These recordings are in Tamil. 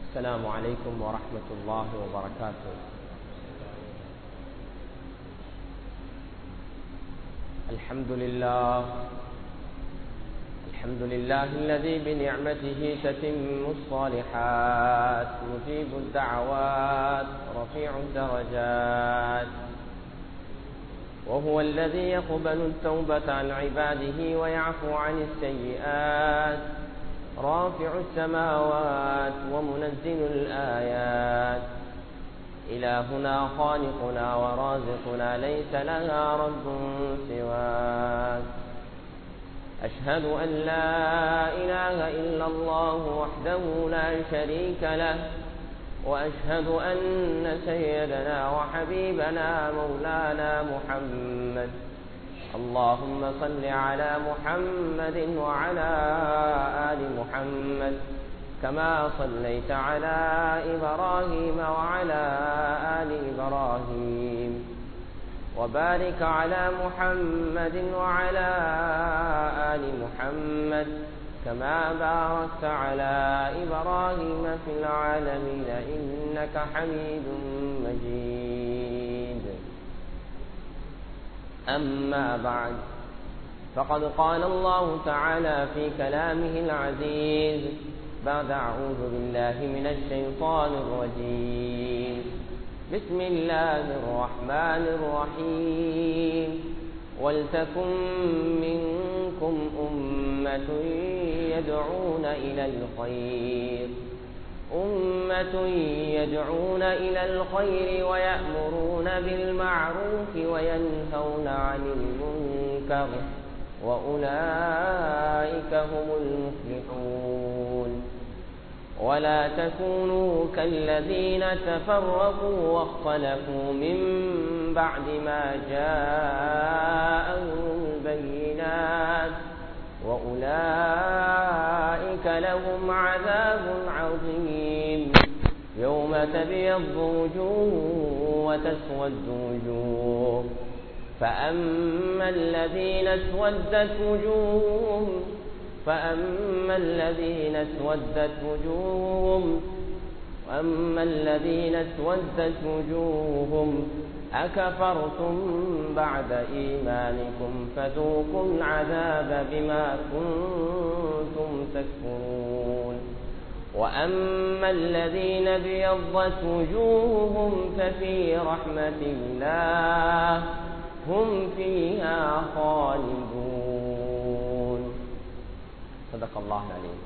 السلام عليكم ورحمة الله وبركاته الحمد لله الحمد لله الذي بنعمته تتم الصالحات مجيب الدعوات رفيع الدرجات وهو الذي يقبل التوبة عن عباده ويعفو عن السيئات رافع السماوات ومنزل الآيات إلهنا خالقنا ورازقنا ليس لها رب سواك أشهد أن لا إله إلا الله وحده لا شريك له وأشهد أن سيدنا وحبيبنا مولانا محمد اللهم صل على محمد وعلى آل محمد كما صليت على إبراهيم وعلى آل إبراهيم وبارك على محمد وعلى آل محمد كما باركت على إبراهيم في العالمين إنك حميد مجيد أما بعد فقد قال الله تعالى في كلامه العزيز بعد أعوذ بالله من الشيطان الرجيم بسم الله الرحمن الرحيم ولتكن منكم أمة يدعون إلى الخير أمة يدعون إلى الخير ويأمرون بالمعروف وينهون عن المنكر وأولئك هم المفلحون ولا تكونوا كالذين تفرقوا واختلفوا من بعد ما جاءهم البينات وأولئك لهم عذاب عظيم يوم تبيض وجوه وتسود وجوه فأما الذين اسودت وجوههم فأما الذين اسودت وجوههم وأما الذين اسودت وجوههم أكفرتم بعد إيمانكم فذوقوا العذاب بما كنتم تكفرون وأما الذين ابيضت وجوههم ففي رحمة الله هم فيها خالدون صدق الله العليم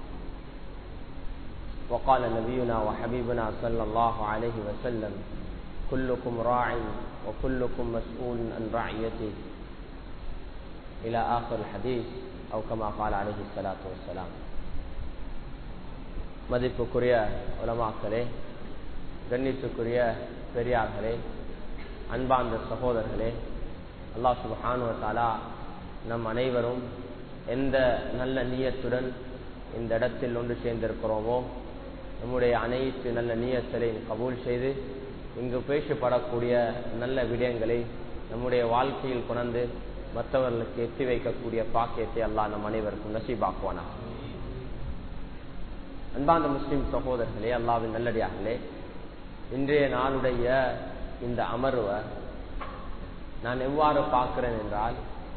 وقال نبينا وحبيبنا صلى الله عليه وسلم كلكم راع وكلكم مسؤول عن رعيته إلى آخر الحديث أو كما قال عليه الصلاة والسلام மதிப்புக்குரிய உலமாக்களே கண்ணியத்துக்குரிய பெரியார்களே அன்பார்ந்த சகோதரர்களே அல்லாஹ் சுபஹானுவத்தாலா நம் அனைவரும் எந்த நல்ல நீயத்துடன் இந்த இடத்தில் ஒன்று சேர்ந்திருக்கிறோமோ நம்முடைய அனைத்து நல்ல நீயத்தலை கபூல் செய்து இங்கு பேசப்படக்கூடிய நல்ல விடயங்களை நம்முடைய வாழ்க்கையில் கொணர்ந்து மற்றவர்களுக்கு எத்தி வைக்கக்கூடிய பாக்கியத்தை அல்லாஹ் நம் அனைவருக்கும் நசீபாக்குவானா அன்பாந்த முஸ்லிம் சகோதரர்களே அல்லாவின் நல்லடியார்களே இன்றைய நாளுடைய இந்த அமர்வை நான் எவ்வாறு பார்க்கிறேன் என்றால்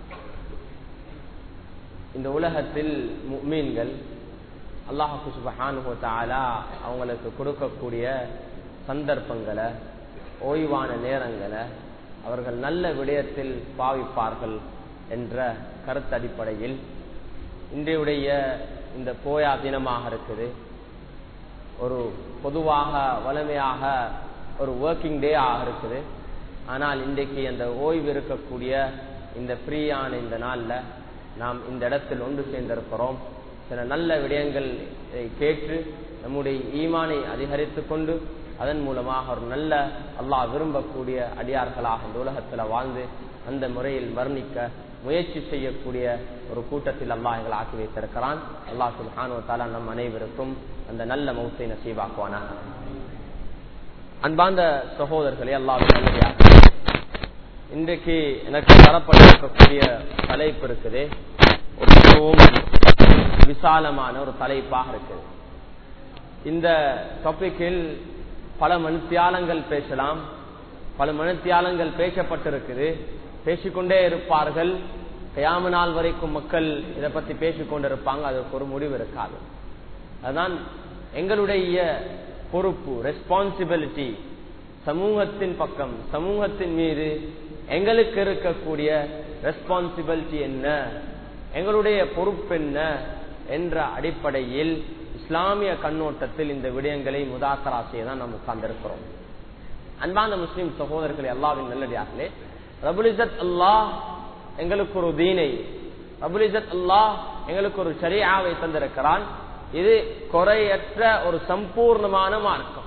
இந்த உலகத்தில் மீன்கள் அல்லாஹு சுபஹானு தாலா அவங்களுக்கு கொடுக்கக்கூடிய சந்தர்ப்பங்களை ஓய்வான நேரங்களை அவர்கள் நல்ல விடயத்தில் பாவிப்பார்கள் என்ற கருத்தடிப்படையில் இன்றையுடைய இந்த போயா தினமாக இருக்குது ஒரு பொதுவாக வலிமையாக ஒரு ஒர்க்கிங் டே ஆக இருக்குது ஆனால் இன்றைக்கு அந்த ஓய்வு இருக்கக்கூடிய இந்த ஃப்ரீயான இந்த நாளில் நாம் இந்த இடத்தில் ஒன்று சேர்ந்திருக்கிறோம் சில நல்ல விடயங்கள் கேட்டு நம்முடைய ஈமானை அதிகரித்து கொண்டு அதன் மூலமாக ஒரு நல்ல அல்லாஹ் விரும்பக்கூடிய அடியார்களாக இந்த உலகத்தில் வாழ்ந்து அந்த முறையில் வர்ணிக்க முயற்சி செய்யக்கூடிய ஒரு கூட்டத்தில் அல்லாஹ் எங்களை ஆக்கி வைத்திருக்கிறான் அல்லாஹ் சுல்ஹானு தாலா நம் அனைவருக்கும் அந்த நல்ல மௌத்தை நசீவாக்குவானா அன்பாந்த சகோதரர்களே அல்லாஹ் இன்றைக்கு எனக்கு தரப்பட்டிருக்கக்கூடிய தலைப்பு இருக்குது ஒரு மிகவும் விசாலமான ஒரு தலைப்பாக இருக்குது இந்த டாபிக்கில் பல மனுத்தியாலங்கள் பேசலாம் பல மனுத்தியாலங்கள் பேசப்பட்டிருக்குது பேசிக்கொண்டே இருப்பார்கள் கயாம நாள் வரைக்கும் மக்கள் இதை பத்தி பேசிக் கொண்டிருப்பாங்க அதற்கு ஒரு முடிவு இருக்காது அதுதான் எங்களுடைய பொறுப்பு ரெஸ்பான்சிபிலிட்டி சமூகத்தின் பக்கம் சமூகத்தின் மீது எங்களுக்கு இருக்கக்கூடிய ரெஸ்பான்சிபிலிட்டி என்ன எங்களுடைய பொறுப்பு என்ன என்ற அடிப்படையில் இஸ்லாமிய கண்ணோட்டத்தில் இந்த விடயங்களை முதாக்கரா செய்ய தான் நாம் உட்கார்ந்திருக்கிறோம் அன்பான முஸ்லிம் சகோதரர்களை அல்லாவின் நல்லடியார்களே ரபுலிசத் அல்லாஹ் எங்களுக்கு ஒரு தீனை ரபுலிசத் அல்லாஹ் எங்களுக்கு ஒரு சரியாவை தந்திருக்கிறான் இது குறையற்ற ஒரு சம்பூர்ணமான மார்க்கம்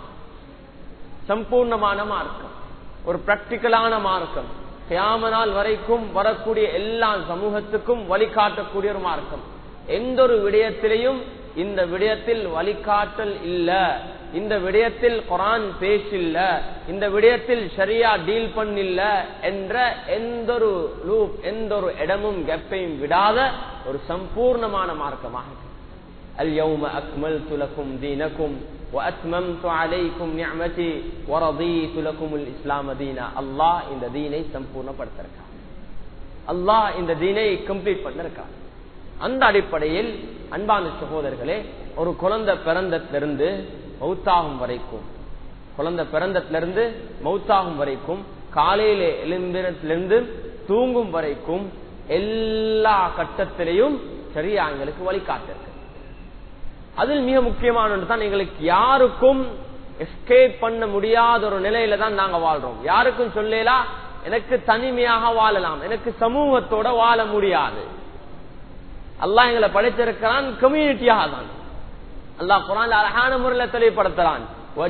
சம்பூர்ணமான மார்க்கம் ஒரு பிராக்டிக்கலான மார்க்கம் கியாமனால் வரைக்கும் வரக்கூடிய எல்லா சமூகத்துக்கும் வழிகாட்டக்கூடிய ஒரு மார்க்கம் எந்த ஒரு விடயத்திலையும் இந்த விடயத்தில் வழிகாட்டல் இல்ல இந்த விடயத்தில் குரான் பேசில்ல இந்த விடயத்தில் சரியா டீல் பண்ணில்ல என்ற எந்த ஒரு லூப் எந்த ஒரு இடமும் கெப்பையும் விடாத ஒரு சம்பூர்ணமான மார்க்கமாக اليوم أكملت لكم دينكم وأتممت عليكم نعمتي ورضيت لكم الإسلام دينا الله இந்த தீனை சம்பூர்ணப்படுத்திருக்கார் அல்லாஹ் இந்த தீனை கம்ப்ளீட் பண்ணிருக்கார் அந்த அடிப்படையில் அன்பான சகோதரர்களே ஒரு குழந்தை பிறந்தத்திலிருந்து மௌத்தாகும் வரைக்கும் குழந்தை பிறந்தத்திலிருந்து மௌத்தாகும் வரைக்கும் காலையில எழும்பினத்திலிருந்து தூங்கும் வரைக்கும் எல்லா கட்டத்திலையும் சரியா எங்களுக்கு வழிகாட்டிருக்கு அதில் மிக முக்கியமான தான் எங்களுக்கு யாருக்கும் எஸ்கேப் பண்ண முடியாத ஒரு நிலையில தான் நாங்க வாழ்றோம் யாருக்கும் சொல்லலாம் எனக்கு தனிமையாக வாழலாம் எனக்கு சமூகத்தோட வாழ முடியாது அல்லாஹ் எங்களை படைத்திருக்கிறான் கம்யூனிட்டியாக தான் அல்லாஹ் குரான் அழகான முறையில் தெளிவுபடுத்துறான்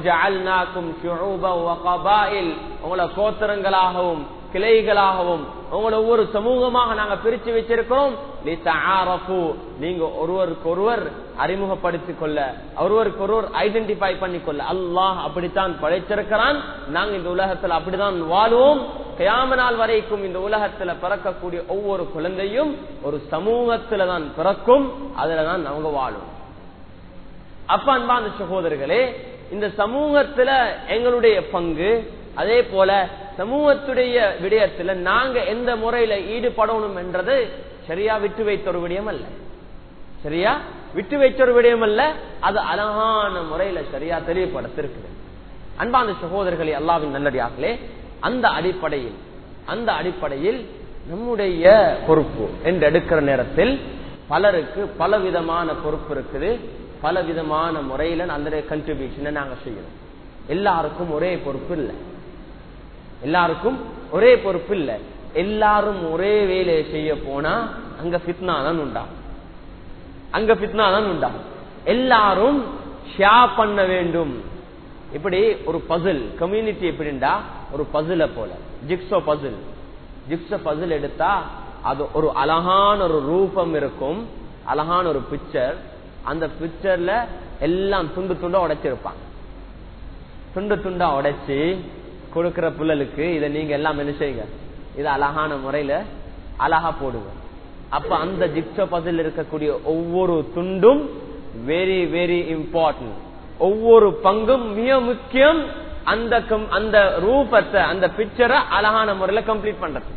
உங்களை கோத்திரங்களாகவும் கிளைகளாகவும் உங்களை ஒவ்வொரு சமூகமாக நாங்க பிரிச்சு வச்சிருக்கிறோம் நீங்க ஒருவருக்கு ஒருவர் அறிமுகப்படுத்திக் கொள்ள ஒருவருக்கு ஒருவர் ஐடென்டிஃபை பண்ணிக்கொள்ள அல்லாஹ் அப்படித்தான் படைத்திருக்கிறான் நாங்க இந்த உலகத்தில் அப்படிதான் வாழ்வோம் கயாம நாள் வரைக்கும் இந்த உலகத்துல பிறக்கக்கூடிய ஒவ்வொரு குழந்தையும் ஒரு சமூகத்துல தான் பிறக்கும் அதுலதான் அவங்க வாழும் அப்ப அன்பான சகோதரர்களே இந்த சமூகத்துல எங்களுடைய பங்கு அதே போல சமூகத்துடைய விடயத்துல நாங்க எந்த முறையில ஈடுபடணும் என்றது சரியா விட்டு வைத்த ஒரு விடயம் அல்ல சரியா விட்டு வைத்த ஒரு விடயம் அல்ல அது அழகான முறையில சரியா தெளிவுபடுத்திருக்குது அன்பான சகோதரர்களே அல்லாவின் நல்லடியார்களே அந்த அடிப்படையில் அந்த அடிப்படையில் நம்முடைய பொறுப்பு என்று எடுக்கிற நேரத்தில் பலருக்கு பல விதமான பொறுப்பு இருக்குது பல விதமான முறையில அந்த கண்ட்ரிபியூஷனை நாங்க செய்யணும் எல்லாருக்கும் ஒரே பொறுப்பு இல்லை எல்லாருக்கும் ஒரே பொறுப்பு இல்லை எல்லாரும் ஒரே வேலையை செய்ய போனா அங்க பித்னா தான் உண்டாகும் அங்க பித்னா தான் உண்டாகும் எல்லாரும் ஷியா பண்ண வேண்டும் இப்படி ஒரு பசில் கம்யூனிட்டி எப்படின்னா ஒரு பசில போல ஜிக்ஸோ பசில் ஜிக்ஸோ பசில் எடுத்தா அது ஒரு அழகான ஒரு ரூபம் இருக்கும் அழகான ஒரு பிக்சர் அந்த பிக்சர்ல எல்லாம் துண்டு துண்டா உடைச்சிருப்பாங்க துண்டு துண்டா உடைச்சு கொடுக்கிற புள்ளலுக்கு இதை நீங்க எல்லாம் என்ன செய்யுங்க இது அழகான முறையில அழகா போடுங்க அப்ப அந்த ஜிக்ஸோ பசில் இருக்கக்கூடிய ஒவ்வொரு துண்டும் வெரி வெரி இம்பார்ட்டன்ட் ஒவ்வொரு பங்கும் மிக முக்கியம் அந்த அந்த ரூபத்தை அந்த பிக்சரை அழகான முறையில கம்ப்ளீட் பண்றது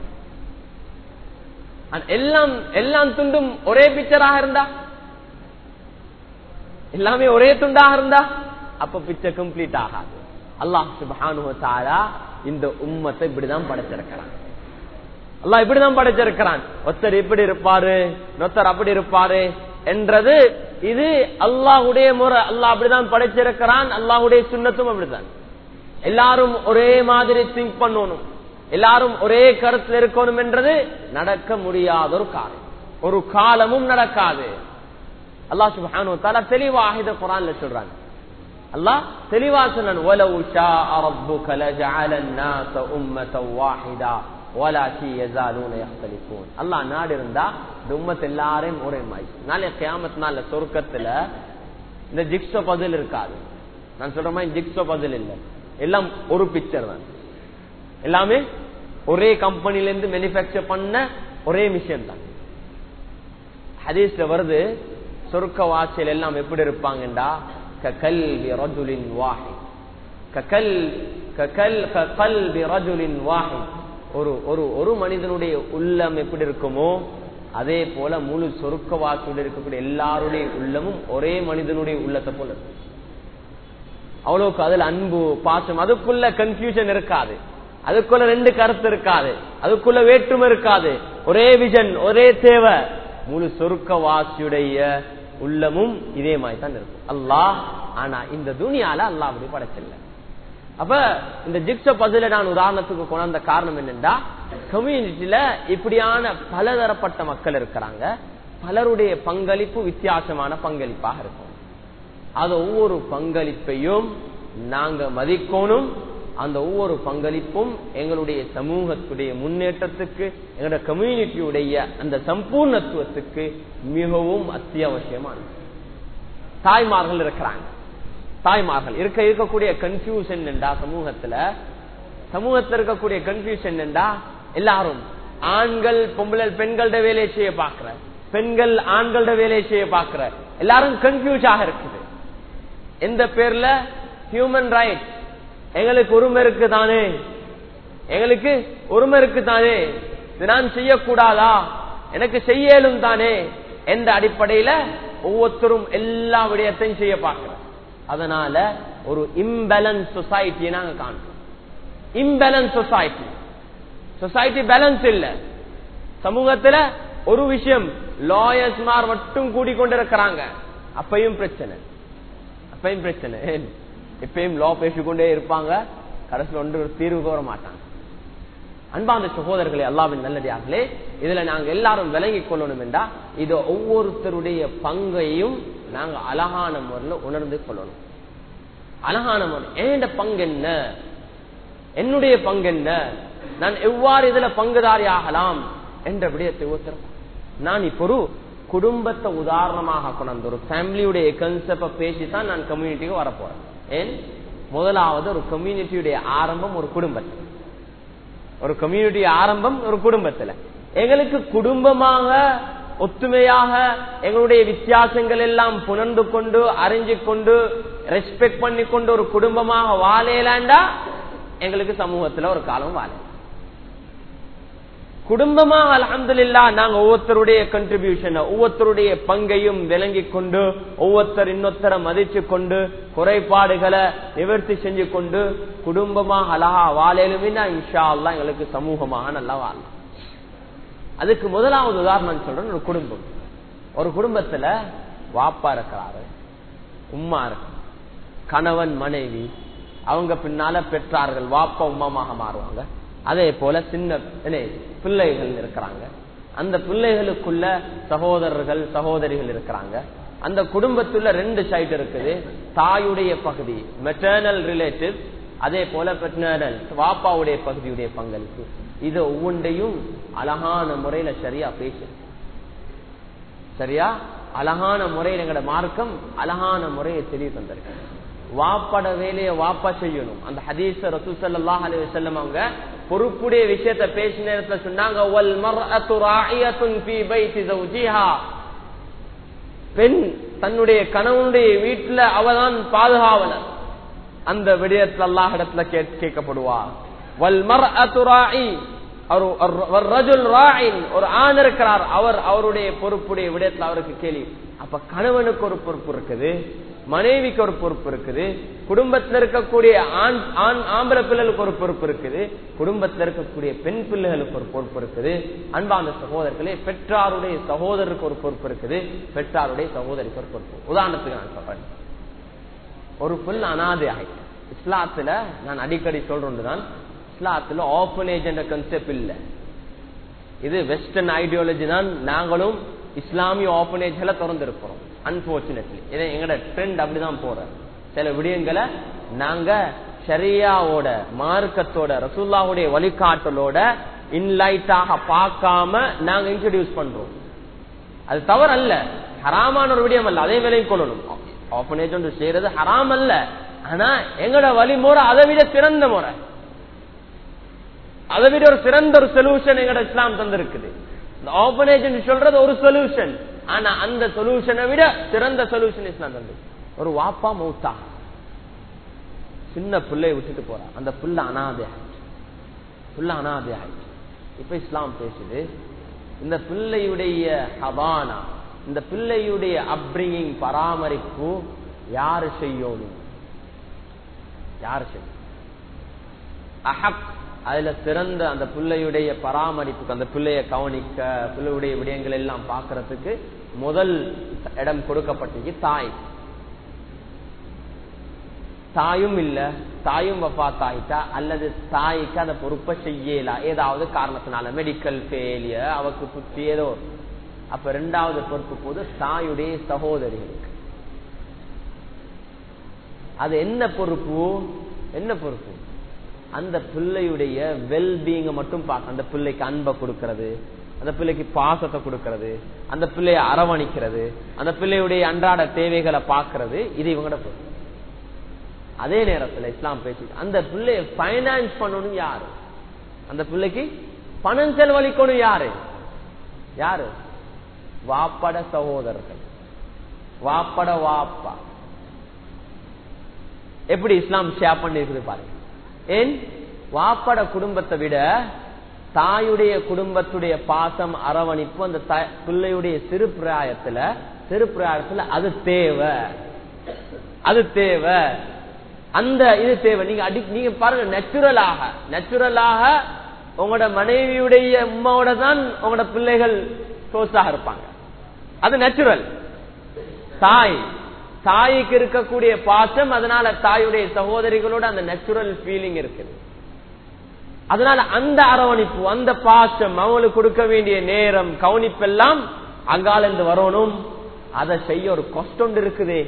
எல்லாம் எல்லாம் துண்டும் ஒரே பிக்சராக இருந்தா எல்லாமே ஒரே துண்டாக இருந்தா அப்ப பிக்சர் கம்ப்ளீட் ஆகாது அல்லாஹ் சுபானு இந்த உம்மத்தை இப்படிதான் படைச்சிருக்கிறான் அல்லாஹ் இப்படிதான் படைச்சிருக்கிறான் ஒருத்தர் இப்படி இருப்பாரு ஒருத்தர் அப்படி இருப்பாரு என்றது இது அல்லாஹுடைய முறை அல்லாஹ் அப்படிதான் படைச்சிருக்கிறான் அல்லாஹுடைய சுண்ணத்தும் அப்படிதான் எல்லாரும் ஒரே மாதிரி திங்க் பண்ணணும் எல்லாரும் ஒரே கருத்துல இருக்கணும் என்றது நடக்க முடியாத ஒரு காலம் ஒரு காலமும் நடக்காது அல்லாஹ் சுபானு தாலா தெளிவாக இதை குரான்ல சொல்றாங்க அல்லாஹ் தெளிவா சொன்னான் وَلَوْ شَاءَ رَبُّكَ لَجَعَلَ النَّاسَ أُمَّةً وَاحِدَةً وَلَكِنْ يَزَالُونَ يَخْتَلِفُونَ அல்லாஹ் நாடு இருந்தா இந்த உம்மத் எல்லாரையும் ஒரே மாதிரி நாளை கியாமத் நாள்ல சொர்க்கத்துல இந்த ஜிக்ஸோ பதில் இருக்காது நான் சொல்ற மாதிரி ஜிக்ஸோ பதில் இல்லை எல்லாம் ஒரு பிக்சர் தான் எல்லாமே ஒரே கம்பெனில இருந்து மேனுபேக்சர் பண்ண ஒரே மிஷின் தான் ஹதீஸ்ல வருது சொர்க்க வாசல் எல்லாம் எப்படி இருப்பாங்கண்டா ككلب رجل واحد ككل ككل كقلب رجل واحد ஒரு ஒரு ஒரு மனிதனுடைய உள்ளம் எப்படி இருக்குமோ அதே போல முழு சொருக்கவாசியோடு இருக்கக்கூடிய எல்லாருடைய உள்ளமும் ஒரே மனிதனுடைய உள்ளத்தை போல இருக்கும் அவ்வளவுக்கு அதுல அன்பு பாசம் அதுக்குள்ள கன்ஃபியூஷன் இருக்காது அதுக்குள்ள ரெண்டு கருத்து இருக்காது அதுக்குள்ள வேற்றுமை இருக்காது ஒரே விஜன் ஒரே தேவை முழு சொருக்கவாசியுடைய உள்ளமும் இதே மாதிரி தான் இருக்கும் அல்லாஹ் ஆனா இந்த துணியால அல்லாஹ் அப்படி படைச்சில்ல அப்ப இந்த ஜிக்ஸ பதில நான் உதாரணத்துக்கு கொண்டாந்த காரணம் என்னன்னா கம்யூனிட்டியில இப்படியான பலதரப்பட்ட மக்கள் இருக்கிறாங்க பலருடைய பங்களிப்பு வித்தியாசமான பங்களிப்பாக இருக்கும் அது ஒவ்வொரு பங்களிப்பையும் நாங்க மதிக்கணும் அந்த ஒவ்வொரு பங்களிப்பும் எங்களுடைய சமூகத்துடைய முன்னேற்றத்துக்கு எங்களுடைய கம்யூனிட்டியுடைய அந்த சம்பூர்ணத்துவத்துக்கு மிகவும் அத்தியாவசியமானது தாய்மார்கள் இருக்கிறாங்க தாய்மார்கள் இருக்க இருக்கக்கூடிய கன்ஃபியூஷன் என்றா சமூகத்துல சமூகத்தில் இருக்கக்கூடிய கன்ஃபியூஷன் என்றா எல்லாரும் ஆண்கள் பொம்பளை பெண்களோட வேலையை செய்ய பாக்குற பெண்கள் ஆண்களோட வேலையை செய்ய பாக்குற எல்லாரும் கன்ஃபியூஸ் ஆக இருக்குது எந்த பேர்ல ஹியூமன் ரைட் எங்களுக்கு உரிமை இருக்கு தானே எங்களுக்கு உரிமை இருக்கு தானே இது நான் செய்யக்கூடாதா எனக்கு செய்யலும் தானே எந்த அடிப்படையில ஒவ்வொருத்தரும் எல்லா விடயத்தையும் செய்ய பார்க்கிறோம் அதனால ஒரு இம்பேலன்ஸ் சொசைட்டியை நாங்க காண்றோம் இம்பேலன்ஸ் சொசைட்டி சொசைட்டி பேலன்ஸ் இல்ல சமூகத்துல ஒரு விஷயம் லாயர்ஸ்மார் மட்டும் கூடிக்கொண்டிருக்கிறாங்க அப்பையும் பிரச்சனை அப்பையும் பிரச்சனை எப்பயும் லா பேசிக்கொண்டே இருப்பாங்க கடைசியில் ஒன்று ஒரு தீர்வுக்கு வர மாட்டாங்க அன்பாந்த சகோதரர்களே அல்லாவின் நல்லடியார்களே இதுல நாங்க எல்லாரும் விளங்கிக் கொள்ளணும் என்றா இது ஒவ்வொருத்தருடைய பங்கையும் நாங்க அழகான முறையில் உணர்ந்து கொள்ளணும் அழகான முறை ஏண்ட பங்கு என்ன என்னுடைய பங்கு என்ன நான் எவ்வாறு இதுல பங்குதாரி ஆகலாம் என்ற விடயத்தை ஒருத்தர் நான் இப்போ ஒரு குடும்பத்தை உதாரணமாக கொண்டு ஒரு ஃபேமிலியுடைய கன்செப்ட பேசித்தான் நான் கம்யூனிட்டிக்கு வரப்போறேன் ஏன் முதலாவது ஒரு கம்யூனிட்டியுடைய ஆரம்பம் ஒரு குடும்பத்தில் ஒரு கம்யூனிட்டி ஆரம்பம் ஒரு குடும்பத்துல எங்களுக்கு குடும்பமாக ஒத்துமையாக எங்களுடைய வித்தியாசங்கள் எல்லாம் புணர்ந்து கொண்டு அறிஞ்சு கொண்டு ரெஸ்பெக்ட் பண்ணி கொண்டு ஒரு குடும்பமாக வாழையலாண்டா எங்களுக்கு சமூகத்துல ஒரு காலம் வாழ குடும்பமாக அலமதுல்லா நாங்க ஒவ்வொருத்தருடைய கண்ட்ரிபியூஷன் ஒவ்வொருத்தருடைய பங்கையும் விளங்கி கொண்டு ஒவ்வொருத்தர் இன்னொருத்தரை மதிச்சு கொண்டு குறைபாடுகளை நிவர்த்தி செஞ்சு கொண்டு குடும்பமாக அழகா வாழையிலுமே இன்ஷா அல்லா எங்களுக்கு சமூகமாக நல்லா வாழலாம் அதுக்கு முதலாவது உதாரணம் சொல்றேன் ஒரு குடும்பம் ஒரு குடும்பத்துல வாப்பா இருக்கிறாரு உம்மா இருக்கு கணவன் மனைவி அவங்க பின்னால பெற்றார்கள் வாப்பா உமாமாக மாறுவாங்க அதே போல சின்ன பிள்ளைகள் இருக்கிறாங்க அந்த பிள்ளைகளுக்குள்ள சகோதரர்கள் சகோதரிகள் இருக்கிறாங்க அந்த குடும்பத்துல ரெண்டு சைட் இருக்குது தாயுடைய பகுதி மெட்டர்னல் ரிலேட்டிவ் அதே போல பெட்டர்னல் வாப்பாவுடைய பகுதியுடைய பங்களிப்பு இது ஒவ்வொன்றையும் அழகான முறையில சரியா பேசு சரியா அழகான முறையில் எங்கட மார்க்கம் அழகான முறையை தெரிய தந்திருக்கு வாப்பட வேலையை வாப்பா செய்யணும் அந்த ஹதீஸ் ரசூல் ஸல்லல்லாஹு அலைஹி வஸல்லம் அவங்க பொறுப்புடைய விஷயத்தை பேசின நேரத்துல சொன்னாங்க வல் மர்அத்து ராஇயத்துன் ஃபீ பைத்தி ஜௌஜிஹா பெண் தன்னுடைய கணவனுடைய வீட்டுல அவதான் பாதுகாவலர் அந்த விடயத்துல அல்லாஹ் இடத்துல கேட்கப்படுவா வல் மர்அத்து ராஇ ஒரு ஆண் இருக்கிறார் அவர் அவருடைய பொறுப்புடைய விடயத்தில் அவருக்கு கேள்வி அப்ப கணவனுக்கு ஒரு பொறுப்பு இருக்குது மனைவிக்கு ஒரு பொறுப்பு இருக்குது குடும்பத்தில் இருக்கக்கூடிய ஆண் ஆண் ஆம்பளை பிள்ளைகளுக்கு ஒரு பொறுப்பு இருக்குது குடும்பத்தில் இருக்கக்கூடிய பெண் பிள்ளைகளுக்கு ஒரு பொறுப்பு இருக்குது அன்பான சகோதரர்களே பெற்றாருடைய சகோதரருக்கு ஒரு பொறுப்பு இருக்குது பெற்றாருடைய சகோதரிக்கு ஒரு பொறுப்பு உதாரணத்துக்கு நான் சொல்றேன் ஒரு புல் அனாதை ஆகிட்டு இஸ்லாத்துல நான் அடிக்கடி சொல்றேன் இஸ்லாத்துல ஆர்பனேஜ் என்ற கன்செப்ட் இல்ல இது வெஸ்டர்ன் ஐடியாலஜி தான் நாங்களும் இஸ்லாமிய ஆர்பனேஜ்களை திறந்து இருக்கிறோம் அன்போர்ச்சுனேட்லி இதை எங்கட ட்ரெண்ட் அப்படிதான் போற சில விடயங்களை நாங்க ஷரியாவோட மார்க்கத்தோட ரசூல்லாவுடைய வழிகாட்டலோட இன்லைட்டாக பார்க்காம நாங்க இன்ட்ரடியூஸ் பண்றோம் அது தவறு அல்ல ஹராமான ஒரு விடயம் அல்ல அதே வேலையும் கொள்ளணும் ஆர்பனேஜ் ஒன்று செய்யறது ஹராம் அல்ல ஆனா எங்கட வழிமுறை அதை விட சிறந்த முறை அதை விட ஒரு சிறந்த ஒரு சொல்யூஷன் எங்கட இஸ்லாம் தந்திருக்குது இந்த ஆர்பனேஜ் சொல்றது ஒரு சொல்யூஷன் ஆனா அந்த சொல்யூஷனை விட சிறந்த சொல்யூஷன் இஸ்லாம் தந்து ஒரு வாப்பா மௌத்தா சின்ன பிள்ளைய விட்டுட்டு போறான் அந்த புள்ள அனாதை ஆயிடுச்சு புள்ள அனாதை ஆயிடுச்சு இப்ப இஸ்லாம் பேசுது இந்த பிள்ளையுடைய ஹபானா இந்த பிள்ளையுடைய அப்ரிங்கிங் பராமரிப்பு யாரு செய்யணும் யாரு செய்யும் அஹப் அதுல சிறந்த அந்த பிள்ளையுடைய பராமரிப்புக்கு அந்த பிள்ளைய கவனிக்க பிள்ளையுடைய விடயங்கள் எல்லாம் பாக்குறதுக்கு முதல் இடம் கொடுக்கப்பட்டது தாய் தாயும் இல்ல தாயும் வஃத்தாயிட்டா அல்லது தாய்க்கு அந்த பொறுப்பை செய்யலா ஏதாவது காரணத்தினால மெடிக்கல் ஃபெயிலியர் அவக்கு புத்தி ஏதோ அப்ப ரெண்டாவது பொறுப்பு போது தாயுடைய சகோதரிகளுக்கு அது என்ன பொறுப்பு என்ன பொறுப்பு அந்த பிள்ளையுடைய வெல்பீங்க மட்டும் பார்க்க அந்த பிள்ளைக்கு அன்பை கொடுக்கறது அந்த பிள்ளைக்கு பாசத்தை கொடுக்கறது அந்த பிள்ளைய அரவணைக்கிறது அந்த பிள்ளையுடைய அன்றாட தேவைகளை பார்க்கறது இது இவங்களோட பொறுப்பு அதே நேரத்தில் இஸ்லாம் பேசி அந்த பிள்ளைய பைனான்ஸ் பண்ணணும் யாரு அந்த பிள்ளைக்கு பணம் செலவழிக்கணும் யாரு யாரு வாப்பட சகோதரர்கள் வாப்பட வாப்பா எப்படி இஸ்லாம் ஷேர் பண்ணிருக்குது பாருங்க ஏன் வாப்பட குடும்பத்தை விட தாயுடைய குடும்பத்துடைய பாசம் அரவணைப்பு அந்த பிள்ளையுடைய சிறு பிராயத்துல சிறு பிராயத்துல அது தேவை அது தேவை அந்த இது தேவை நீங்க அடி நீங்க பாருங்க நேச்சுரலாக நேச்சுரலாக உங்களோட மனைவியுடைய உமாவோட தான் உங்களோட பிள்ளைகள் க்ளோஸாக இருப்பாங்க அது நேச்சுரல் தாய் தாய்க்கு இருக்கக்கூடிய பாசம் அதனால தாயுடைய சகோதரிகளோட அந்த நேச்சுரல் ஃபீலிங் இருக்குது அதனால அந்த அரவணைப்பு அந்த பாசம் அவங்களுக்கு கொடுக்க வேண்டிய நேரம் கவனிப்பெல்லாம் அங்கால இருந்து வரணும் அதை செய்ய ஒரு கஷ்டம் இருக்குதே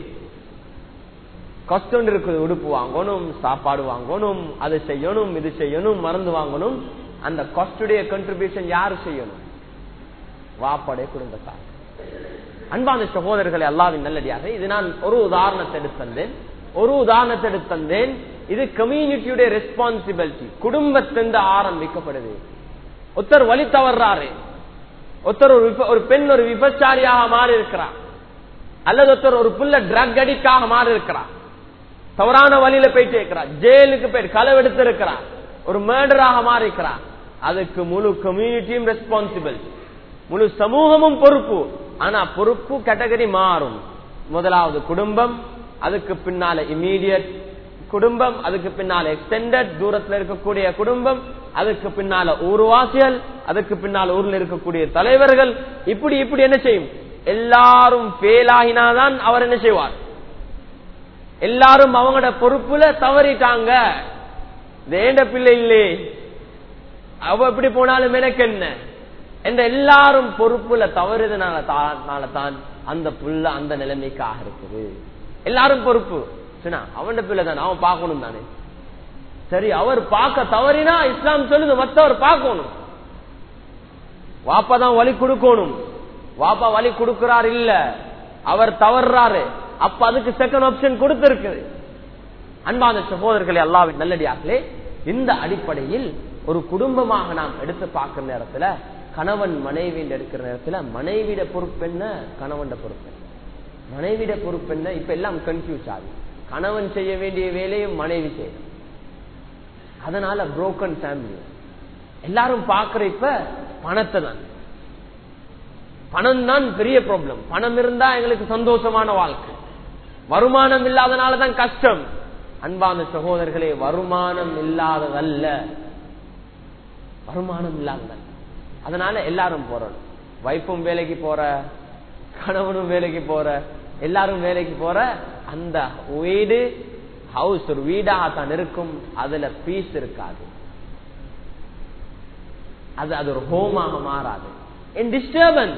கஷ்டம் இருக்குது உடுப்பு வாங்கணும் சாப்பாடு வாங்கணும் அதை செய்யணும் இது செய்யணும் மருந்து வாங்கணும் அந்த காஸ்டுடைய கண்ட்ரிபியூஷன் யாரு செய்யணும் வாப்படைய குடும்பத்தார் அன்பான சகோதரர்களை அல்லாவின் நல்லடியாக இது நான் ஒரு உதாரணத்தை எடுத்தந்தேன் ஒரு உதாரணத்தை எடுத்தந்தேன் இது கம்யூனிட்டியுடைய ரெஸ்பான்சிபிலிட்டி குடும்பத்திலிருந்து ஆரம்பிக்கப்படுது ஒருத்தர் வழி தவறாரு ஒருத்தர் ஒரு பெண் ஒரு விபச்சாரியாக மாறி இருக்கிறார் அல்லது ஒருத்தர் ஒரு புள்ள ட்ரக் அடிக்காக மாறி இருக்கிறார் தவறான வழியில போயிட்டு இருக்கிறார் ஜெயிலுக்கு போயிட்டு களவெடுத்து இருக்கிறார் ஒரு மேடராக மாறி இருக்கிறார் அதுக்கு முழு கம்யூனிட்டியும் ரெஸ்பான்சிபிள் முழு சமூகமும் பொறுப்பு ஆனா பொறுப்பு கேட்டகரி மாறும் முதலாவது குடும்பம் அதுக்கு பின்னால இமீடியட் குடும்பம் அதுக்கு பின்னால எக்ஸ்டெண்டட் தூரத்துல இருக்கக்கூடிய குடும்பம் அதுக்கு பின்னால ஊர்வாசிகள் அதுக்கு பின்னால ஊர்ல இருக்கக்கூடிய தலைவர்கள் இப்படி இப்படி என்ன செய்யும் எல்லாரும் ஃபெயில் ஆகினாதான் அவர் என்ன செய்வார் எல்லாரும் அவங்களோட பொறுப்புல தவறிட்டாங்க வேண்ட பிள்ளை இல்லே அவ எப்படி போனாலும் எனக்கு என்ன என்ற எல்லாரும் பொறுப்புல தவறுதனால தான் அந்த புள்ள அந்த நிலைமைக்காக இருக்குது எல்லாரும் பொறுப்பு அவன் பிள்ளை தானே அவன் பார்க்கணும் தானே சரி அவர் பார்க்க தவறினா இஸ்லாம் சொல்லுது மற்றவர் பார்க்கணும் வாப்பா தான் வழி கொடுக்கணும் வாப்பா வழி கொடுக்கிறார் இல்ல அவர் தவறாரு அப்ப அதுக்கு செகண்ட் ஆப்ஷன் கொடுத்திருக்குது அன்பான சகோதரர்களே அல்லாவின் நல்லடியார்களே இந்த அடிப்படையில் ஒரு குடும்பமாக நாம் எடுத்து பார்க்கிற நேரத்துல கணவன் மனைவி எடுக்கிற நேரத்துல மனைவிட பொறுப்பு என்ன கணவன் பொறுப்பு என்ன மனைவிட பொறுப்பு என்ன இப்ப எல்லாம் கன்ஃபியூஸ் ஆகுது கணவன் செய்ய வேண்டிய வேலையும் மனைவி செய்யணும் அதனால புரோக்கன் ஃபேமிலி எல்லாரும் பாக்குற இப்ப பணத்தை தான் பணம் தான் பெரிய ப்ராப்ளம் பணம் இருந்தா எங்களுக்கு சந்தோஷமான வாழ்க்கை வருமானம் இல்லாதனாலதான் கஷ்டம் அன்பான சகோதரர்களே வருமானம் இல்லாததல்ல வருமானம் இல்லாததல்ல அதனால எல்லாரும் போறோம் வைப்பும் வேலைக்கு போற கணவனும் வேலைக்கு போற எல்லாரும் வேலைக்கு போற அந்த வீடு ஹவுஸ் ஒரு வீடாக தான் இருக்கும் அதுல பீஸ் இருக்காது அது அது ஒரு ஹோமாக மாறாது டிஸ்டர்பன்ஸ்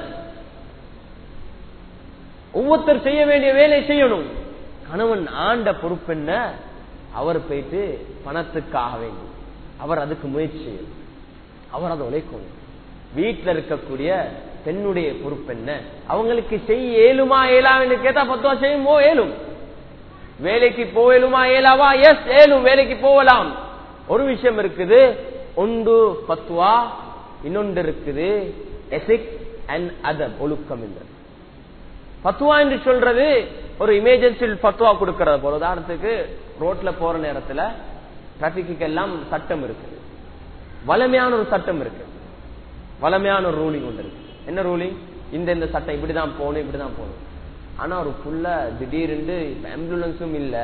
ஒவ்வொருத்தர் செய்ய வேண்டிய வேலை செய்யணும் கணவன் ஆண்ட பொறுப்பு என்ன அவர் போயிட்டு பணத்துக்காக வேண்டும் அவர் அதுக்கு முயற்சி செய்யணும் அவர் அதை உழைக்கணும் வீட்டில் இருக்கக்கூடிய பெண்ணுடைய பொறுப்பு என்ன அவங்களுக்கு செய்ய ஏழுமா ஏலான்னு கேட்டா பத்துவா செய்யும் போ ஏழும் வேலைக்கு போயலுமா ஏலாவா எஸ் ஏழும் வேலைக்கு போகலாம் ஒரு விஷயம் இருக்குது ஒன்று பத்துவா இன்னொன்று இருக்குது எசிக் அண்ட் அதர் ஒழுக்கம் என்றது பத்துவா என்று சொல்றது ஒரு இமேஜென்சி பத்துவா கொடுக்கறது போல உதாரணத்துக்கு ரோட்ல போற நேரத்துல டிராபிக்கு எல்லாம் சட்டம் இருக்குது வலிமையான ஒரு சட்டம் இருக்கு வலிமையான ஒரு ரூலிங் ஒன்று இருக்கு என்ன ரூலிங் இந்த இந்த சட்டம் இப்படிதான் போகணும் இப்படிதான் போகணும் ஆனா ஒரு புள்ள திடீர்னு ஆம்புலன்ஸும் இல்ல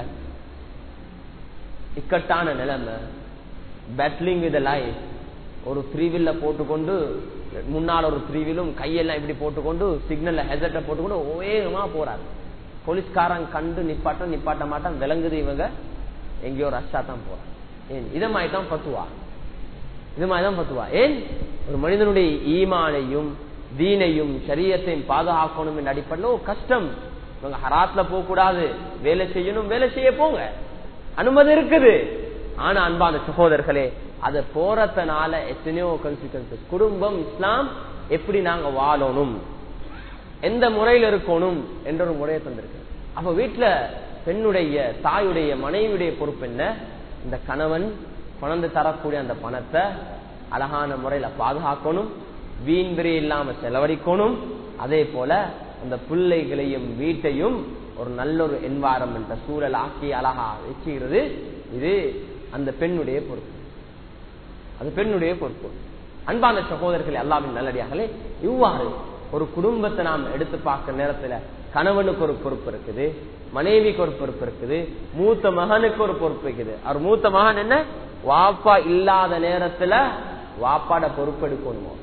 இக்கட்டான நிலைமை பேட்லிங் வித் லைஃப் ஒரு த்ரீ வீல்ல போட்டுக்கொண்டு முன்னால் ஒரு த்ரீ வீலும் கையெல்லாம் இப்படி போட்டுக்கொண்டு சிக்னல்ல ஹெசட்டை போட்டுக்கொண்டு வேகமா போறாரு போலீஸ்காரன் கண்டு நிப்பாட்ட நிப்பாட்ட மாட்டான் விளங்குது இவங்க எங்கேயோ ரஷ்ஷா தான் போறான் ஏன் இதை மாதிரி தான் பத்துவா இது மாதிரிதான் பத்துவா ஏன் ஒரு மனிதனுடைய ஈமானையும் தீனையும் சரியத்தையும் பாதுகாக்கணும் என்ற அடிப்படையில் ஒரு கஷ்டம் இவங்க ஹராத்ல போக கூடாது வேலை செய்யணும் வேலை செய்ய போங்க அனுமதி இருக்குது ஆனா அன்பான சகோதரர்களே அது போறதுனால எத்தனையோ கன்சிக்வன்சஸ் குடும்பம் இஸ்லாம் எப்படி நாங்க வாழணும் எந்த முறையில் இருக்கணும் என்ற ஒரு முறையை தந்திருக்கு அப்ப வீட்டுல பெண்ணுடைய தாயுடைய மனைவியுடைய பொறுப்பு என்ன இந்த கணவன் குழந்தை தரக்கூடிய அந்த பணத்தை அழகான முறையில பாதுகாக்கணும் வீண் விரி இல்லாம செலவழிக்கணும் அதே போல அந்த பிள்ளைகளையும் வீட்டையும் ஒரு நல்ல ஒரு என்வாரன்மெண்ட் சூழல் ஆக்கி அழகா வச்சுக்கிறது இது அந்த பெண்ணுடைய பொறுப்பு அது பெண்ணுடைய பொறுப்பு அன்பான சகோதரர்கள் எல்லாமே நல்லடியார்களே இவ்வாறு ஒரு குடும்பத்தை நாம் எடுத்து பார்க்க நேரத்துல கணவனுக்கு ஒரு பொறுப்பு இருக்குது மனைவிக்கு ஒரு பொறுப்பு இருக்குது மூத்த மகனுக்கு ஒரு பொறுப்பு இருக்குது அவர் மூத்த மகன் என்ன வாப்பா இல்லாத நேரத்துல வாப்பாட பொறுப்பு எடுக்கணுமோ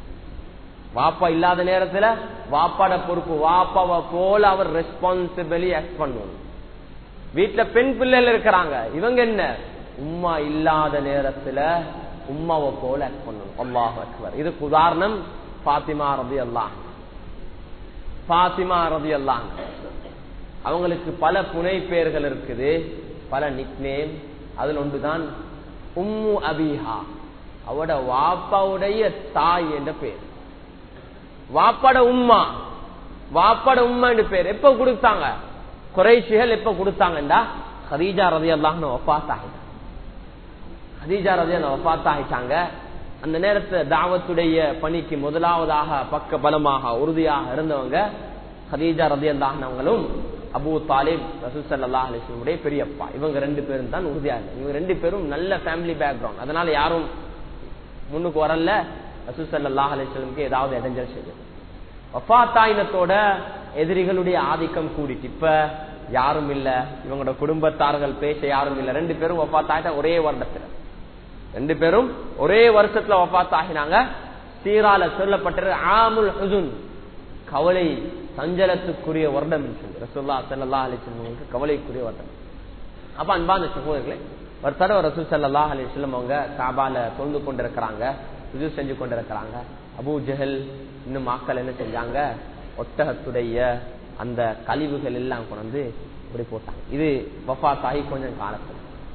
வாப்பா இல்லாத நேரத்துல வாப்பாட பொறுப்பு வாப்பாவை போல அவர் ரெஸ்பான்சிபிளி ஆக்ட் பண்ணணும் வீட்டுல பெண் பிள்ளைகள் இருக்கிறாங்க இவங்க என்ன உம்மா இல்லாத நேரத்துல உம்மாவை போல ஆக்ட் பண்ணணும் அல்லாஹ் அக்பர் இதுக்கு உதாரணம் பாத்திமா ரதி அல்லாஹ் பாத்திமா ரதி அல்லாஹ் அவங்களுக்கு பல புனை பெயர்கள் இருக்குது பல நிக் நேம் அதுல ஒன்றுதான் உம்மு அபிஹா அவட வாப்பாவுடைய தாய் என்ற பேர் வாப்பாட உம்மா வாப்பாட உம்மா என்று பேர் எப்ப கொடுத்தாங்க குறைஷிகள் எப்ப கொடுத்தாங்கண்டா ஹதீஜா ரதி அல்லாஹ்னு ஒப்பாத்தாகிட்டாங்க ஹதீஜா ரதி அந்த ஒப்பாத்தாகிட்டாங்க அந்த நேரத்துல தாவத்துடைய பணிக்கு முதலாவதாக பக்க பலமாக உறுதியாக இருந்தவங்க ஹதீஜா ரதி அல்லாஹ்னவங்களும் அபு தாலிப் ரசூசல்லா அலிஸ்லமுடைய பெரியப்பா இவங்க ரெண்டு பேரும் தான் உறுதியா இருந்தாங்க இவங்க ரெண்டு பேரும் நல்ல ஃபேமிலி பேக்ரவுண்ட் அதனால யாரும் முன்னுக்கு வரல ரசூசல்லா அலிஸ்லமுக்கு ஏதாவது இடைஞ்சல் செய்யும் வஃத்தாயினத்தோட எதிரிகளுடைய ஆதிக்கம் கூடிட்டு இப்ப யாரும் இல்ல இவங்களோட குடும்பத்தார்கள் பேச யாரும் இல்ல ரெண்டு பேரும் வஃத்தாயிட்ட ஒரே வருடத்துல ரெண்டு பேரும் ஒரே வருஷத்துல வஃத்தாகினாங்க சீரால சொல்லப்பட்டது ஆமுல் ஹுசுன் கவலை சஞ்சலத்துக்குரிய வருடம் சொல்லி ரசூல்லா சல்லா அலிஸ்லமுக்கு கவலைக்குரிய வருடம் அப்ப அன்பான சகோதரர்களே ஒரு தடவை ரசூல் சல்லா அலிஸ்லம் அவங்க காபால தொழுந்து கொண்டிருக்கிறாங்க இது செஞ்சு கொண்டிருக்கிறாங்க அபு ஜஹல் இன்னும் மாக்கள் என்ன செஞ்சாங்க ஒட்டகத்துடைய அந்த கழிவுகள் எல்லாம் கொண்டு இப்படி போட்டாங்க இது வஃபா தாகி கொஞ்சம் காலத்துல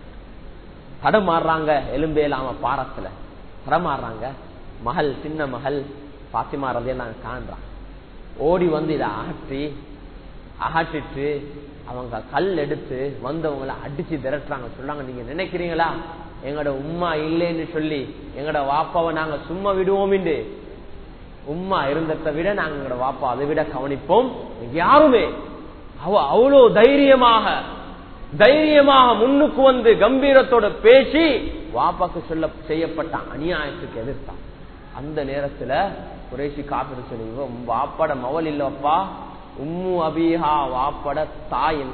தடமாறுறாங்க எலும்பே இல்லாம பாரத்துல தடமாறுறாங்க மகள் சின்ன மகள் பாத்திமா ரதையெல்லாம் காண்றாங்க ஓடி வந்து இதை அகற்றி அகற்றிட்டு அவங்க கல் எடுத்து வந்தவங்களை அடிச்சு திரட்டுறாங்க சொல்றாங்க நீங்க நினைக்கிறீங்களா எங்கட உம்மா இல்லைன்னு சொல்லி எங்கட வாப்பாவை நாங்க சும்மா விடுவோம் உம்மா இருந்ததை விட நாங்க எங்கட வாப்பா அதை விட கவனிப்போம் யாருமே அவ அவ்வளவு தைரியமாக தைரியமாக முன்னுக்கு வந்து கம்பீரத்தோட பேசி வாப்பாக்கு சொல்ல செய்யப்பட்ட அநியாயத்துக்கு எதிர்த்தான் அந்த நேரத்துல குறைசி காப்பிட்டு சொல்லி வாப்பாட மவல் இல்லப்பா உம்மு அபிஹா வாப்பட தாய்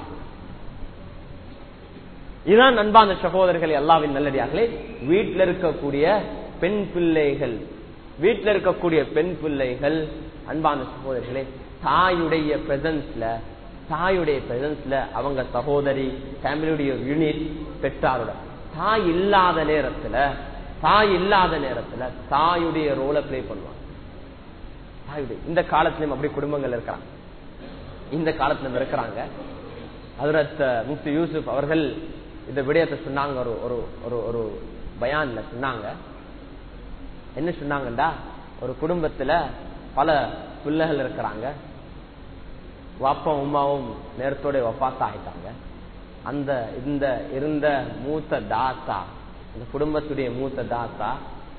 இதுதான் அன்பான சகோதரர்கள் எல்லாவின் நல்லடியார்களே வீட்டில் இருக்கக்கூடிய பெண் பிள்ளைகள் வீட்டில் இருக்கக்கூடிய பெண் பிள்ளைகள் அன்பான சகோதரர்களே தாயுடைய பிரசன்ஸ்ல தாயுடைய பிரசன்ஸ்ல அவங்க சகோதரி ஃபேமிலியுடைய யூனிட் பெற்றாரோட தாய் இல்லாத நேரத்துல தாய் இல்லாத நேரத்துல தாயுடைய ரோலை பிளே பண்ணுவாங்க தாயுடைய இந்த காலத்திலும் அப்படி குடும்பங்கள் இருக்கிறாங்க இந்த காலத்துல இருக்கிறாங்க ஹதரத் முஃப்தி யூசுப் அவர்கள் இந்த விடயத்தை சொன்னாங்க ஒரு ஒரு ஒரு ஒரு பயான்ல சொன்னாங்க என்ன சொன்னாங்கண்டா ஒரு குடும்பத்துல பல பிள்ளைகள் இருக்கிறாங்க வாப்பாவும் உமாவும் நேரத்தோட வப்பாத்தா ஆயிட்டாங்க அந்த இந்த இருந்த மூத்த தாத்தா இந்த குடும்பத்துடைய மூத்த தாத்தா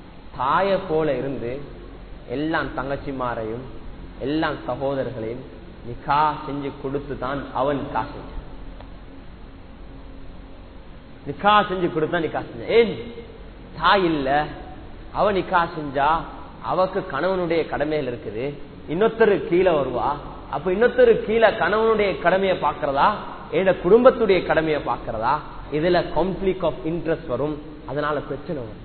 தாய போல இருந்து எல்லாம் தங்கச்சிமாரையும் எல்லாம் சகோதரர்களையும் நிக்கா செஞ்சு கொடுத்து தான் அவன் நிக்கா செஞ்சான் நிக்கா செஞ்சு கொடுத்தா நிக்கா செஞ்சான் ஏன் தாய் இல்ல அவ நிக்கா செஞ்சா அவக்கு கணவனுடைய கடமைகள் இருக்குது இன்னொருத்தரு கீழே வருவா அப்ப இன்னொருத்தரு கீழே கணவனுடைய கடமையை பாக்குறதா என் குடும்பத்துடைய கடமையை பாக்குறதா இதுல கான்ஃபிளிக் ஆஃப் இன்ட்ரெஸ்ட் வரும் அதனால பிரச்சனை வரும்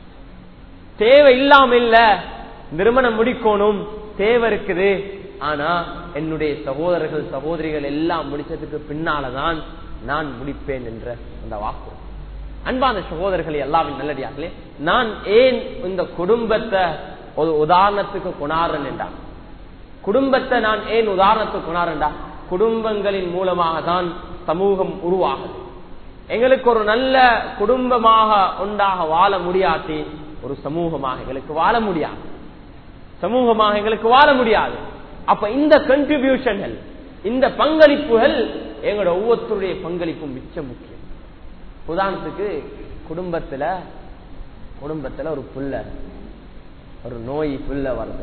தேவை இல்லாம இல்ல திருமணம் முடிக்கணும் தேவை இருக்குது ஆனா என்னுடைய சகோதரர்கள் சகோதரிகள் எல்லாம் முடிச்சதுக்கு பின்னாலதான் நான் முடிப்பேன் என்ற அந்த வாக்கு அன்பான சகோதரர்களை எல்லாமே நல்லடியார்களே நான் ஏன் இந்த குடும்பத்தை ஒரு உதாரணத்துக்கு கொணாறன் என்றா குடும்பத்தை நான் ஏன் உதாரணத்துக்கு கொணாறண்டா குடும்பங்களின் மூலமாக தான் சமூகம் உருவாகுது எங்களுக்கு ஒரு நல்ல குடும்பமாக உண்டாக வாழ முடியாட்டி ஒரு சமூகமாக எங்களுக்கு வாழ முடியாது சமூகமாக எங்களுக்கு வாழ முடியாது அப்ப இந்த கண்ட்ரிபியூஷன்கள் இந்த பங்களிப்புகள் எங்களோட ஒவ்வொருத்தருடைய பங்களிப்பும் மிச்ச முக்கியம் உதாரணத்துக்கு குடும்பத்துல குடும்பத்துல ஒரு புள்ள ஒரு நோய் புள்ள வருது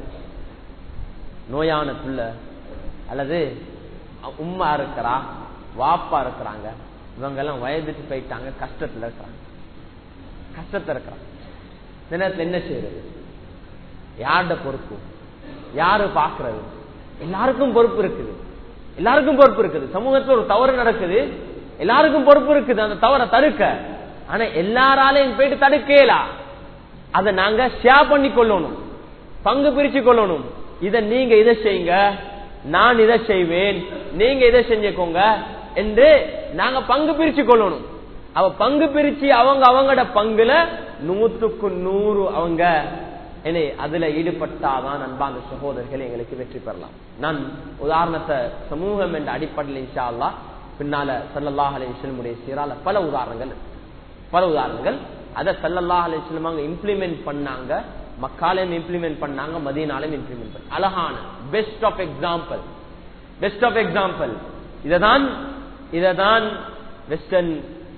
நோயான புள்ள அல்லது உம்மா இருக்கிறா வாப்பா இருக்கிறாங்க இவங்க எல்லாம் வயதுக்கு போயிட்டாங்க கஷ்டத்துல இருக்கிறாங்க கஷ்டத்துல இருக்கிறாங்க தினத்துல என்ன செய்யறது யாரோட பொறுப்பு யாரு பாக்குறது எல்லாருக்கும் பொறுப்பு இருக்குது எல்லாருக்கும் பொறுப்பு இருக்குது சமூகத்துல ஒரு தவறு நடக்குது எல்லாருக்கும் பொறுப்பு இருக்குது அந்த தவறை தடுக்க ஆனா எல்லாராலையும் போயிட்டு தடுக்கலா அதை நாங்க ஷேர் பண்ணி கொள்ளணும் பங்கு பிரிச்சு கொள்ளணும் இத நீங்க இதை செய்யுங்க நான் இதை செய்வேன் நீங்க இதை செஞ்சுக்கோங்க என்று நாங்க பங்கு பிரிச்சு கொள்ளணும் அவ பங்கு பிரிச்சு அவங்க அவங்களோட பங்குல நூத்துக்கு நூறு அவங்க என்ன அதுல ஈடுபட்டாதான் அன்பான சகோதரர்கள் எங்களுக்கு வெற்றி பெறலாம் நான் உதாரணத்தை சமூகம் என்ற அடிப்படையில் இன்ஷா அல்லா பின்னால சல்லல்லாஹ் அலிஸ்லமுடைய சீரால பல உதாரணங்கள் பல உதாரணங்கள் அதை சல்லல்லாஹ் அலிஸ்லம் அங்க இம்ப்ளிமெண்ட் பண்ணாங்க மக்காலையும் இம்ப்ளிமெண்ட் பண்ணாங்க மதியனாலையும் இம்ப்ளிமெண்ட் பண்ண அழகான best of example best of example இததான் இததான் வெஸ்டர்ன்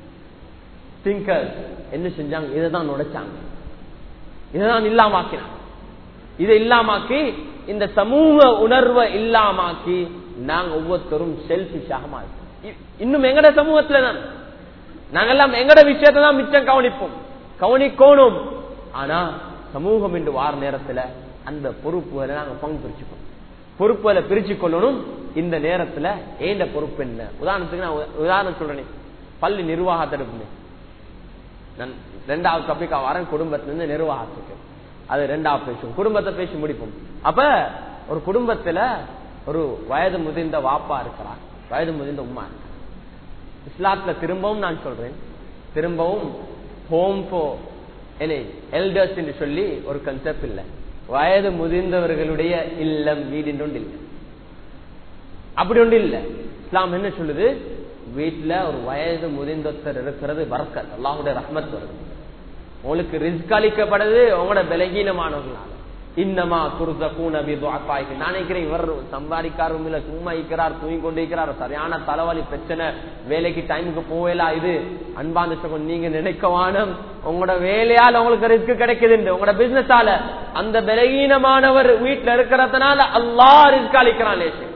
திங்கர் என்ன செஞ்சாங்க இதை தான் நுழைச்சாங்க இதைதான் இல்லாமாக்கினாங்க இதை இல்லாமாக்கி இந்த சமூக உணர்வை இல்லாமாக்கி நாங்க ஒவ்வொருத்தரும் செல்பிஷாக மாறோம் இன்னும் எங்கட சமூகத்துல தான் நாங்கெல்லாம் எங்கட விஷயத்தை தான் மிச்சம் கவனிப்போம் கவனிக்கணும் ஆனா சமூகம் என்று வார நேரத்துல அந்த பொறுப்புகளை நாங்க பங்கு பிரிச்சுக்கணும் பொறுப்புகளை பிரிச்சு கொள்ளணும் இந்த நேரத்துல ஏண்ட பொறுப்பு என்ன உதாரணத்துக்கு நான் உதாரணம் சொல்றேன் பள்ளி நிர்வாக தடுப்புமே நான் ரெண்டாவது டாபிக் வரேன் குடும்பத்திலிருந்து நிர்வாகத்துக்கு அது ரெண்டாவது பேசுவோம் குடும்பத்தை பேசி முடிப்போம் அப்ப ஒரு குடும்பத்துல ஒரு வயது முதிர்ந்த வாப்பா இருக்கிறார் வயது முதிர்ந்த உமா இருக்கிறார் இஸ்லாத்துல திரும்பவும் நான் சொல்றேன் திரும்பவும் ஹோம் போ எல்டர்ஸ் என்று சொல்லி ஒரு கன்செப்ட் இல்லை வயது முதிர்ந்தவர்களுடைய இல்லம் வீடு ஒன்று இல்லை அப்படி ஒன்று இல்லை இஸ்லாம் என்ன சொல்லுது வீட்டுல ஒரு வயது முதிர்ந்தொத்தர் இருக்கிறது வரக்கல் அல்லாஹுடைய ரஹ்மத் வருது உங்களுக்கு ரிஸ்க் அளிக்கப்படுது உங்களோட பலகீனமானவர்களால இன்னமா குருத கூணபி துவாக்காய்க்கு நான் நினைக்கிறேன் இவர் சம்பாதிக்காரும் இல்ல சும்மா இருக்கிறார் தூங்கி கொண்டு இருக்கிறார் சரியான தலைவலி பிரச்சனை வேலைக்கு டைமுக்கு போகலா இது அன்பாந்த சகம் நீங்க நினைக்கவானம் உங்களோட வேலையால உங்களுக்கு ரிஸ்க் கிடைக்குது உங்களோட பிசினஸால அந்த பலகீனமானவர் வீட்டுல இருக்கிறதுனால அல்லா ரிஸ்க் அளிக்கிறான் லேசு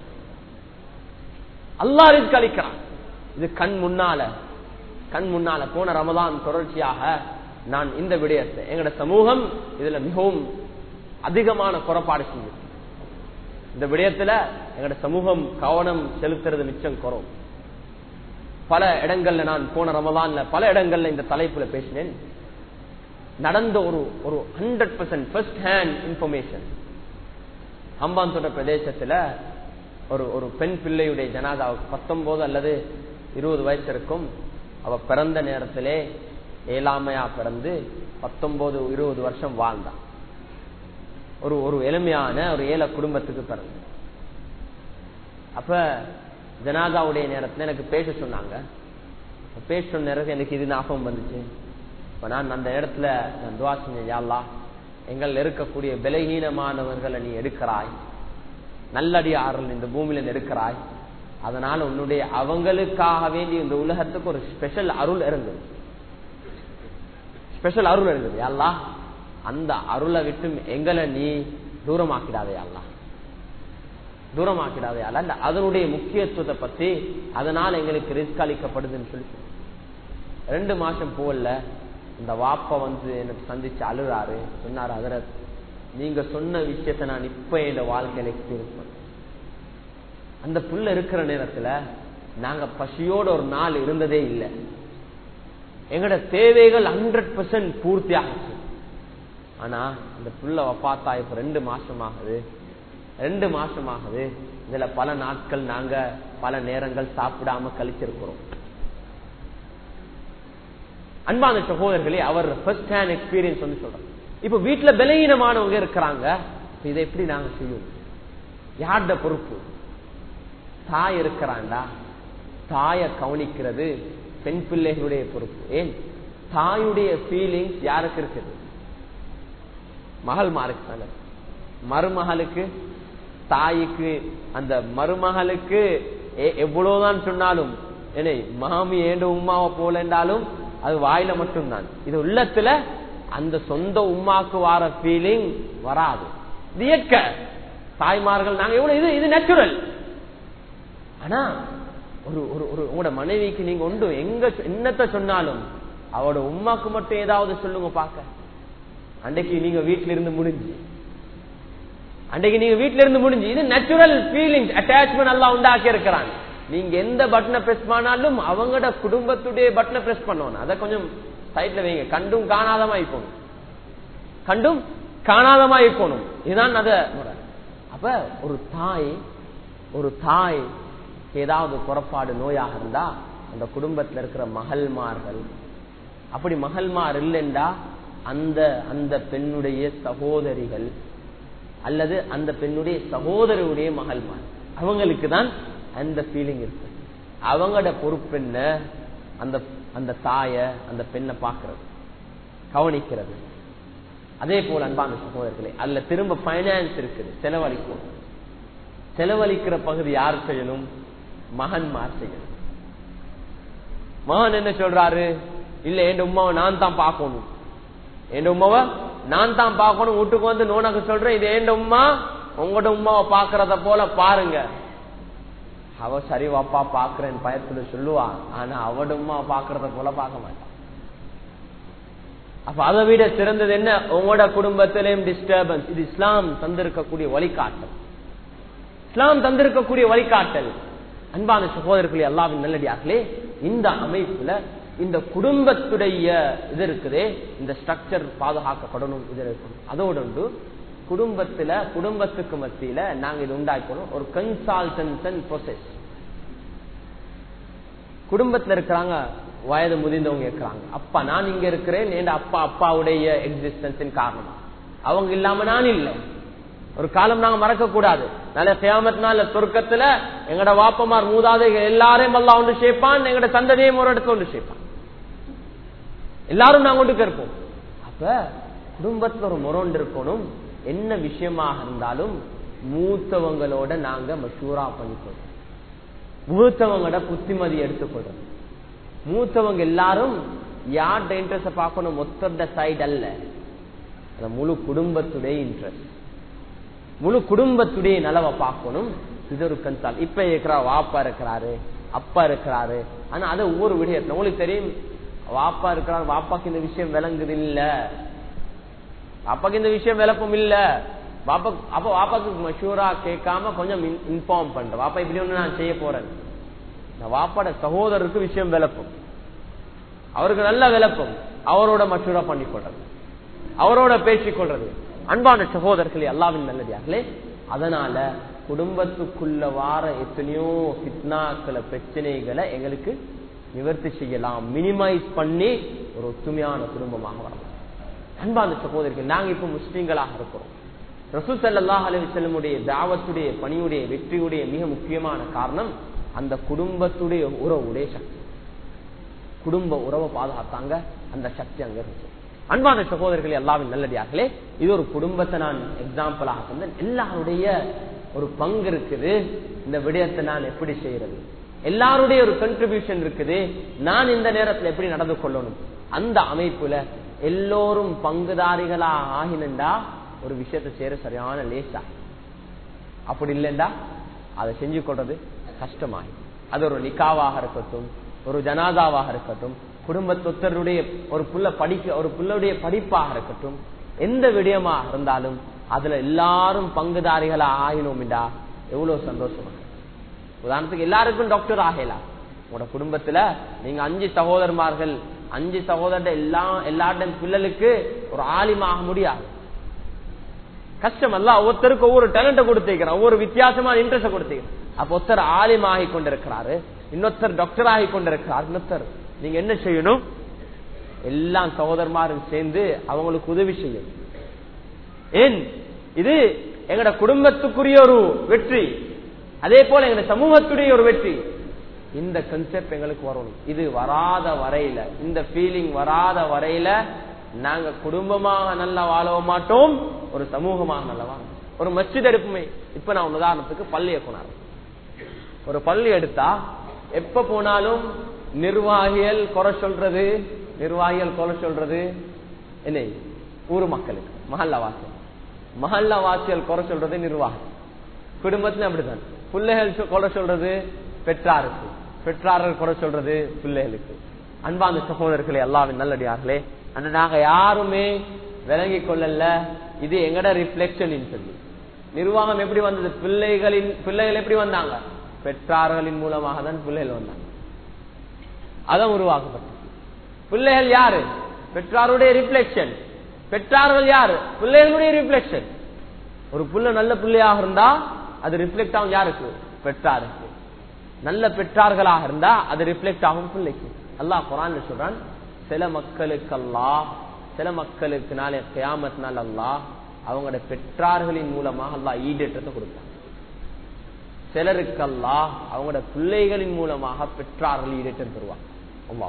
அல்லா ரிஸ்க் அளிக்கிறான் இது கண் முன்னால கண் முன்னால போன ரமதான் தொடர்ச்சியாக நான் இந்த விடயத்தை எங்கட சமூகம் இதுல மிகவும் அதிகமான குறைபாடு செஞ்சு இந்த விடயத்துல எங்கட சமூகம் கவனம் செலுத்துறது மிச்சம் குறம் பல இடங்கள்ல நான் போன ரமதான்ல பல இடங்கள்ல இந்த தலைப்புல பேசினேன் நடந்த ஒரு ஒரு hundred percent first hand information Hambantota பிரதேசத்துல ஒரு ஒரு பெண் பிள்ளையுடைய ஜனாதாவுக்கு பத்தொன்பது அல்லது இருபது வயசு இருக்கும் அவ பிறந்த நேரத்திலே ஏழாமையா பிறந்து பத்தொன்பது இருபது வருஷம் வாழ்ந்தான் ஒரு ஒரு எளிமையான ஒரு ஏழை குடும்பத்துக்கு பிறந்து அப்ப ஜனாதாவுடைய நேரத்துல எனக்கு பேச சொன்னாங்க பேச சொன்ன நேரத்தில் எனக்கு இது ஞாபகம் வந்துச்சு இப்ப நான் அந்த இடத்துல நான் துவா செஞ்சேன் யாழ்லா எங்கள் இருக்கக்கூடிய பலகீனமானவர்களை நீ எடுக்கிறாய் நல்லடியார்கள் இந்த பூமியில எடுக்கிறாய் அதனால உன்னுடைய அவங்களுக்காக வேண்டி இந்த உலகத்துக்கு ஒரு ஸ்பெஷல் அருள் இருந்தது ஸ்பெஷல் அருள் இருந்தது அல்லா அந்த அருளை விட்டு எங்களை நீ தூரமாக்கிடாதே அல்லா தூரமாக்கிடாதே அல்ல அந்த அதனுடைய முக்கியத்துவத்தை பத்தி அதனால எங்களுக்கு ரிஸ்க் அளிக்கப்படுதுன்னு சொல்லி ரெண்டு மாசம் போகல இந்த வாப்ப வந்து எனக்கு சந்திச்சு அழுறாரு சொன்னாரு அதர நீங்க சொன்ன விஷயத்த நான் இப்ப என் வாழ்க்கையில எக்ஸ்பீரியன்ஸ் பண்ணேன் அந்த புள்ள இருக்கிற நேரத்துல நாங்க பசியோட ஒரு நாள் இருந்ததே இல்லை எங்களோட தேவைகள் ஹண்ட்ரட் பெர்சன்ட் பூர்த்தி ஆகுச்சு ஆனா அந்த புள்ள பார்த்தா இப்ப ரெண்டு மாசம் ஆகுது ரெண்டு மாசம் ஆகுது இதுல பல நாட்கள் நாங்க பல நேரங்கள் சாப்பிடாம கழிச்சிருக்கிறோம் அன்பான சகோதரர்களே அவர் ஃபர்ஸ்ட் ஹேண்ட் எக்ஸ்பீரியன்ஸ் வந்து சொல்றோம் இப்ப வீட்டுல பலகீனமானவங்க இருக்கிறாங்க இதை எப்படி நாங்க செய்யும் யார்ட பொறுப்பு தாய் இருக்கிறாண்டா தாய கவனிக்கிறது பெண் பிள்ளைகளுடைய பொறுப்பு ஏன் தாயுடைய ஃபீலிங்ஸ் யாருக்கு இருக்குது மகள் மாருக்கு தானே மருமகளுக்கு தாய்க்கு அந்த மருமகளுக்கு எவ்வளவுதான் சொன்னாலும் என்ன மாமி ஏண்ட உமாவை போல என்றாலும் அது வாயில மட்டும்தான் இது உள்ளத்துல அந்த சொந்த உமாக்கு வார ஃபீலிங் வராது இது இயற்க தாய்மார்கள் நாங்க எவ்வளவு இது இது நேச்சுரல் ஆனா ஒரு ஒரு ஒரு உங்களோட மனைவிக்கு நீங்க உண்டு எங்க என்னத்த சொன்னாலும் அவரோட உமாக்கு மட்டும் ஏதாவது சொல்லுங்க பாக்க அன்றைக்கு நீங்க வீட்டுல இருந்து முடிஞ்சு அன்றைக்கு நீங்க வீட்டுல இருந்து முடிஞ்சு இது நேச்சுரல் ஃபீலிங் அட்டாச்மெண்ட் எல்லாம் உண்டாக்கி இருக்கிறான் நீங்க எந்த பட்டனை பிரஸ் பண்ணாலும் அவங்களோட குடும்பத்துடைய பட்டனை பிரஸ் பண்ணணும் அதை கொஞ்சம் சைட்ல வைங்க கண்டும் காணாதமா இருக்கணும் கண்டும் காணாதமா இருக்கணும் இதுதான் அத அப்ப ஒரு தாய் ஒரு தாய் ஏதாவது புறப்பாடு நோயாக இருந்தா அந்த குடும்பத்தில் இருக்கிற மகள்மார்கள் அப்படி மகள்மார் இல்லைண்டா அந்த அந்த பெண்ணுடைய சகோதரிகள் அல்லது அந்த பெண்ணுடைய சகோதரியுடைய மகள்மார் அவங்களுக்கு தான் அந்த ஃபீலிங் இருக்கு அவங்களோட பொறுப்பு என்ன அந்த அந்த தாய அந்த பெண்ணை பார்க்கறது கவனிக்கிறது அதே போல அன்பான சகோதரர்களே அதுல திரும்ப பைனான்ஸ் இருக்குது செலவழிக்கும் செலவழிக்கிற பகுதி யார் செய்யணும் மகன்மார் செய்யணும் மகன் என்ன சொல்றாரு இல்ல என் உமாவை நான் தான் பார்க்கணும் என் உமாவை நான் தான் பார்க்கணும் வீட்டுக்கு வந்து நோனக்கு சொல்றேன் இது என் உமா உங்களோட உமாவை பாக்குறத போல பாருங்க அவ சரி வாப்பா பாக்குறேன் பயத்துல சொல்லுவா ஆனா அவட உமா பாக்குறத போல பார்க்க மாட்டான் அப்ப அதை விட சிறந்தது என்ன உங்களோட குடும்பத்திலையும் டிஸ்டர்பன்ஸ் இது இஸ்லாம் தந்திருக்கக்கூடிய வழிகாட்டல் இஸ்லாம் தந்திருக்கக்கூடிய வழிகாட்டல் அன்பான சகோதரர்களே அல்லாவின் நல்லடியார்களே இந்த அமைப்புல இந்த குடும்பத்துடைய இது இருக்குதே இந்த ஸ்ட்ரக்சர் பாதுகாக்கப்படணும் இது இருக்கணும் அதோடு உண்டு குடும்பத்துல குடும்பத்துக்கு மத்தியில நாங்க இது உண்டாக்கணும் ஒரு கன்சால்டன்சன் ப்ரோசஸ் குடும்பத்துல இருக்கிறாங்க வயது முதிர்ந்தவங்க இருக்கிறாங்க அப்பா நான் இங்க இருக்கிறேன் என் அப்பா அப்பாவுடைய எக்ஸிஸ்டன்ஸின் காரணமா அவங்க இல்லாம நான் இல்லை ஒரு காலம் நாங்க மறக்க கூடாது நல்ல சேமத் நாள் சொர்க்கத்துல எங்கட வாப்பமார் மூதாதைகள் எல்லாரையும் எல்லாம் ஒன்று சேர்ப்பான் எங்கட சந்ததியும் ஒரு இடத்துல ஒன்று சேர்ப்பான் எல்லாரும் நாங்க ஒன்று கேட்போம் அப்ப குடும்பத்துல ஒரு முரண்டு இருக்கணும் என்ன விஷயமாக இருந்தாலும் மூத்தவங்களோட நாங்க மஷூரா பண்ணிக்கொள்றோம் மூத்தவங்களோட புத்திமதி எடுத்துக்கொள்றோம் மூத்தவங்க எல்லாரும் யார்ட இன்ட்ரெஸ்ட் பார்க்கணும் மொத்த சைடு அல்ல அந்த முழு குடும்பத்துடைய இன்ட்ரெஸ்ட் முழு குடும்பத்துடைய நலவை பார்க்கணும் இது ஒரு கன்சால் இப்ப இருக்கிற வாப்பா இருக்கிறாரு அப்பா இருக்கிறாரு ஆனா அதை ஒவ்வொரு விடயத்துல உங்களுக்கு தெரியும் வாப்பா இருக்கிறார் வாப்பாக்கு இந்த விஷயம் விளங்குது இல்ல வாப்பாக்கு இந்த விஷயம் விளப்பம் இல்ல வாப்பா அப்ப வாப்பாக்கு மஷூரா கேட்காம கொஞ்சம் இன்ஃபார்ம் பண்ற வாப்பா இப்படி ஒண்ணு நான் செய்ய போறேன் இந்த வாப்பாட சகோதரருக்கு விஷயம் விளப்பம் அவருக்கு நல்ல விளப்பம் அவரோட மஷூரா பண்ணி கொள்றது அவரோட பேசிக் கொள்றது அன்பான சகோதரர்களே அல்லாவின் நல்லதார்களே அதனால குடும்பத்துக்குள்ள வார எத்தனையோ பித்னாக்களை பிரச்சனைகளை எங்களுக்கு நிவர்த்தி செய்யலாம் மினிமைஸ் பண்ணி ஒரு ஒத்துமையான குடும்பமாக வரலாம் அன்பான சகோதரர்கள் நாங்க இப்ப முஸ்லீம்களாக இருக்கிறோம் ரசூல் சல்லாஹ் அலி செல்லமுடைய தாவத்துடைய பணியுடைய வெற்றியுடைய மிக முக்கியமான காரணம் அந்த குடும்பத்துடைய உறவுடைய சக்தி குடும்ப உறவை பாதுகாத்தாங்க அந்த சக்தி அங்க இருந்துச்சு அன்பான சகோதரர்களே எல்லாவின் நல்லடியார்களே இது ஒரு குடும்பத்தை நான் எக்ஸாம்பிளாக தந்தேன் எல்லாருடைய ஒரு பங்கு இருக்குது இந்த விடயத்தை நான் எப்படி செய்யறது எல்லாருடைய ஒரு கண்ட்ரிபியூஷன் இருக்குது நான் இந்த நேரத்தில் எப்படி நடந்து கொள்ளணும் அந்த அமைப்புல எல்லோரும் பங்குதாரிகளா ஆகினண்டா ஒரு விஷயத்தை செய்யற சரியான லேசா அப்படி இல்லைண்டா அதை செஞ்சு கொள்றது கஷ்டமாகி அது ஒரு நிக்காவாக இருக்கட்டும் ஒரு ஜனாதாவாக இருக்கட்டும் குடும்ப தொத்தருடைய ஒரு புள்ள படிக்க ஒரு புள்ளுடைய படிப்பாக இருக்கட்டும் எந்த விடயமாக இருந்தாலும் அதுல எல்லாரும் பங்குதாரிகளா ஆகினோம்டா எவ்வளவு சந்தோஷமா உதாரணத்துக்கு எல்லாருக்கும் டாக்டர் ஆகலாம் உங்களோட குடும்பத்துல நீங்க அஞ்சு சகோதரமார்கள் அஞ்சு சகோதர எல்லா எல்லாருடைய பிள்ளைகளுக்கு ஒரு ஆலிமாக முடியாது கஷ்டம் அல்ல ஒருத்தருக்கு ஒவ்வொரு டேலண்ட கொடுத்திருக்கிறான் ஒவ்வொரு வித்தியாசமான இன்ட்ரெஸ்ட் கொடுத்திருக்கிறான் அப்ப ஒருத்தர் ஆலிம் ஆகி கொண்டிருக்கிறாரு இன்னொருத்தர் டாக்டர் ஆகி கொண்டிருக்கிறார் இன்னொருத்தர் நீங்க என்ன செய்யணும் எல்லா சகோதரமாரும் சேர்ந்து அவங்களுக்கு உதவி செய்யணும் ஏன் இது எங்கட குடும்பத்துக்குரிய ஒரு வெற்றி அதே போல எங்க சமூகத்துடைய ஒரு வெற்றி இந்த கன்செப்ட் எங்களுக்கு வரணும் இது வராத வரையில இந்த ஃபீலிங் வராத வரையில நாங்க குடும்பமாக நல்லா வாழ மாட்டோம் ஒரு சமூகமாக நல்லா வாழ ஒரு மஸ்ஜித் எடுப்புமே இப்ப நான் உதாரணத்துக்கு பள்ளி இயக்குனார் ஒரு பள்ளி எடுத்தா எப்ப போனாலும் நிர்வாகிகள் குறை சொல்றது நிர்வாகிகள் குறை சொல்றது என்ன ஊர் மக்களுக்கு மஹல்லா வாசியல் மஹல்லா வாசியல் குறை சொல்றது நிர்வாகம் குடும்பத்துல அப்படிதான் பிள்ளைகள் குறை சொல்றது பெற்றாருக்கு பெற்றார்கள் குறை சொல்றது பிள்ளைகளுக்கு அன்பாந்த சகோதரர்களே எல்லாமே நல்லடியார்களே அந்த நாங்க யாருமே விளங்கி கொள்ளல இது எங்கட ரிஃப்ளெக்ஷன் சொல்லி நிர்வாகம் எப்படி வந்தது பிள்ளைகளின் பிள்ளைகள் எப்படி வந்தாங்க பெற்றார்களின் மூலமாக தான் பிள்ளைகள் வந்தாங்க அதான் உருவாக்கப்பட்டது பிள்ளைகள் யாரு பெற்றாருடைய ரிஃப்ளெக்ஷன் பெற்றார்கள் யாரு பிள்ளைகளுடைய ரிஃப்ளெக்ஷன் ஒரு புள்ள நல்ல பிள்ளையாக இருந்தா அது ரிஃப்ளெக்ட் ஆகும் யாருக்கு பெற்றாருக்கு நல்ல பெற்றார்களாக இருந்தா அது ரிஃப்ளெக்ட் ஆகும் பிள்ளைக்கு அல்லாஹ் குரான் சொல்றான் சில மக்களுக்கு அல்லாஹ் சில மக்களுக்கு நாளை கியாமத் நாள் அல்லாஹ் அவங்களோட பெற்றார்களின் மூலமாக அல்லாஹ் ஈடேற்றத்தை கொடுப்பாங்க சிலருக்கு அல்லாஹ் அவங்களோட பிள்ளைகளின் மூலமாக பெற்றார்கள் ஈடேற்றம் தருவாங்க அல்லாஹ்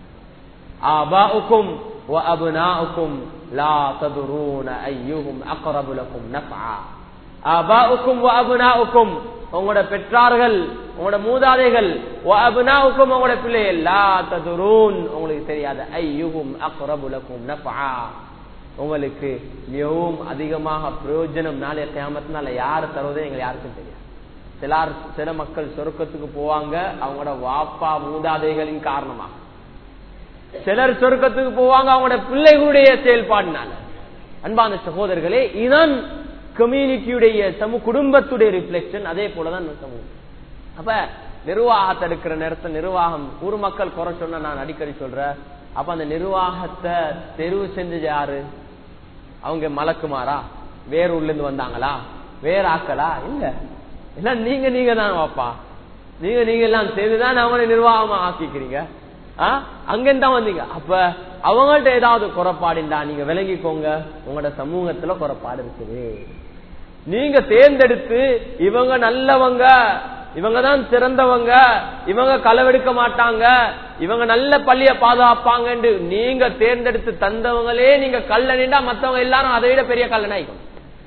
آباؤكم وأبناؤكم لا تدرون أيهم أقرب لكم نفعا آباؤكم وأبناؤكم உங்களோட பெற்றார்கள் உங்களோட மூதாதைகள் அபுனாவுக்கும் உங்களோட பிள்ளைகள் லா ததுரூன் உங்களுக்கு தெரியாத ஐயுகும் அக்ரபுலக்கும் நஃபா உங்களுக்கு மிகவும் அதிகமாக பிரயோஜனம் நாளைய கியாமத்தினால யாரு தருவதே எங்களுக்கு யாருக்கும் தெரியாது சிலார் சில மக்கள் சொருக்கத்துக்கு போவாங்க அவங்களோட வாப்பா மூதாதைகளின் காரணமாக சிலர் சொர்க்கத்துக்கு போவாங்க அவங்களோட பிள்ளைகளுடைய செயல்பாடுனால அன்பான சகோதரர்களே இதுதான் கம்யூனிட்டியுடைய சமூக குடும்பத்துடைய ரிஃப்ளெக்ஷன் அதே போலதான் சமூகம் அப்ப நிர்வாகத்தை எடுக்கிற நேரத்தில் நிர்வாகம் ஊர் மக்கள் குறை சொன்ன நான் அடிக்கடி சொல்றேன் அப்ப அந்த நிர்வாகத்தை தெரிவு செஞ்சது யாரு அவங்க மலக்குமாரா வேற ஊர்ல இருந்து வந்தாங்களா வேற ஆக்களா இல்ல எல்லாம் நீங்க நீங்க தான் வாப்பா நீங்க நீங்க எல்லாம் சேர்ந்துதான் அவங்களை நிர்வாகமா ஆக்கிக்கிறீங்க அங்கதான் வந்தீங்க அப்ப அவங்கள்ட்ட ஏதாவது குறைபாடுண்டா நீங்க விளங்கிக்கோங்க உங்களோட சமூகத்துல குறைபாடு இருக்குது நீங்க தேர்ந்தெடுத்து இவங்க நல்லவங்க இவங்க தான் சிறந்தவங்க இவங்க களவெடுக்க மாட்டாங்க இவங்க நல்ல பள்ளிய பாதுகாப்பாங்க நீங்க தேர்ந்தெடுத்து தந்தவங்களே நீங்க கல்லணிண்டா மத்தவங்க எல்லாரும் அதை விட பெரிய கல்லனாய்க்கும்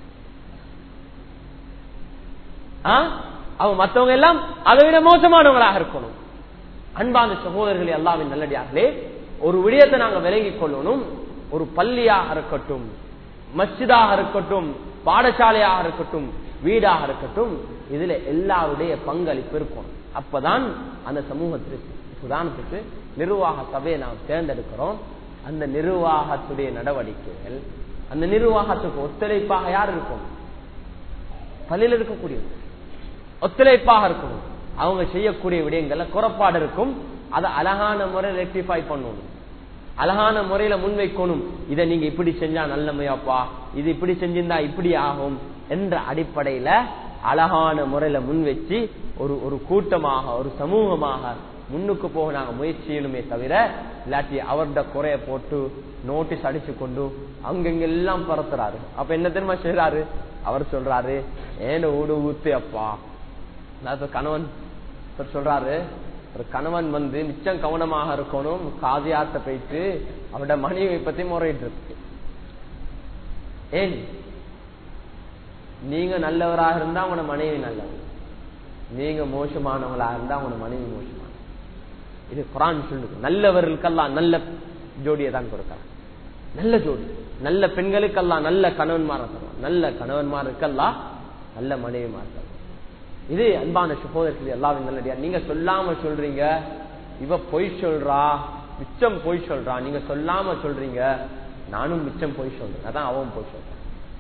அவங்க மத்தவங்க எல்லாம் அதை விட மோசமானவங்களாக இருக்கணும் அன்பான சகோதரர்களே எல்லாவின் நல்லடியார்களே ஒரு விடயத்தை நாங்க விளங்கிக் கொள்ளணும் ஒரு பள்ளியாக இருக்கட்டும் மஸ்ஜிதாக இருக்கட்டும் பாடசாலையாக இருக்கட்டும் வீடாக இருக்கட்டும் இதுல எல்லாருடைய பங்களிப்பு இருக்கும் அப்பதான் அந்த சமூகத்திற்கு உதாரணத்துக்கு நிர்வாக சபையை நாம் தேர்ந்தெடுக்கிறோம் அந்த நிர்வாகத்துடைய நடவடிக்கைகள் அந்த நிர்வாகத்துக்கு ஒத்துழைப்பாக யார் இருக்கும் பள்ளியில் இருக்கக்கூடியது ஒத்துழைப்பாக இருக்கணும் அவங்க செய்யக்கூடிய விடயங்கள்ல குறைபாடு இருக்கும் அதை அழகான முறையில் ரெக்டிஃபை பண்ணணும் அழகான முறையில முன்வைக்கணும் இதை நீங்க இப்படி செஞ்சா நல்லமையாப்பா இது இப்படி செஞ்சிருந்தா இப்படி ஆகும் என்ற அடிப்படையில அழகான முறையில முன் வச்சு ஒரு ஒரு கூட்டமாக ஒரு சமூகமாக முன்னுக்கு போக நாங்க முயற்சி செய்யணுமே தவிர இல்லாட்டி அவர்கிட்ட குறைய போட்டு நோட்டீஸ் அடிச்சு கொண்டு அங்கெங்கெல்லாம் பரத்துறாரு அப்ப என்ன தெரியுமா செய்யறாரு அவர் சொல்றாரு ஏன ஊடு ஊத்து அப்பா கணவன் சொல்றாரு ஒரு கணவன் வந்து மிச்சம் கவனமாக இருக்கணும் காதியாத்த போயிட்டு அவரோட மனைவி பத்தி முறையிட்டு இருக்கு ஏன் நீங்க நல்லவராக இருந்தா உங்களோட மனைவி நல்லவர் நீங்க மோசமானவங்களா இருந்தா உங்களோட மனைவி மோசமான இது குரான் சொல்லுது நல்லவர்களுக்கெல்லாம் நல்ல ஜோடியை தான் கொடுக்கிறான் நல்ல ஜோடி நல்ல பெண்களுக்கெல்லாம் நல்ல கணவன்மார தருவான் நல்ல கணவன்மாருக்கெல்லாம் நல்ல மனைவிமார் தருவான் இது அன்பான சகோதரர்கள் எல்லாரும் நல்லடியா நீங்க சொல்லாம சொல்றீங்க இவ பொய் சொல்றா மிச்சம் பொய் சொல்றா நீங்க சொல்லாம சொல்றீங்க நானும் மிச்சம் பொய் சொல்றேன் அதான் அவன் பொய் சொல்றான்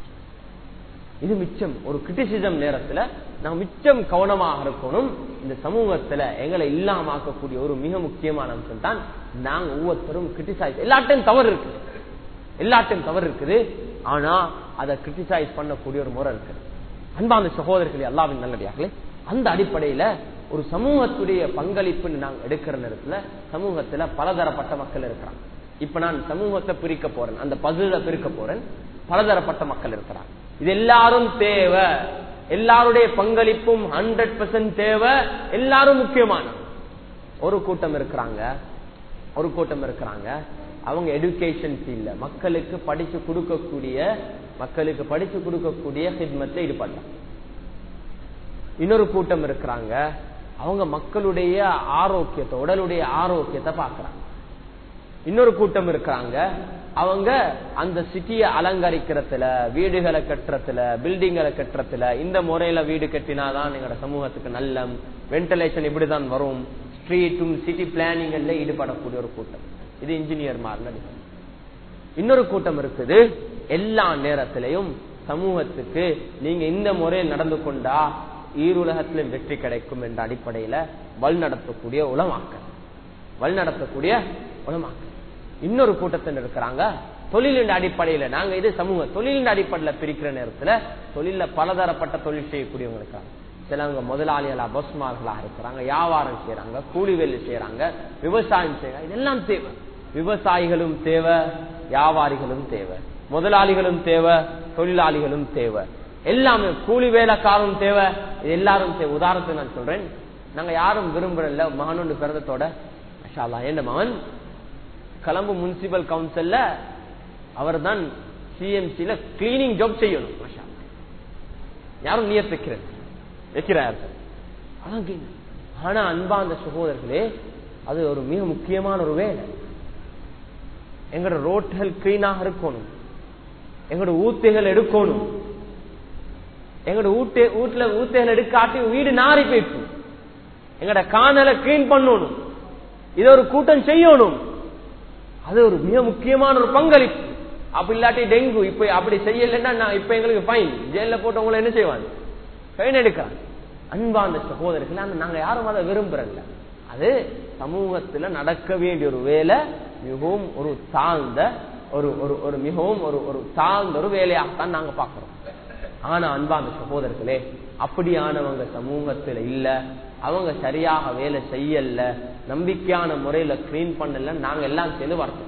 இது மிச்சம் ஒரு கிரிட்டிசிசம் நேரத்துல நான் மிச்சம் கவனமாக இருக்கணும் இந்த சமூகத்துல எங்களை இல்லாமக்கக்கூடிய ஒரு மிக முக்கியமான அம்சம் தான் நாங்க ஒவ்வொருத்தரும் கிரிட்டிசைஸ் எல்லாட்டையும் தவறு இருக்குது எல்லாட்டையும் தவறு இருக்குது ஆனா அதை கிரிட்டிசைஸ் பண்ணக்கூடிய ஒரு முறை இருக்குது அன்பான சகோதரர்களே அல்லாவின் நல்லடியார்களே அந்த அடிப்படையில ஒரு சமூகத்துடைய பங்களிப்புன்னு நாங்க எடுக்கிற நேரத்துல சமூகத்துல பலதரப்பட்ட மக்கள் இருக்கிறாங்க இப்ப நான் சமூகத்தை பிரிக்க போறேன் அந்த பகுதியில பிரிக்க போறேன் பலதரப்பட்ட மக்கள் இருக்கிறாங்க இது எல்லாரும் தேவை எல்லாருடைய பங்களிப்பும் ஹண்ட்ரட் பெர்சன்ட் தேவை எல்லாரும் முக்கியமான ஒரு கூட்டம் இருக்கிறாங்க ஒரு கூட்டம் இருக்கிறாங்க அவங்க எடுகேஷன் ஃபீல்ட்ல மக்களுக்கு படிச்சு கொடுக்கக்கூடிய மக்களுக்கு படிச்சு கொடுக்கக்கூடிய ஹிட்மத்துல ஈடுபடலாம் இன்னொரு கூட்டம் இருக்கிறாங்க அவங்க மக்களுடைய ஆரோக்கியத்தை உடலுடைய ஆரோக்கியத்தை பாக்குறாங்க இன்னொரு கூட்டம் இருக்கிறாங்க அவங்க அந்த சிட்டியை அலங்கரிக்கிறதுல வீடுகளை கட்டுறதுல பில்டிங்களை கட்டுறதுல இந்த முறையில வீடு கட்டினாதான் எங்களோட சமூகத்துக்கு நல்ல வென்டிலேஷன் இப்படிதான் வரும் ஸ்ட்ரீட்டும் சிட்டி பிளானிங்ல ஈடுபடக்கூடிய ஒரு கூட்டம் இது இன்ஜினியர் மாதிரி இன்னொரு கூட்டம் இருக்குது எல்லா நேரத்திலையும் சமூகத்துக்கு நீங்க இந்த முறையில் நடந்து கொண்டா ஈருலகத்திலும் வெற்றி கிடைக்கும் என்ற அடிப்படையில வல் நடத்தக்கூடிய உளமாக்கல் வல் நடத்தக்கூடிய உளமாக்கல் இன்னொரு கூட்டத்தில் இருக்கிறாங்க தொழிலின் அடிப்படையில நாங்க இது சமூக தொழிலின் அடிப்படையில பிரிக்கிற நேரத்துல தொழில பலதரப்பட்ட தொழில் செய்யக்கூடியவங்க இருக்காங்க சிலவங்க முதலாளிகளா பஸ்மார்களா இருக்கிறாங்க வியாபாரம் செய்யறாங்க கூலி வேலை செய்யறாங்க விவசாயம் செய்யறாங்க இதெல்லாம் தேவை விவசாயிகளும் தேவை வியாபாரிகளும் தேவை முதலாளிகளும் தேவை தொழிலாளிகளும் தேவை எல்லாமே கூலி வேலைக்காரரும் தேவை இது எல்லாரும் தேவை உதாரணத்துக்கு நான் சொல்றேன் நாங்க யாரும் விரும்புறல மகனோண்டு பிறந்தத்தோட என்ன மகன் கலம்பு முனிசிபல் கவுன்சில்ல அவர் தான் சிஎம்சில கிளீனிங் ஜாப் செய்யணும் யாரும் நியத் வைக்கிறது வைக்கிறார் அதான் ஆனா அன்பா அந்த சகோதரர்களே அது ஒரு மிக முக்கியமான ஒரு வேலை எங்களோட ரோட்கள் கிளீனாக இருக்கணும் எங்களோட ஊத்தைகள் எடுக்கணும் எங்களோட ஊட்டை வீட்டுல ஊத்தைகள் எடுக்காட்டி வீடு நாரி போயிட்டு எங்களோட காணலை கிளீன் பண்ணணும் இதை ஒரு கூட்டம் செய்யணும் அது ஒரு மிக முக்கியமான ஒரு பங்களிப்பு அப்படி இல்லாட்டி டெங்கு இப்ப அப்படி செய்யலைன்னா நான் இப்ப எங்களுக்கு ஃபைன் ஜெயில போட்டவங்களை என்ன செய்வாங்க ஃபைன் எடுக்கிறாங்க அன்பா அந்த சகோதரர்கள் நாங்க யாரும் அதை விரும்புறல அது சமூகத்துல நடக்க வேண்டிய ஒரு வேலை மிகவும் ஒரு தாழ்ந்த ஒரு ஒரு ஒரு மிகவும் ஒரு ஒரு தாழ்ந்த ஒரு வேலையாகத்தான் நாங்க பாக்குறோம் ஆனா அன்பா அந்த சகோதரர்களே அப்படியானவங்க சமூகத்துல இல்ல அவங்க சரியாக வேலை செய்யல நம்பிக்கையான முறையில கிளீன் பண்ணல நாங்க எல்லாம் சேர்ந்து வருத்தத்தில்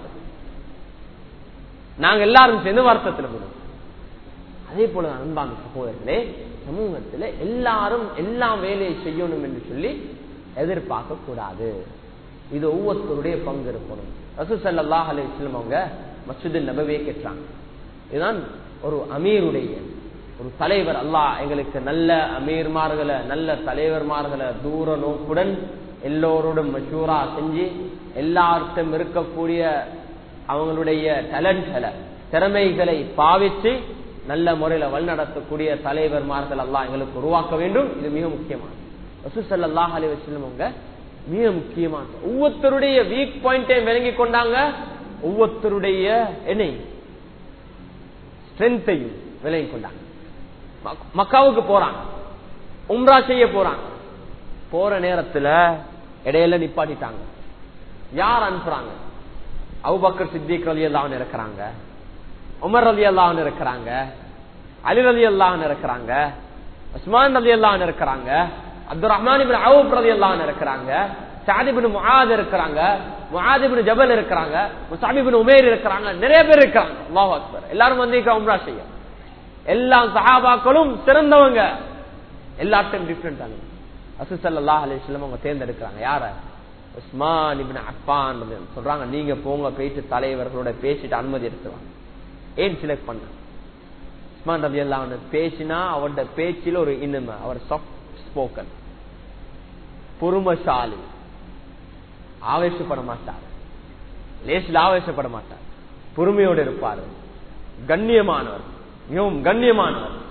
நாங்க எல்லாரும் சேர்ந்து வருத்தத்தில் விடும் அதே போல அன்பான சகோதரர்களே சமூகத்துல எல்லாரும் எல்லா வேலையை செய்யணும் என்று சொல்லி எதிர்பார்க்க கூடாது இது ஒவ்வொருத்தருடைய பங்கு இருக்கணும் ரசூசல்லாஹ் அலி இஸ்லாம் அவங்க மசூது நபவே கேட்டாங்க இதுதான் ஒரு அமீருடைய ஒரு தலைவர் அல்லாஹ் எங்களுக்கு நல்ல அமீர்மார்களை நல்ல தலைவர்மார்களை தூர நோக்குடன் எல்லோரோடும் மஷூரா செஞ்சு எல்லார்ட்டும் இருக்கக்கூடிய அவங்களுடைய டேலண்ட்களை திறமைகளை பாவிச்சு நல்ல முறையில வழிநடத்தக்கூடிய தலைவர்மார்கள் எல்லாம் எங்களுக்கு உருவாக்க வேண்டும் இது மிக முக்கியமானது ரசூசல்லாஹ் அலி வச்சிருந்தவங்க மிக முக்கியமான ஒவ்வொருத்தருடைய வீக் பாயிண்டை விளங்கி கொண்டாங்க ஒவ்வொருத்தருடைய என்னை ஸ்ட்ரென்த்தையும் விலகி கொண்டாங்க மக்காவுக்கு போறாங்க உம்ரா செய்ய போறாங்க போற நேரத்துல இடையில நிப்பாட்டிட்டாங்க யார் அனுப்புறாங்க அவுபக்கர் சித்திக் ரலி அல்லான்னு இருக்கிறாங்க உமர் ரலி அல்லான்னு இருக்கிறாங்க அலி ரலி அல்லான்னு இருக்கிறாங்க உஸ்மான் ரலி அல்லான்னு இருக்கிறாங்க அப்துல் ரஹ்மான் அவுப் ரலி அல்லான்னு இருக்கிறாங்க சாதிபின் முகாத் இருக்கிறாங்க முகாதிபின் ஜபல் இருக்கிறாங்க முசாபிபின் உமேர் இருக்கிறாங்க நிறைய பேர் இருக்கிறாங்க அல்லாஹ் அக்பர் எல்லாரும் வந்து உம்ரா செய்ய எல்லா சஹாபாக்களும் சிறந்தவங்க எல்லாத்தையும் டிஃப்ரெண்ட் ஆனது அசுசல்லாஹ் அலிஸ்லம் அவங்க தேர்ந்தெடுக்கிறாங்க யார உஸ்மான் இபின் அப்பான் சொல்றாங்க நீங்க போங்க போயிட்டு தலைவர்களோட பேசிட்டு அனுமதி எடுத்துவாங்க ஏன் செலக்ட் பண்ண உஸ்மான் ரபி எல்லாம் பேசினா அவரோட பேச்சில் ஒரு இனிமை அவர் சாஃப்ட் ஸ்போக்கன் பொறுமசாலி ஆவேசப்பட மாட்டார் லேசில் ஆவேசப்பட மாட்டார் பொறுமையோடு இருப்பார் கண்ணியமானவர் மிகவும் கண்ணியமானவர்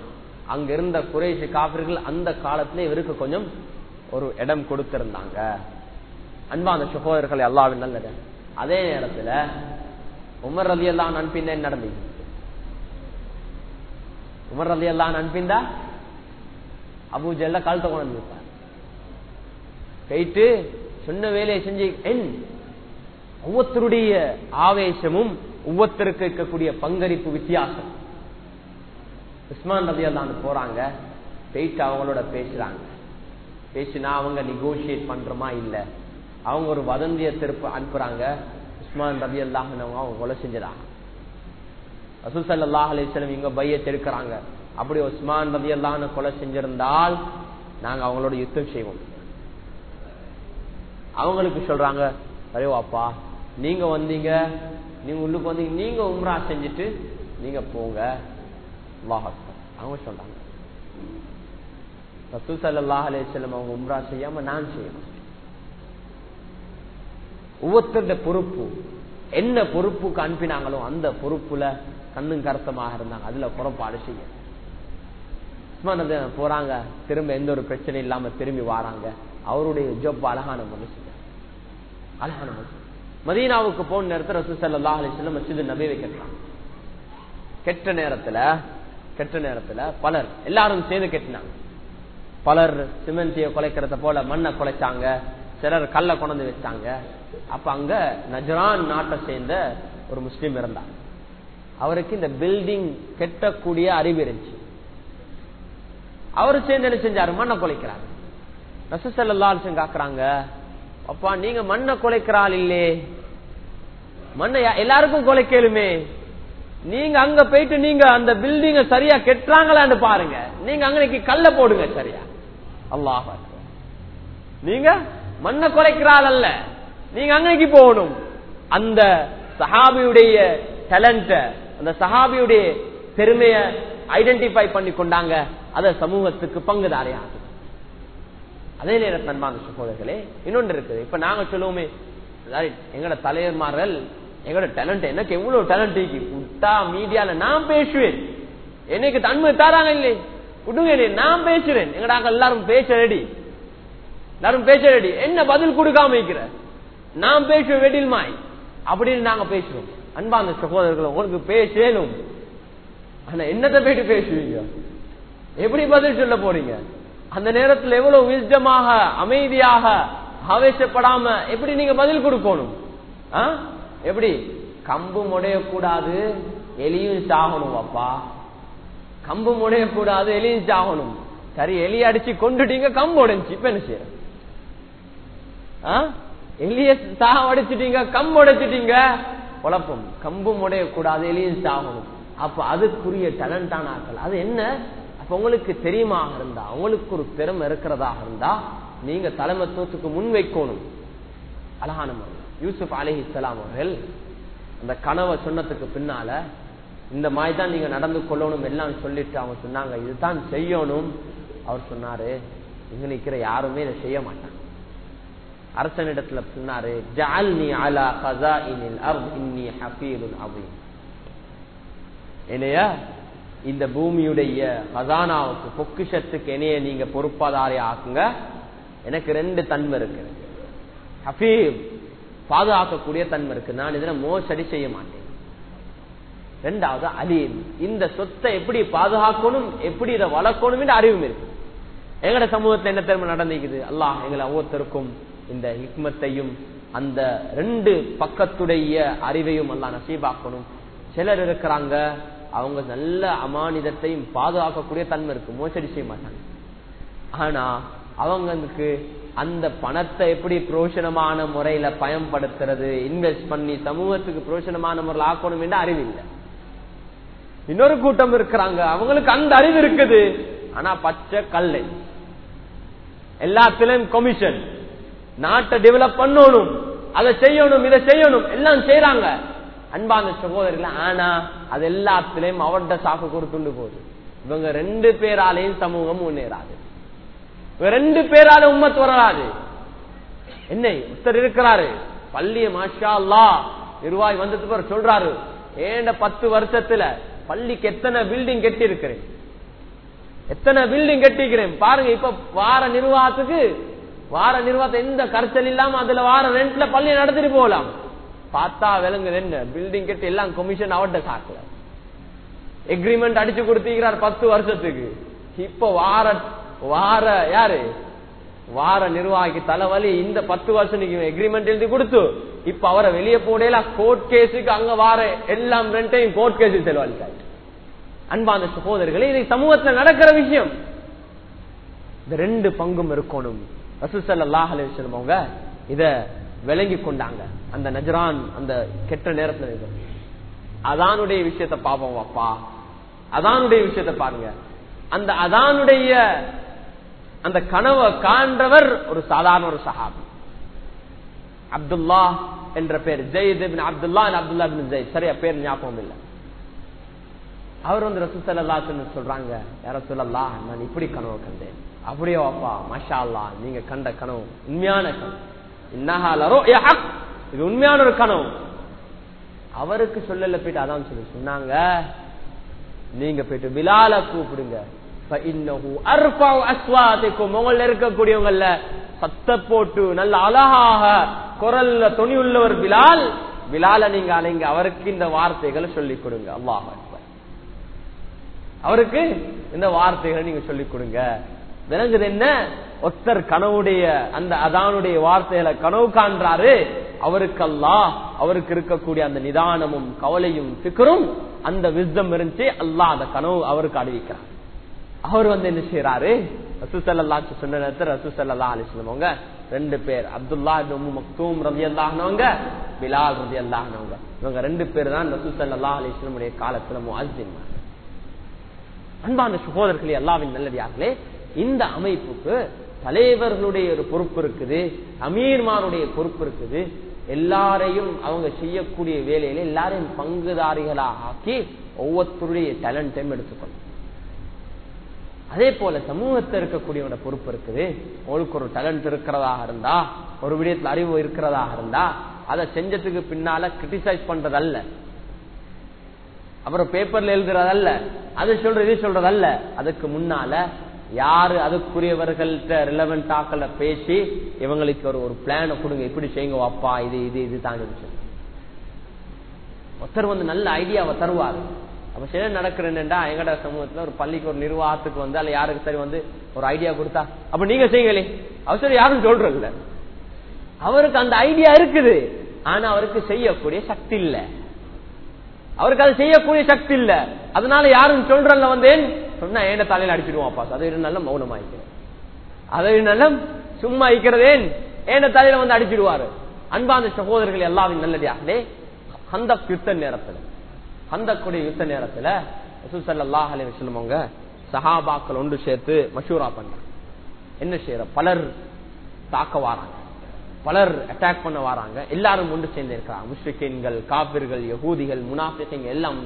அங்க இருந்த குறைஷி காபிர்கள் அந்த காலத்துல இவருக்கு கொஞ்சம் ஒரு இடம் கொடுத்திருந்தாங்க அன்பான சுகோதரர்கள் எல்லாவின் நல்லது அதே நேரத்துல உமர் ரதி எல்லாம் அனுப்பின என்ன நடந்தது உமர் ரதி எல்லாம் அனுப்பிந்தா அபூஜல்ல கழுத்தை கொண்டு வைப்பார் போயிட்டு சொன்ன வேலையை செஞ்சு என் ஒவ்வொருத்தருடைய ஆவேசமும் ஒவ்வொருத்தருக்கு இருக்கக்கூடிய பங்களிப்பு வித்தியாசம் உஸ்மான் ரதி எல்லாம் போறாங்க போயிட்டு அவங்களோட பேசுறாங்க பேசினா அவங்க நெகோசியேட் பண்றோமா இல்ல அவங்க ஒரு வதந்திய திருப்ப அனுப்புறாங்க உஸ்மான் ரபி அல்லாஹ் அவங்க கொலை செஞ்சதாங்க ரசூசல்லாஹ் அலிஸ்லம் இங்க பையத்தை எடுக்கிறாங்க அப்படி உஸ்மான் ரபி அல்லாஹ் கொலை செஞ்சிருந்தால் நாங்க அவங்களோட யுத்தம் செய்வோம் அவங்களுக்கு சொல்றாங்க அரே வாப்பா நீங்க வந்தீங்க நீங்க உள்ளுக்கு வந்தீங்க நீங்க உம்ரா செஞ்சுட்டு நீங்க போங்க அல்லாஹ் அக்பர். அவங்க சொல்றாங்க ரசூல் சல்லாஹ் அலிஸ்லம் அவங்க உம்ரா செய்யாம நான் செய்யணும் ஒவ்வொருத்தருடைய பொறுப்பு என்ன பொறுப்புக்கு அனுப்பினாங்களோ அந்த பொறுப்புல கண்ணும் கருத்தமாக இருந்தாங்க அதுல புறப்பாடு செய்ய உஸ்மான் ரதி போறாங்க திரும்ப எந்த ஒரு பிரச்சனை இல்லாம திரும்பி வராங்க அவருடைய ஜப் அழகான மனுஷன் அழகான மனுஷன் மதீனாவுக்கு போன நேரத்தில் ரசூல் சல்லாஹ் அலிஸ்லம் மசிது நபீவை கட்டுறாங்க கெட்ட நேரத்துல கெட்ட நேரத்துல பலர் எல்லாரும் சேர்ந்து கெட்டினாங்க பலர் சிமெண்டிய குலைக்கிறத போல மண்ணை குலைச்சாங்க சிலர் கல்ல கொண்டு வச்சாங்க அப்ப அங்க நஜரான் நாட்டை சேர்ந்த ஒரு முஸ்லீம் இருந்தார் அவருக்கு இந்த பில்டிங் கெட்டக்கூடிய அறிவு இருந்துச்சு அவரு சேர்ந்து என்ன செஞ்சாரு மண்ணை குலைக்கிறாரு ரசசல்லால் காக்குறாங்க அப்பா நீங்க மண்ணை குலைக்கிறாள் இல்லே மண்ணை யா- எல்லாருக்கும் குலைக்கலுமே நீங்க அங்க போயிட்டு நீங்க அந்த பில்டிங்க சரியா கெட்டுறாங்களான்னு பாருங்க நீங்க அங்கனைக்கு கல்ல போடுங்க சரியா அல்லாஹ் நீங்க மண்ணை குலைக்கிறாள் அல்ல நீங்க அங்கனைக்கு போகணும் அந்த சஹாபியுடைய டேலண்ட அந்த சஹாபியுடைய பெருமைய ஐடென்டிஃபை பண்ணி கொண்டாங்க அத சமூகத்துக்கு பங்குதாரையாகும் அதே நேரத்தில் அன்பான சகோதரர்களே இன்னொன்று இருக்குது இப்ப நாங்க சொல்லுவோமே அதாவது எங்களோட தலைவர்மார்கள் எங்களோட டேலண்ட் எனக்கு எவ்வளவு டேலண்ட் இருக்கு விட்டா மீடியால நான் பேசுவேன் எனக்கு தன்மை தாராங்க இல்லை விடுங்க என்னை, நான் பேசுறேன் எங்கடாங்க எல்லாரும் பேச ரெடி எல்லாரும் பேச ரெடி என்ன பதில் கொடுக்காம இருக்கிற நான் பேசுவேன் வெடில் மாய் அப்படின்னு நாங்க பேசுவோம் அன்பான சகோதரர்கள் உங்களுக்கு பேசணும் ஆனா என்னத்தை போயிட்டு பேசுவீங்க எப்படி பதில் சொல்ல போறீங்க அந்த நேரத்தில் எவ்வளவு விஸ்டமாக அமைதியாக ஆவேசப்படாம எப்படி நீங்க பதில் கொடுக்கணும் ஆ? எப்படி கம்பு முடையக்கூடாது எலியும் சாகணும் அப்பா கம்பு முடையக்கூடாது எலியும் சாகணும் சரி எலி அடிச்சு கொண்டுட்டீங்க கம்பு உடைஞ்சு இப்ப என்ன செய்ய எலிய சாக அடிச்சிட்டீங்க கம்பு உடைச்சிட்டீங்க குழப்பம் கம்பு முடையக்கூடாது எலியும் சாகணும் அப்ப அதுக்குரிய டேலண்டான ஆட்கள் அது என்ன அப்ப உங்களுக்கு தெரியுமா இருந்தா உங்களுக்கு ஒரு திறமை இருக்கிறதாக இருந்தா நீங்க தலைமத்துவத்துக்கு முன் வைக்கணும் அழகான முறை யூசுப் அலஹி அவர்கள் அந்த கனவை சொன்னதுக்கு பின்னால இந்த மாதிரி தான் நீங்க நடந்து கொள்ளணும் எல்லாம் சொல்லிட்டு அவங்க சொன்னாங்க இதுதான் செய்யணும் அவர் சொன்னாரு இங்க நிக்கிற யாருமே இதை செய்ய மாட்டாங்க அரசனிடத்துல சொன்னாரு ஜஅல்னி அலா கஸாயினில் அர்த் இன்னி ஹஃபீதுன் அஸீம் என்னைய இந்த பூமியுடைய கசானாவுக்கு பொக்கிஷத்துக்கு என்னைய நீங்க பொறுப்பாதாரி ஆக்குங்க எனக்கு ரெண்டு தன்மை இருக்கு ஹஃபீப் பாதுகாக்கக்கூடிய தன்மை இருக்கு நான் இதுல மோசடி செய்ய மாட்டேன் ரெண்டாவது அலீம் இந்த சொத்தை எப்படி பாதுகாக்கணும் எப்படி இதை வளர்க்கணும் என்று அறிவும் இருக்கு எங்கட சமூகத்துல என்ன திறமை நடந்திருக்குது அல்லாஹ் எங்களை ஒவ்வொருத்தருக்கும் இந்த ஹிக்மத்தையும் அந்த ரெண்டு பக்கத்துடைய அறிவையும் எல்லாம் நசீபாக்கணும் சிலர் இருக்கிறாங்க அவங்க நல்ல அமானிதத்தையும் பாதுகாக்கக்கூடிய தன்மை இருக்கு மோசடி செய்ய மாட்டாங்க ஆனா அவங்களுக்கு அந்த பணத்தை எப்படி புரோஷனமான முறையில பயன்படுத்துறது இன்வெஸ்ட் பண்ணி சமூகத்துக்கு புரோஷனமான முறையில் ஆக்கணும் என்று அறிவில்லை இன்னொரு கூட்டம் இருக்கிறாங்க அவங்களுக்கு அந்த அறிவு இருக்குது ஆனா பச்சை கல்லு எல்லாத்திலும் கமிஷன் நாட்டை டெவலப் பண்ணணும் அதை செய்யணும் இதை செய்யணும் எல்லாம் செய்யறாங்க அன்பான சகோதரர்கள் ஆனா அது எல்லாத்திலையும் அவர்கிட்ட சாக்கு கொடுத்துண்டு போகுது இவங்க ரெண்டு பேராலையும் சமூகம் முன்னேறாது இவங்க ரெண்டு பேரால உம்மத் வராது என்ன ஒருத்தர் இருக்கிறாரு பள்ளிய மாஷா அல்லா நிர்வாகி வந்ததுக்கு பிறகு சொல்றாரு ஏண்ட பத்து வருஷத்துல பள்ளிக்கு எத்தனை பில்டிங் கட்டி இருக்கிறேன் எத்தனை பில்டிங் கட்டிக்கிறேன் பாருங்க இப்ப வார நிர்வாகத்துக்கு வார நிர்வாகத்தை எந்த கரைச்சல் இல்லாம அதுல வார ரெண்ட்ல பள்ளி நடத்திட்டு போகலாம் பார்த்தா விலங்குது என்ன பில்டிங் கட்டி எல்லாம் கமிஷன் அவர்கிட்ட சாக்கல எக்ரிமெண்ட் அடிச்சு கொடுத்தீங்கிறார் பத்து வருஷத்துக்கு இப்ப வார வார யாரு வார நிர்வாகி தலைவலி இந்த பத்து வருஷம் எக்ரிமெண்ட் எழுதி கொடுத்து இப்ப அவரை வெளியே போடையில கோர்ட் கேஸுக்கு அங்க வார எல்லாம் ரெண்டையும் கோர்ட் கேஸுக்கு செலவழிச்சாச்சு அன்பான சகோதரர்களே இது சமூகத்தில் நடக்கிற விஷயம் இந்த ரெண்டு பங்கும் இருக்கணும் ரசூசல்லாஹ் அலிஸ்லம் அவங்க இத விளங்கி கொண்டாங்க அந்த நஜரான் அந்த கெட்ட நேரத்துல இருக்கு. அதானுடைய விஷயத்தை பாப்போம் அப்பா அதானுடைய விஷயத்தை பாருங்க அந்த அதானுடைய அந்த கனவை காண்றவர் ஒரு சாதாரண ஒரு சஹாபி அப்துல்லா என்ற பேர் ஜெயித் இப்னு அப்துல்லா இல்ல அப்துல்லா இப்னு ஜெயித் சரியா பேர் ஞாபகம் இல்லை அவர் வந்து ரசூசல்லா சொல்றாங்க யார சொல்லலா நான் இப்படி கனவு கண்டேன் அப்படியே அப்பா மஷா அல்லா நீங்க கண்ட கனவு உண்மையான கனவு இன்னஹாலரோ இது உண்மையான ஒரு கனவு அவருக்கு சொல்லல போயிட்டு அதான் சொல்லி சொன்னாங்க நீங்க போயிட்டு பிலால கூப்பிடுங்க உங்கள இருக்கக்கூடியவங்கள சத்த போட்டு நல்ல அழகாக குரல்ல துணி உள்ளவர் பிலால் பிலால நீங்க அலைங்க அவருக்கு இந்த வார்த்தைகளை சொல்லிக் கொடுங்க அல்லாஹ் அவருக்கு இந்த வார்த்தைகளை நீங்க சொல்லிக் கொடுங்க விளங்குது என்ன ஒத்தர் கனவுடைய அந்த அதானுடைய வார்த்தைகளை கனவு காண்றாரு அவருக்கு அல்லாஹ் அவருக்கு இருக்கக்கூடிய அந்த நிதானமும் கவலையும் சிக்கரும் அந்த விஸ்தம் இருந்துச்சு அல்லாஹ் அந்த கனவு அவருக்கு அறிவிக்கிறார் அவர் வந்து என்ன செய்யறாரு ரசூசல்லா சொன்ன நேரத்தில் ரசூசல்லா அலிஸ்லமவங்க ரெண்டு பேர் அப்துல்லா மக்தூம் ரவி அல்லாஹனவங்க பிலால் ரவி அல்லாஹனவங்க இவங்க ரெண்டு பேர் தான் ரசூசல்லா அலிஸ்லமுடைய காலத்துல முஅஸ்ஸின் அன்பான சகோதரர்களே அல்லாவின் நல்லடியார்களே இந்த அமைப்புக்கு தலைவர்களுடைய ஒரு பொறுப்பு இருக்குது அமீர்மாருடைய பொறுப்பு இருக்குது எல்லாரையும் அவங்க செய்யக்கூடிய வேலையில எல்லாரையும் பங்குதாரிகளாக ஆக்கி ஒவ்வொருத்தருடைய டேலண்டையும் எடுத்துக்கணும் அதே போல சமூகத்தில் இருக்கக்கூடியவங்க பொறுப்பு இருக்குது உங்களுக்கு ஒரு டேலண்ட் இருக்கிறதாக இருந்தா ஒரு விடயத்தில் அறிவு இருக்கிறதாக இருந்தா அதை செஞ்சதுக்கு பின்னால கிரிட்டிசைஸ் பண்றதல்ல அப்புறம் பேப்பர்ல எழுதுறதல்ல அது சொல்றது இது சொல்றதல்ல அதுக்கு முன்னால யாரு அதுக்குரியவர்கள்ட்ட ரிலவெண்ட் ஆக்கல பேசி இவங்களுக்கு ஒரு ஒரு பிளான கொடுங்க இப்படி செய்யுங்க அப்பா இது இது இது தாங்க ஒருத்தர் வந்து நல்ல ஐடியாவை தருவாரு அப்ப சில நடக்கிறேன்டா எங்கட சமூகத்துல ஒரு பள்ளிக்கு ஒரு நிர்வாகத்துக்கு வந்து அல்ல யாருக்கு சரி வந்து ஒரு ஐடியா கொடுத்தா அப்ப நீங்க செய்யுங்களே அவசரம் யாரும் சொல்றது அவருக்கு அந்த ஐடியா இருக்குது ஆனா அவருக்கு செய்யக்கூடிய சக்தி இல்லை அவருக்கு அது செய்யக்கூடிய சக்தி இல்ல அதனால யாரும் சொல்றல வந்தேன் சொன்னா ஏண்ட தலையில அடிச்சிடுவோம் அப்பா அதை நல்ல மௌனமா இருக்கிறேன் அதை நல்ல சும்மா இருக்கிறதேன் ஏண்ட தலையில வந்து அடிச்சிடுவாரு அன்பாந்த சகோதரர்கள் எல்லாரும் நல்லதாகலே அந்த யுத்த நேரத்துல அந்த கூடிய யுத்த நேரத்துல ரசூசல்லாஹ் அலி வசலமவங்க சஹாபாக்கள் ஒன்று சேர்த்து மஷூரா பண்றாங்க என்ன செய்யற பலர் தாக்க வாராங்க பலர் அட்டாக் பண்ண வராங்க எல்லாரும் ஒன்று சேர்ந்து இருக்கிறாங்க முஸ்லிம்கள் காபிர்கள் யகூதிகள் முனாஃபிகள் எல்லாம்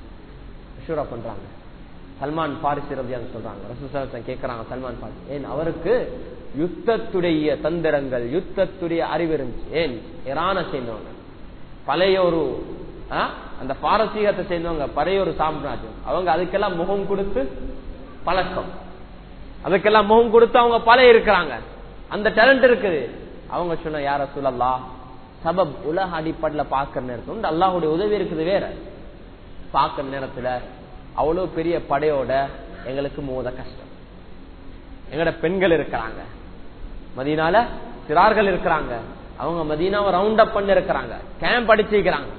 மஷூரா பண்றாங்க சல்மான் பாரிசி ரபியான்னு சொல்றாங்க ரசூசன் கேட்கறாங்க சல்மான் பாரிசி ஏன் அவருக்கு யுத்தத்துடைய தந்திரங்கள் யுத்தத்துடைய அறிவு இருந்துச்சு ஏன் இரான சேர்ந்தவங்க பழைய ஒரு அந்த பாரசீகத்தை சேர்ந்தவங்க பழைய ஒரு சாம்ராஜ்யம் அவங்க அதுக்கெல்லாம் முகம் கொடுத்து பழக்கம் அதுக்கெல்லாம் முகம் கொடுத்து அவங்க பழைய இருக்கிறாங்க அந்த டேலண்ட் இருக்குது அவங்க சொன்ன யார சொல்லலா சபப் உலக அடிப்படையில் பாக்குற நேரத்துல அல்லாஹுடைய உதவி இருக்குது வேற பாக்குற நேரத்துல அவ்வளவு பெரிய படையோட எங்களுக்கு மோத கஷ்டம் எங்கட பெண்கள் இருக்கிறாங்க மதியனால சிறார்கள் இருக்கிறாங்க அவங்க மதீனாவை ரவுண்ட் அப் பண்ணி இருக்கிறாங்க கேம்ப் அடிச்சிருக்கிறாங்க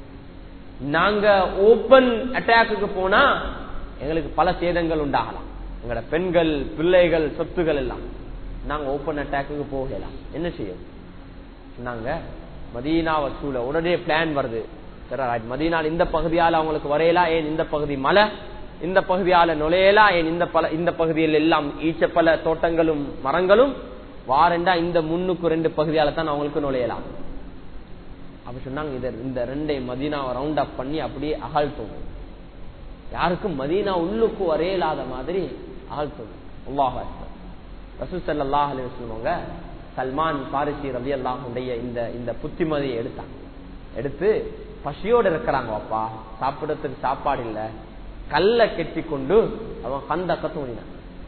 நாங்க ஓபன் அட்டாக்கு போனா எங்களுக்கு பல சேதங்கள் உண்டாகலாம் எங்களோட பெண்கள் பிள்ளைகள் சொத்துகள் எல்லாம் நாங்க ஓபன் அட்டாக்கு போகலாம் என்ன செய்யும் நாங்க மதீனாவை சூழ உடனே பிளான் வருது மதீனால் இந்த பகுதியால அவங்களுக்கு வரையலாம் ஏன் இந்த பகுதி மலை இந்த பகுதியால நுழையலாம் ஏன் இந்த பல இந்த பகுதியில் எல்லாம் ஈச்ச பல தோட்டங்களும் மரங்களும் வாரண்டா இந்த முன்னுக்கு ரெண்டு பகுதியால தான் அவங்களுக்கு நுழையலாம் அப்ப சொன்னாங்க இத இந்த ரெண்டை மதீனாவை ரவுண்ட் அப் பண்ணி அப்படியே அகழ்த்தும் யாருக்கும் மதீனா உள்ளுக்கு வரையலாத மாதிரி அகழ்த்தும் அல்லாஹ் ரசூசல்லா அலி சொல்லுவாங்க சல்மான் பாரிசி ரவி அல்லாஹுடைய இந்த இந்த புத்திமதியை எடுத்தாங்க எடுத்து பசியோடு இருக்கிறாங்க அப்பா சாப்பிடறதுக்கு சாப்பாடு இல்ல கல்ல கெட்டி கொண்டு அவன் கந்தக்க தோணினான்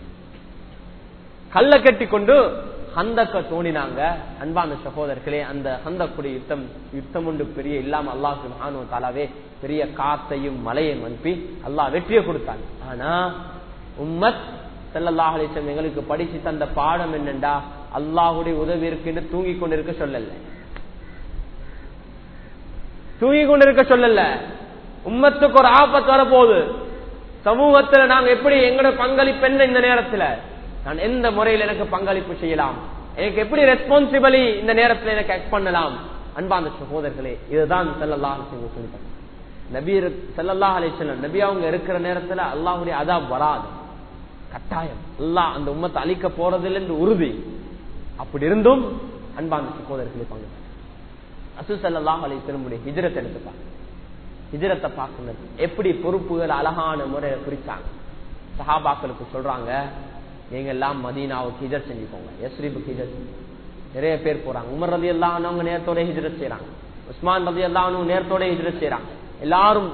கல்ல கட்டி கொண்டு ஹந்தக்க தோணினாங்க அன்பான சகோதரர்களே அந்த ஹந்தக்குடி யுத்தம் யுத்தம் உண்டு பெரிய இல்லாம அல்லாஹ் சுப்ஹானஹு தாலாவே பெரிய காத்தையும் மலையும் அனுப்பி அல்லாஹ் வெற்றியை கொடுத்தான் ஆனா உம்மத் ஸல்லல்லாஹு அலைஹி வஸல்லம் எங்களுக்கு படிச்சு தந்த பாடம் என்னண்டா அல்லாஹ்வுடைய உதவி இருக்குன்னு தூங்கி கொண்டிருக்க சொல்லல தூங்கி கொண்டிருக்க சொல்லல உம்மத்துக்கு ஒரு ஆபத்து வரப்போகுது சமூகத்துல நாங்க எப்படி எங்களோட பங்களிப்பு என்ன இந்த நேரத்துல நான் எந்த முறையில் எனக்கு பங்களிப்பு செய்யலாம் எனக்கு எப்படி ரெஸ்பான்சிபிளி இந்த நேரத்தில் எனக்கு ஆக்ட் பண்ணலாம் அன்பாந்த சகோதரர்களே இதுதான் செல்லல்லாஹ் சொல்லிட்டாங்க நபி செல்லல்லாஹ் அலிசல்லம் நபி அவங்க இருக்கிற நேரத்துல அல்லாஹுடைய அதாப் வராது கட்டாயம் அல்லாஹ் அந்த உம்மத்தை அழிக்க போறதில்லை என்று உறுதி அப்படி இருந்தும் அன்பாந்த சகோதரர்களே பங்கு அசு சல்லாஹ் அலிசல்லமுடைய ஹிஜரத்தை எடுத்துப்பாங்க ஹிஜரத்தை பார்க்கணும் எப்படி பொறுப்புகள் அழகான முறையை பிரிச்சாங்க சஹாபாக்களுக்கு சொல்றாங்க நீங்க எல்லாம் மதீனாவுக்கு ஹிஜர் செஞ்சுக்கோங்க எஸ்ரீபுக்கு ஹிஜர் நிறைய பேர் போறாங்க உமர் ரதி எல்லாம் அவங்க நேரத்தோட ஹிஜரத் செய்யறாங்க உஸ்மான் ரதி எல்லாம் நேரத்தோட ஹிஜரத் செய்யறாங்க எல்லாரும்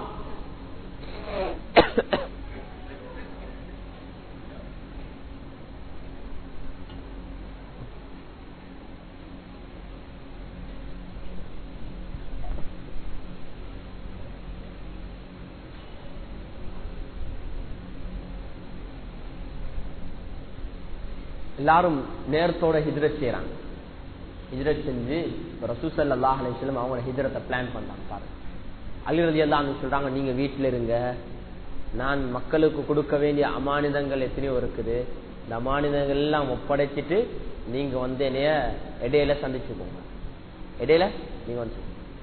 எல்லாரும் நேரத்தோட ஹிஜ்ரத் செய்யறாங்க ஹிஜ்ரத் செஞ்சு ரசூசல்லா அலிஸ்லம் அவங்க ஹிஜ்ரத்தை பிளான் பண்ணாங்க பாருங்க அலிரதி எல்லாம் சொல்றாங்க நீங்க வீட்டுல இருங்க நான் மக்களுக்கு கொடுக்க வேண்டிய அமானிதங்கள் எத்தனையோ இருக்குது இந்த அமானிதங்கள் எல்லாம் ஒப்படைச்சிட்டு நீங்க வந்து என்னைய இடையில சந்திச்சுக்கோங்க இடையில நீங்க வந்து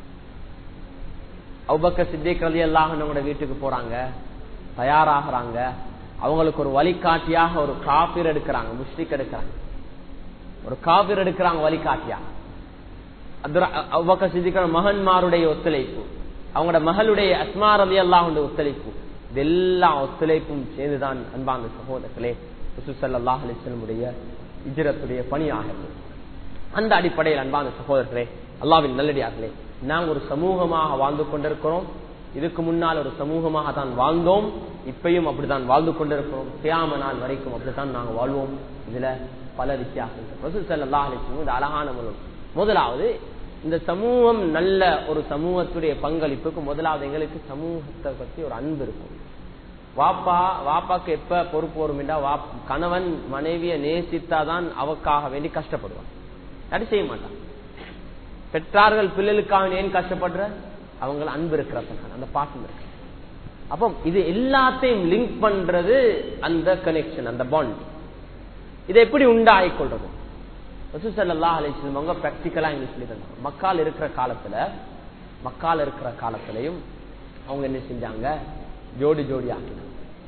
அவ்வக்க சித்திக் அலி அல்லாஹனோட வீட்டுக்கு போறாங்க தயாராகிறாங்க அவங்களுக்கு ஒரு வழிகாட்டியாக ஒரு காபீர் எடுக்கிறாங்க முஸ்லிக் எடுக்கிறாங்க ஒரு காபீர் எடுக்கிறாங்க வழிகாட்டியா அவ்வக்க சித்திக்கிற மகன்மாருடைய ஒத்துழைப்பு அவங்களோட மகளுடைய அஸ்மார் அலி அல்லாஹுடைய ஒத்துழைப்பு இதெல்லாம் ஒத்துழைப்பும் சேர்ந்துதான் அன்பான சகோதரர்களே சுசல்லாஹ் அலிஸ்லமுடைய இஜரத்துடைய பணியாக அந்த அடிப்படையில் அன்பான சகோதரர்களே அல்லாவின் நல்லடியார்களே நாங்கள் ஒரு சமூகமாக வாழ்ந்து கொண்டிருக்கிறோம் இதுக்கு முன்னால் ஒரு சமூகமாக தான் வாழ்ந்தோம் இப்பயும் அப்படித்தான் வாழ்ந்து கொண்டிருக்கிறோம் தியாம நாள் வரைக்கும் அப்படித்தான் நாங்கள் வாழ்வோம் இதுல பல வித்தியாசங்கள் இது அழகான முதல் முதலாவது இந்த சமூகம் நல்ல ஒரு சமூகத்துடைய பங்களிப்புக்கு முதலாவது எங்களுக்கு சமூகத்தை பத்தி ஒரு அன்பு இருக்கும் வாப்பா வாப்பாக்கு எப்ப பொறுப்பு வரும்டா வா கணவன் மனைவிய நேசித்தாதான் அவக்காக வேண்டி கஷ்டப்படுவான் அது செய்ய மாட்டான் பெற்றார்கள் பிள்ளைகளுக்காக ஏன் கஷ்டப்படுற அவங்க அன்பு இருக்கிற அந்த பாசம் இருக்கு அப்போ இது எல்லாத்தையும் லிங்க் பண்றது அந்த கனெக்ஷன் அந்த பாண்ட் இதை எப்படி உண்டாகி கொள்றது ரசூசல்லா அலிஸ்லம் அவங்க பிராக்டிக்கலா இங்க சொல்லி தந்தாங்க மக்கால் இருக்கிற காலத்துல மக்கால் இருக்கிற காலத்திலையும் அவங்க என்ன செஞ்சாங்க ஜோடி ஜோடி ஆக்கினாங்க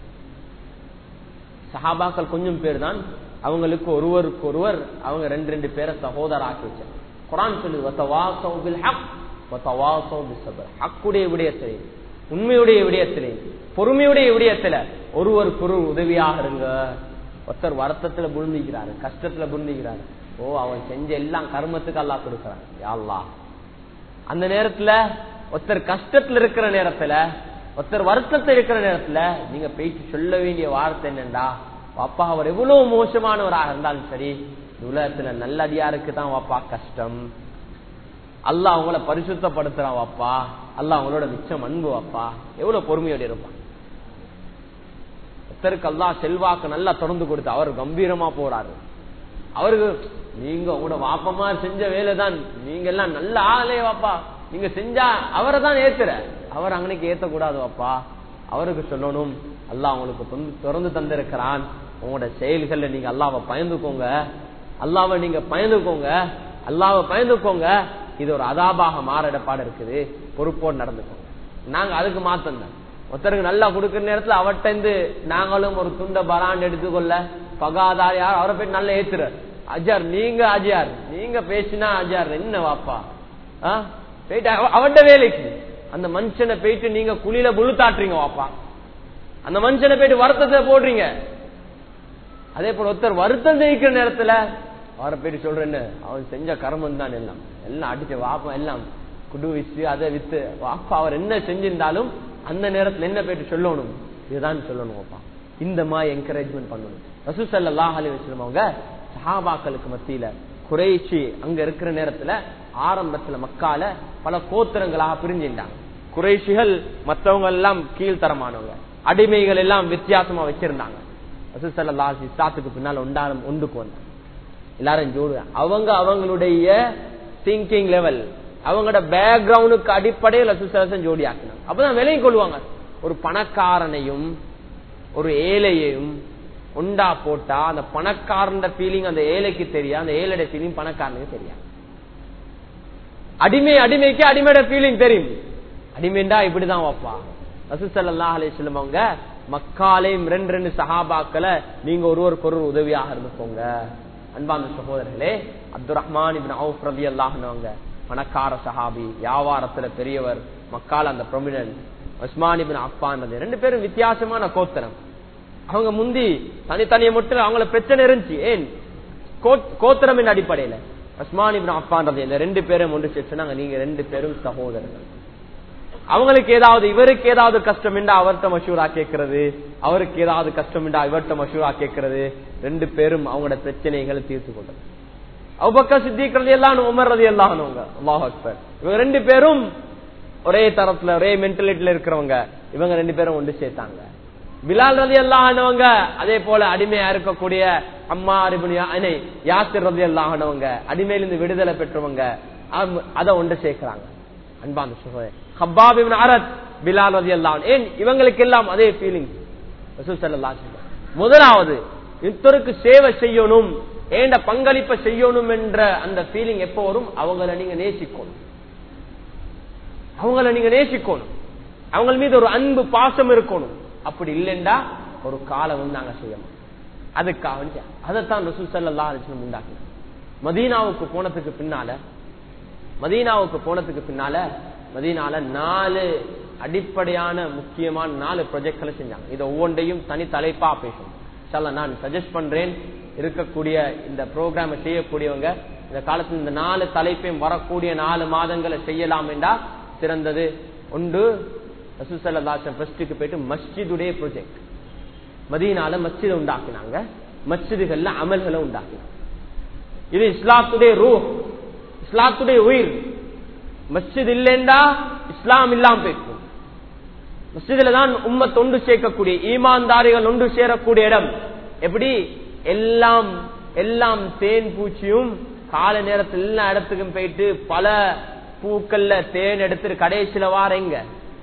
சஹாபாக்கள் கொஞ்சம் பேர் தான் அவங்களுக்கு ஒருவருக்கு ஒருவர் அவங்க ரெண்டு ரெண்டு பேரை சகோதர ஆக்கி வச்சாங்க குரான் சொல்லு ஹக்குடைய விடயத்திலே உண்மையுடைய விடயத்திலே பொறுமையுடைய விடயத்துல ஒருவருக்கு ஒரு உதவியாக இருங்க ஒருத்தர் வருத்தத்துல புரிஞ்சுக்கிறாரு கஷ்டத்துல புரிஞ்சுக்கிறாரு ஓ அவன் செஞ்ச எல்லாம் கர்மத்துக்கு அல்லா கொடுக்கறான் யாழ்லா அந்த நேரத்துல ஒருத்தர் கஷ்டத்துல இருக்கிற நேரத்துல ஒருத்தர் வருத்தத்துல இருக்கிற நேரத்துல நீங்க போயிட்டு சொல்ல வேண்டிய வார்த்தை என்னண்டா அப்பா அவர் எவ்வளவு மோசமானவராக இருந்தாலும் சரி உலகத்துல நல்லடியாருக்கு தான் வாப்பா கஷ்டம் அல்ல அவங்கள பரிசுத்தப்படுத்துறான் வாப்பா அல்ல அவங்களோட மிச்சம் அன்பு வாப்பா எவ்வளவு பொறுமையோட இருப்பான் ஒருத்தருக்கு அல்லா செல்வாக்கு நல்லா தொடர்ந்து கொடுத்து அவர் கம்பீரமா போறாரு அவருக்கு நீங்க உங்களோட வாப்பமா செஞ்ச வேலை தான் நீங்க எல்லாம் நல்ல ஆளே வாப்பா நீங்க செஞ்சா அவரை தான் ஏத்துற அவர் அங்கனைக்கு ஏத்தக்கூடாது வாப்பா அவருக்கு சொல்லணும் அல்லா அவங்களுக்கு திறந்து தந்திருக்கிறான் உங்களோட செயல்கள்ல நீங்க அல்லாவை பயந்துக்கோங்க அல்லாவை நீங்க பயந்துக்கோங்க அல்லாவை பயந்துக்கோங்க இது ஒரு அதாபாக மாறிடப்பாடு இருக்குது பொறுப்போடு நடந்துக்கோங்க நாங்க அதுக்கு மாத்தம் தான் ஒருத்தருக்கு நல்லா கொடுக்குற நேரத்துல அவர்கிட்ட இருந்து நாங்களும் ஒரு துண்ட பரான் எடுத்துக்கொள்ள பகாதார் யார் அவரை போய் நல்லா ஏத்துற அஜார் நீங்க அஜியார் நீங்க பேசினா அஜார் என்ன வாப்பா போயிட்டு அவட்ட வேலைக்கு அந்த மனுஷனை போயிட்டு நீங்க குழியில புழு தாட்டுறீங்க வாப்பா அந்த மனுஷனை போயிட்டு வருத்தத்தை போடுறீங்க அதே போல ஒருத்தர் வருத்தம் ஜெயிக்கிற நேரத்துல அவரை போயிட்டு சொல்றேன்னு அவன் செஞ்ச கர்மம் தான் எல்லாம் எல்லாம் அடிச்ச வாப்பா எல்லாம் குடு வித்து அதை வித்து வாப்பா அவர் என்ன செஞ்சிருந்தாலும் அந்த நேரத்துல என்ன போயிட்டு சொல்லணும் இதுதான் சொல்லணும்ப்பா இந்த மாதிரி என்கரேஜ்மெண்ட் பண்ணணும் ரசூசல்லாஹ் அலி வஸ்லம் அவங்க சஹாபாக்களுக்கு மத்தியில குறைச்சி அங்க இருக்கிற நேரத்துல ஆரம்பத்துல மக்கால பல கோத்திரங்களாக பிரிஞ்சிருந்தாங்க குறைஷிகள் மற்றவங்க எல்லாம் கீழ்த்தரமானவங்க அடிமைகள் எல்லாம் வித்தியாசமா வச்சிருந்தாங்க ரசூசல்லா இஸ்லாத்துக்கு பின்னால் ஒன்றாலும் ஒன்றுக்கு வந்தாங்க எல்லாரும் ஜோடு அவங்க அவங்களுடைய திங்கிங் லெவல் அவங்களோட பேக்ரவுண்டுக்கு அடிப்படையில் ரசூசலசன் ஜோடி ஆக்கினாங்க அப்பதான் விலையும் கொள்வாங்க ஒரு பணக்காரனையும் ஒரு ஏழையையும் உண்டா போட்டா அந்த பணக்காரன் ஃபீலிங் அந்த ஏழைக்கு தெரியும் அந்த ஏழையோட ஃபீலிங் பணக்காரனுக்கு தெரியாது அடிமை அடிமைக்கு அடிமையோட ஃபீலிங் தெரியும் அடிமைண்டா இப்படிதான் வைப்பா ரசூசல்லா அலிஸ்லம் அவங்க மக்காலையும் ரெண்டு ரெண்டு சஹாபாக்களை நீங்க ஒருவருக்கு ஒரு உதவியாக இருந்துக்கோங்க அன்பான சகோதரர்களே அப்துல் ரஹ்மான் இபின் அவுஃப் ரதி அல்லாஹ்னவங்க பணக்கார சஹாபி வியாபாரத்துல பெரியவர் மக்கால் அந்த ப்ரொமினன்ட் உஸ்மான் இபின் அப்பான் ரெண்டு பேரும் வித்தியாசமான கோத்திரம் அவங்க முந்தி தனித்தனியை மட்டும் அவங்கள பிரச்சனை இருந்துச்சு ஏன் கோத்திரமின் அடிப்படையில உஸ்மான் இபின் அப்பான் இந்த ரெண்டு பேரும் ஒன்று சேர்த்துனாங்க நீங்க ரெண்டு பேரும் சகோதரர்கள் அவங்களுக்கு ஏதாவது இவருக்கு ஏதாவது கஷ்டம் என்றா அவர்கிட்ட மஷூரா கேட்கறது அவருக்கு ஏதாவது கஷ்டம் என்றா இவர்கிட்ட மஷூரா கேட்கறது ரெண்டு பேரும் அவங்களோட பிரச்சனைகளை தீர்த்து கொண்டது அவ்வக்க சித்திக்கிறது எல்லாம் உமர் ரதி எல்லாம் அல்லாஹ் அக்பர் இவங்க ரெண்டு பேரும் ஒரே தரத்துல ஒரே மென்டலிட்டில இருக்கிறவங்க இவங்க ரெண்டு பேரும் ஒன்று சேர்த்தாங்க பிலால் ரதி எல்லாம் அதே போல அடிமையா இருக்கக்கூடிய அம்மா அறிபுனியா யாசிர் ரதி எல்லாம் அடிமையிலிருந்து விடுதலை பெற்றவங்க அதை ஒன்று சேர்க்கிறாங்க அன்பான சுகோதரர் ஹப்பாபின் அரத் பிலால் ரதி எல்லாம் ஏன் இவங்களுக்கு எல்லாம் அதே ஃபீலிங் முதலாவது இத்தருக்கு சேவை செய்யணும் ஏண்ட பங்களிப்பை செய்யணும் என்ற அந்த ஃபீலிங் எப்போ வரும் அவங்கள நீங்க நேசிக்கணும் அவங்கள நீங்க நேசிக்கணும் அவங்க மீது ஒரு அன்பு பாசம் இருக்கணும் அப்படி இல்லைண்டா ஒரு காலம் வந்து நாங்க செய்யணும் அதுக்காக அதைத்தான் ரசூல் சல்லா அலிஸ்லம் உண்டாக்கினாங்க மதீனாவுக்கு போனதுக்கு பின்னால மதீனாவுக்கு போனதுக்கு பின்னால மதீனால நாலு அடிப்படையான முக்கியமான நாலு ப்ரொஜெக்ட்களை செஞ்சாங்க இதை ஒவ்வொன்றையும் தனி தலைப்பா பேசணும் சால நான் சஜஸ்ட் பண்றேன் இருக்கக்கூடிய இந்த ப்ரோக்ராம செய்யக்கூடியவங்க இந்த காலத்தில் இந்த நாலு தலைப்பையும் வரக்கூடிய நாலு மாதங்களை செய்யலாம் என்றா சிறந்தது ஒன்று ரசூசல்லாசன் ஃபர்ஸ்டுக்கு போயிட்டு மஸ்ஜிதுடைய ப்ரொஜெக்ட் மதீனால மஸ்ஜிதை உண்டாக்கினாங்க மஸ்ஜிதுகள்ல அமல்களை உண்டாக்கினாங்க இது இஸ்லாத்துடைய ரூ இஸ்லாத்துடைய உயிர் மஸ்ஜித் இல்லைண்டா இஸ்லாம் இல்லாம போயிருக்கும் மஸ்ஜிதுல தான் உம்மத் ஒன்று சேர்க்கக்கூடிய ஈமான்தாரிகள் ஒன்று சேரக்கூடிய இடம் எப்படி எல்லாம் எல்லாம் தேன் பூச்சியும் கால நேரத்தில் எல்லா இடத்துக்கும் போயிட்டு பல பூக்கள்ல தேன் எடுத்துட்டு கடைசியில வார எங்க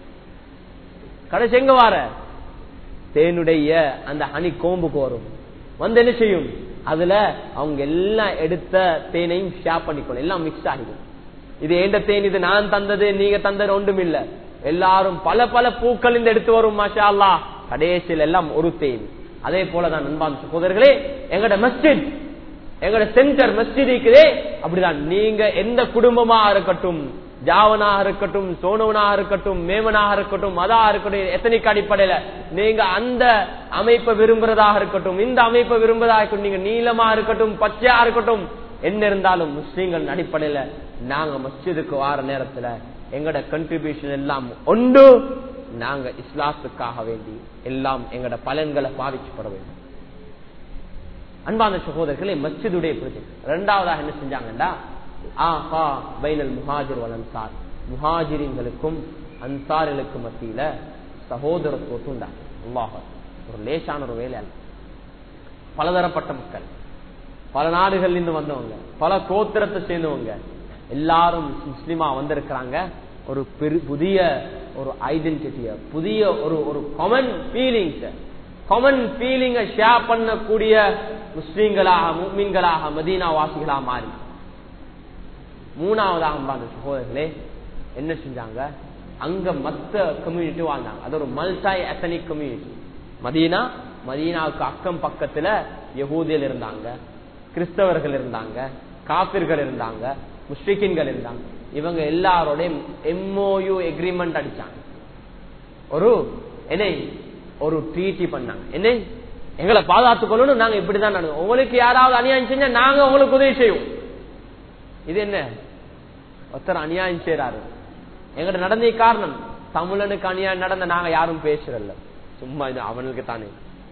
கடைசி எங்க வார தேனுடைய அந்த ஹனி கோம்புக்கு வரும் வந்து என்ன செய்யும் அதுல அவங்க எல்லாம் எடுத்த தேனையும் ஷேர் பண்ணிக்கணும் எல்லாம் மிக்ஸ் ஆகிடும் இது ஏண்ட தேன் இது நான் தந்தது நீங்க தந்தது ஒன்றும் இல்ல எல்லாரும் பல பல பூக்கள் இந்த எடுத்து வரும் மாஷா அல்லா கடைசியில் எல்லாம் ஒரு தேன் அதே போலதான் நண்பான் சகோதரர்களே எங்கட மஸ்ஜித் எங்கட சென்டர் மஸ்ஜித் இருக்குதே அப்படிதான் நீங்க எந்த குடும்பமா இருக்கட்டும் ஜாவனாக இருக்கட்டும் சோனவனாக இருக்கட்டும் மேமனாக இருக்கட்டும் அதா இருக்கட்டும் எத்தனைக்கு அடிப்படையில நீங்க அந்த அமைப்பை விரும்புறதாக இருக்கட்டும் இந்த அமைப்பை விரும்புறதா இருக்கட்டும் நீங்க நீளமா இருக்கட்டும் பச்சையா இருக்கட்டும் என்ன இருந்தாலும் முஸ்லீம்கள் அடிப்படையில நாங்க மஸ்ஜிதுக்கு வார நேரத்துல எங்கட கண்ட்ரிபியூஷன் எல்லாம் ஒன்று நாங்க இஸ்லாத்துக்காக வேண்டி எல்லாம் எங்கட பலன்களை பாதிச்சுப்பட வேண்டும் அன்பான சகோதரர்களே மஸ்ஜிதுடைய ப்ரொஜெக்ட் ரெண்டாவதாக என்ன செஞ்சாங்கண்டா ஆஹா பைனல் முஹாஜிர் வல் அன்சார் முஹாஜிரிங்களுக்கும் அன்சார்களுக்கு மத்தியில சகோதரத்துவத்தை உண்டாங்க அல்லாஹ் ஒரு லேசான ஒரு வேலை அல்ல பலதரப்பட்ட மக்கள் பல நாடுகள்ல இருந்து வந்தவங்க பல கோத்திரத்தை சேர்ந்தவங்க எல்லாரும் முஸ்லிமா வந்திருக்கிறாங்க ஒரு புதிய ஒரு ஐடென்டிட்டிய புதிய ஒரு ஒரு காமன் ஃபீலிங்ஸ் காமன் ஃபீலிங்க ஷேர் பண்ணக்கூடிய முஸ்லீம்களாக முஸ்லீம்களாக மதீனா வாசிகளா மாறி மூணாவதாக அந்த சகோதரர்களே என்ன செஞ்சாங்க அங்க மத்த கம்யூனிட்டி வாழ்ந்தாங்க அது ஒரு மல்டாய் எத்தனிக் கம்யூனிட்டி மதீனா மதீனாவுக்கு அக்கம் பக்கத்துல யகூதியல் இருந்தாங்க கிறிஸ்தவர்கள் இருந்தாங்க காபிர்கள் இருந்தாங்க முஸ்லிக்கின்கள் இருந்தாங்க இவங்க எல்லாரோடையும் எம்ஓயு எக்ரிமெண்ட் அடிச்சாங்க ஒரு என்ன ஒரு ட்ரீட்டி பண்ணாங்க என்ன எங்களை பாதுகாத்துக் கொள்ளணும் நாங்க இப்படிதான் நடந்தோம் உங்களுக்கு யாராவது அநியாயம் செஞ்சா நாங்க உங்களுக்கு உதவி செய்வோம் இது என்ன ஒருத்தர் அநியாயம் செய்யறாரு எங்கிட்ட நடந்த காரணம் தமிழனுக்கு அநியாயம் நடந்த நாங்க யாரும் பேசுறல்ல சும்மா இது அவனுக்கு தானே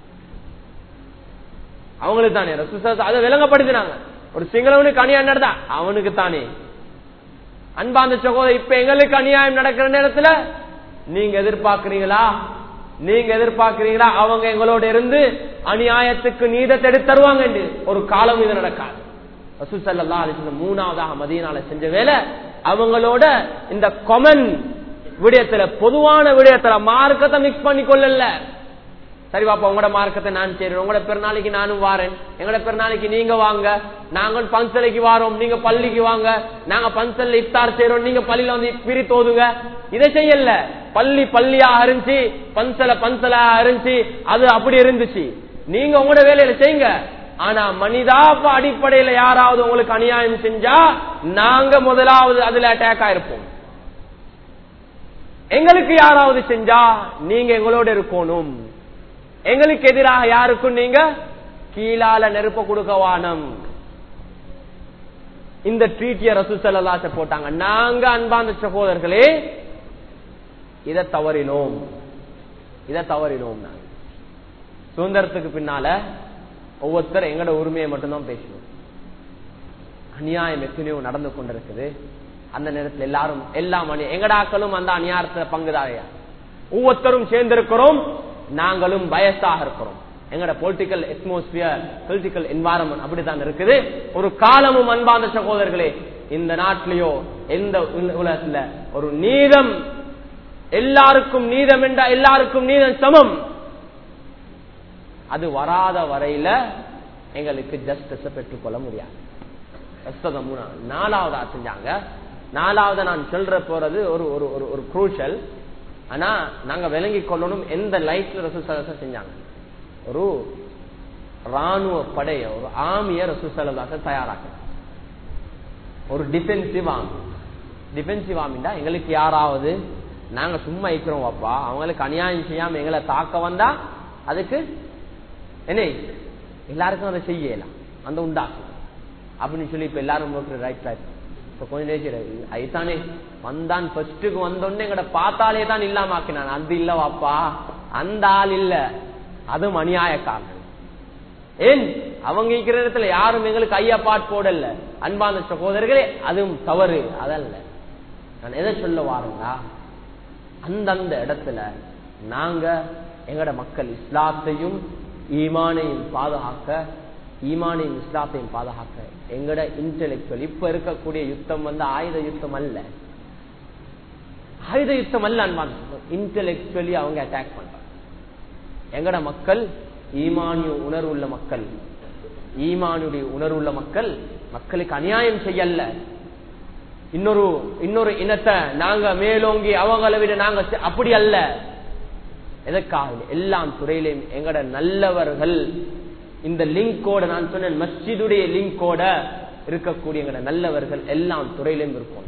அவங்களுக்கு தானே ரசூசா அதை விளங்கப்படுத்தினாங்க ஒரு சிங்களவனுக்கு அநியாயம் நடந்தா அவனுக்கு தானே அன்பாந்த சகோதரர் இப்ப எங்களுக்கு அநியாயம் நடக்கிற நேரத்துல நீங்க எதிர்பார்க்கிறீங்களா நீங்க எதிர்பார்க்கிறீங்களா அவங்க எங்களோட இருந்து அநியாயத்துக்கு நீதத்தை எடுத்து தருவாங்க என்று ஒரு காலம் இது நடக்காது ரசூசல்லா அலிஸ்லம் மூணாவதாக மதியனால செஞ்ச வேலை அவங்களோட இந்த கொமன் விடயத்துல பொதுவான விடயத்துல மார்க்கத்தை மிக்ஸ் பண்ணி கொள்ளல சரி பாப்பா உங்களோட மார்க்கத்தை நான் செய்றேன் உங்களோட பெருநாளைக்கு நானும் வாரேன் எங்களோட பெருநாளைக்கு நீங்க வாங்க நாங்கள் பஞ்சலைக்கு வாரோம் நீங்க பள்ளிக்கு வாங்க நாங்க பஞ்சல்ல இஃப்தார் செய்யறோம் நீங்க பள்ளியில வந்து பிரி தோதுங்க இதை செய்யல பள்ளி பள்ளியா இருந்துச்சு பஞ்சல பஞ்சலா இருந்துச்சு அது அப்படி இருந்துச்சு நீங்க உங்களோட வேலையில செய்யுங்க ஆனா மனிதாப அடிப்படையில யாராவது உங்களுக்கு அநியாயம் செஞ்சா நாங்க முதலாவது அதுல அட்டாக் ஆயிருப்போம் எங்களுக்கு யாராவது செஞ்சா நீங்க எங்களோட இருக்கணும் எங்களுக்கு எதிராக யாருக்கும் நீங்க கீழால நெருப்ப கொடுக்க வானம் இந்த ட்ரீட்டிய ரசூசல்லாச போட்டாங்க நாங்க அன்பாந்த சகோதரர்களே இதை தவறினோம் இதை தவறினோம் நாங்க சுதந்திரத்துக்கு பின்னால ஒவ்வொருத்தர் எங்கட உரிமையை மட்டும்தான் பேசணும் அநியாயம் எத்தனையோ நடந்து கொண்டிருக்குது அந்த நேரத்தில் எல்லாரும் எல்லா மணி எங்கடாக்களும் அந்த அநியாயத்துல பங்குதாரையா ஒவ்வொருத்தரும் சேர்ந்திருக்கிறோம் நாங்களும் பயசாக இருக்கிறோம் எங்கட பொலிட்டிக்கல் அட்மாஸ்பியர் பொலிட்டிக்கல் என்வாரன்மெண்ட் அப்படித்தான் இருக்குது ஒரு காலமும் அன்பாந்த சகோதரர்களே இந்த நாட்டிலேயோ எந்த உலகத்துல ஒரு நீதம் எல்லாருக்கும் நீதம் என்ற எல்லாருக்கும் நீதம் சமம் அது வராத வரையில எங்களுக்கு ஜஸ்டிஸ் பெற்றுக்கொள்ள முடியாது நாலாவதா செஞ்சாங்க நாலாவது நான் சொல்ற போறது ஒரு ஒரு ஒரு குரூஷல் ஆனா நாங்க விளங்கி கொள்ளணும் எந்த லைஃப்ல ரசூசலச செஞ்சாங்க ஒரு ராணுவ படைய ஒரு ஆமிய ரசூசலதாச தயாராக்க ஒரு டிஃபென்சிவ் ஆமி டிஃபென்சிவ் ஆமிண்டா எங்களுக்கு யாராவது நாங்க சும்மா இருக்கிறோம் அப்பா அவங்களுக்கு அநியாயம் செய்யாம எங்களை தாக்க வந்தா அதுக்கு என்ன எல்லாருக்கும் அதை செய்யலாம் அந்த உண்டாக்கும் அப்படின்னு சொல்லி இப்ப எல்லாரும் ரைட் ரைட் இப்ப கொஞ்ச நேரம் ஐத்தானே வந்தான் ஃபர்ஸ்டுக்கு வந்தோடனே எங்கட பார்த்தாலே தான் இல்லாம ஆக்கினான் அது இல்ல வாப்பா அந்த ஆள் இல்ல அதுவும் அநியாயக்காரன் ஏன் அவங்க இருக்கிற இடத்துல யாரும் எங்களுக்கு ஐயா பாட் போடல அன்பான சகோதரர்களே அதுவும் தவறு அதல்ல நான் எதை சொல்ல வாருங்களா அந்தந்த இடத்துல நாங்க எங்கட மக்கள் இஸ்லாத்தையும் ஈமானையும் பாதுகாக்க ஈமானையும் இஸ்லாத்தையும் பாதுகாக்க எங்கட இன்டெலெக்சுவல் இப்ப இருக்கக்கூடிய யுத்தம் வந்து ஆயுத யுத்தம் அல்ல ஆயுத யுத்தம் அல்ல அன்பான் இன்டெலெக்சுவலி அவங்க அட்டாக் பண்றாங்க எங்கட மக்கள் ஈமானிய உணர்வுள்ள மக்கள் ஈமானுடைய உணர்வுள்ள மக்கள் மக்களுக்கு அநியாயம் செய்யல இன்னொரு இன்னொரு இனத்தை நாங்க மேலோங்கி அவங்களை விட நாங்க அப்படி அல்ல எதற்காக எல்லாம் துறையிலையும் எங்கட நல்லவர்கள் இந்த லிங்கோட நான் சொன்னேன் மஸ்ஜிதுடைய லிங்கோட இருக்கக்கூடிய எங்கட நல்லவர்கள் எல்லாம் துறையிலும் இருக்கணும்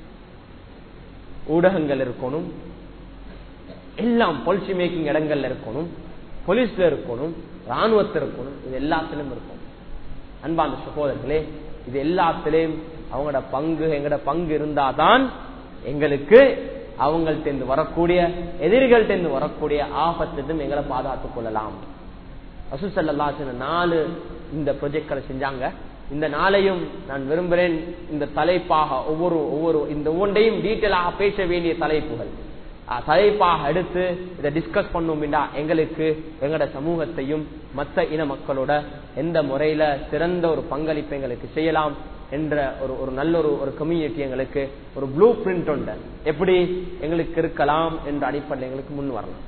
ஊடகங்கள் இருக்கணும் எல்லாம் பாலிசி மேக்கிங் இடங்கள்ல இருக்கணும் போலீஸ்ல இருக்கணும் ராணுவத்தில் இருக்கணும் இது எல்லாத்திலும் இருக்கும் அன்பாந்த சகோதரர்களே இது எல்லாத்திலையும் அவங்களோட பங்கு எங்கட பங்கு இருந்தாதான் எங்களுக்கு அவங்கள்ட்ட வரக்கூடிய எதிரிகள்ட்ட வரக்கூடிய ஆபத்திலும் எங்களை பாதுகாத்துக் கொள்ளலாம் அசுசல்லா நாலு இந்த ப்ரொஜெக்ட்களை செஞ்சாங்க இந்த நாளையும் நான் விரும்புகிறேன் இந்த தலைப்பாக ஒவ்வொரு ஒவ்வொரு இந்த ஒவ்வொன்றையும் டீட்டெயிலாக பேச வேண்டிய தலைப்புகள் தலைப்பாக எடுத்து இதை டிஸ்கஸ் பண்ணோம் எங்களுக்கு எங்களோட சமூகத்தையும் மற்ற இன மக்களோட எந்த முறையில சிறந்த ஒரு பங்களிப்பு எங்களுக்கு செய்யலாம் என்ற ஒரு ஒரு நல்ல ஒரு ஒரு கம்யூனிட்டி எங்களுக்கு ஒரு ப்ளூ பிரிண்ட் உண்டு எப்படி எங்களுக்கு இருக்கலாம் என்ற அடிப்படையில் எங்களுக்கு முன் வரலாம்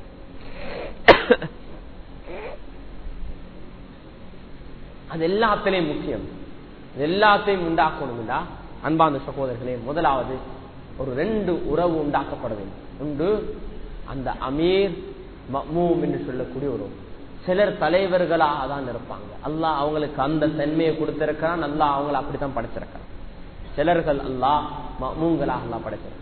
அது எல்லாத்திலையும் முக்கியம் எல்லாத்தையும் உண்டாக்கணும்டா அன்பாந்த சகோதரர்களே முதலாவது ஒரு ரெண்டு உறவு உண்டாக்கப்பட வேண்டும் உண்டு அந்த அமீர் மமூம் என்று சொல்லக்கூடிய ஒரு சிலர் தலைவர்களாக தான் இருப்பாங்க அல்லாஹ் அவங்களுக்கு அந்த தன்மையை கொடுத்திருக்கிறான் அல்லாஹ் அவங்களை அப்படித்தான் படைச்சிருக்கிறான் சிலர்கள் அல்லாஹ் மமூங்களாக அல்லாஹ் படைச்சிருக்கிறான்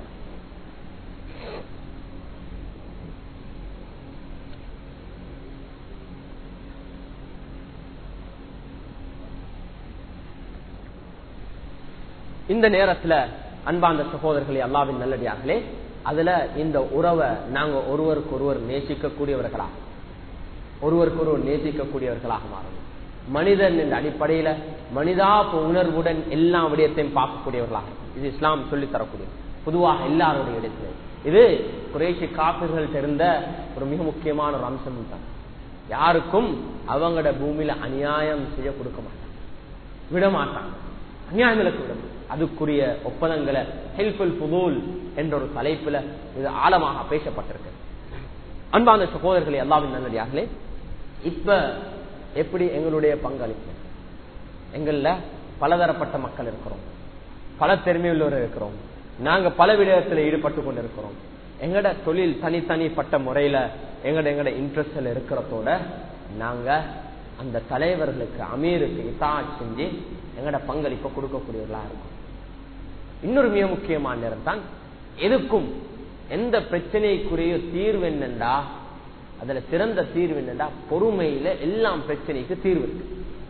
இந்த நேரத்துல அன்பாந்த சகோதரர்களே அல்லாவின் நல்லடியார்களே அதுல இந்த உறவை நாங்க ஒருவருக்கு ஒருவர் நேசிக்கக்கூடியவர்களா ஒருவருக்கு ஒருவர் நேசிக்கக்கூடியவர்களாக மாறணும் மனிதன் என்ற அடிப்படையில மனிதாப உணர்வுடன் எல்லா விடயத்தையும் பார்க்கக்கூடியவர்களாக இது இஸ்லாம் சொல்லி தரக்கூடிய பொதுவாக எல்லாருடைய இடத்துல இது குறைஷி காப்பிர்கள் இருந்த ஒரு மிக முக்கியமான ஒரு அம்சம் தான் யாருக்கும் அவங்களோட பூமியில அநியாயம் செய்ய கொடுக்க மாட்டாங்க விட மாட்டாங்க அநியாயம் இலக்கு விட அதுக்குரிய ஒப்பந்தங்களை ஹெல்ப்ஃபுல் புதூல் என்ற ஒரு தலைப்புல இது ஆழமாக பேசப்பட்டிருக்கு அன்பான சகோதரர்களே எல்லாவின் நல்லடியார்களே இப்ப எப்படி எங்களுடைய பங்களிப்பு எங்கள்ல பலதரப்பட்ட மக்கள் இருக்கிறோம் பல திறமையுள்ளவர் இருக்கிறோம் நாங்க பல விடயத்தில் ஈடுபட்டு கொண்டிருக்கிறோம் எங்கட தொழில் தனித்தனிப்பட்ட முறையில எங்கட எங்கட இன்ட்ரெஸ்ட்ல இருக்கிறதோட நாங்க அந்த தலைவர்களுக்கு அமீருக்கு இத்தா செஞ்சு எங்கட பங்களிப்பை கொடுக்கக்கூடியவர்களா இருக்கும் இன்னொரு மிக முக்கியமான நேரம் தான் எதுக்கும் எந்த பிரச்சனைக்குரிய தீர்வு என்னண்டா அதுல சிறந்த தீர்வு என்னண்டா பொறுமையில எல்லாம் பிரச்சனைக்கு தீர்வு இருக்கு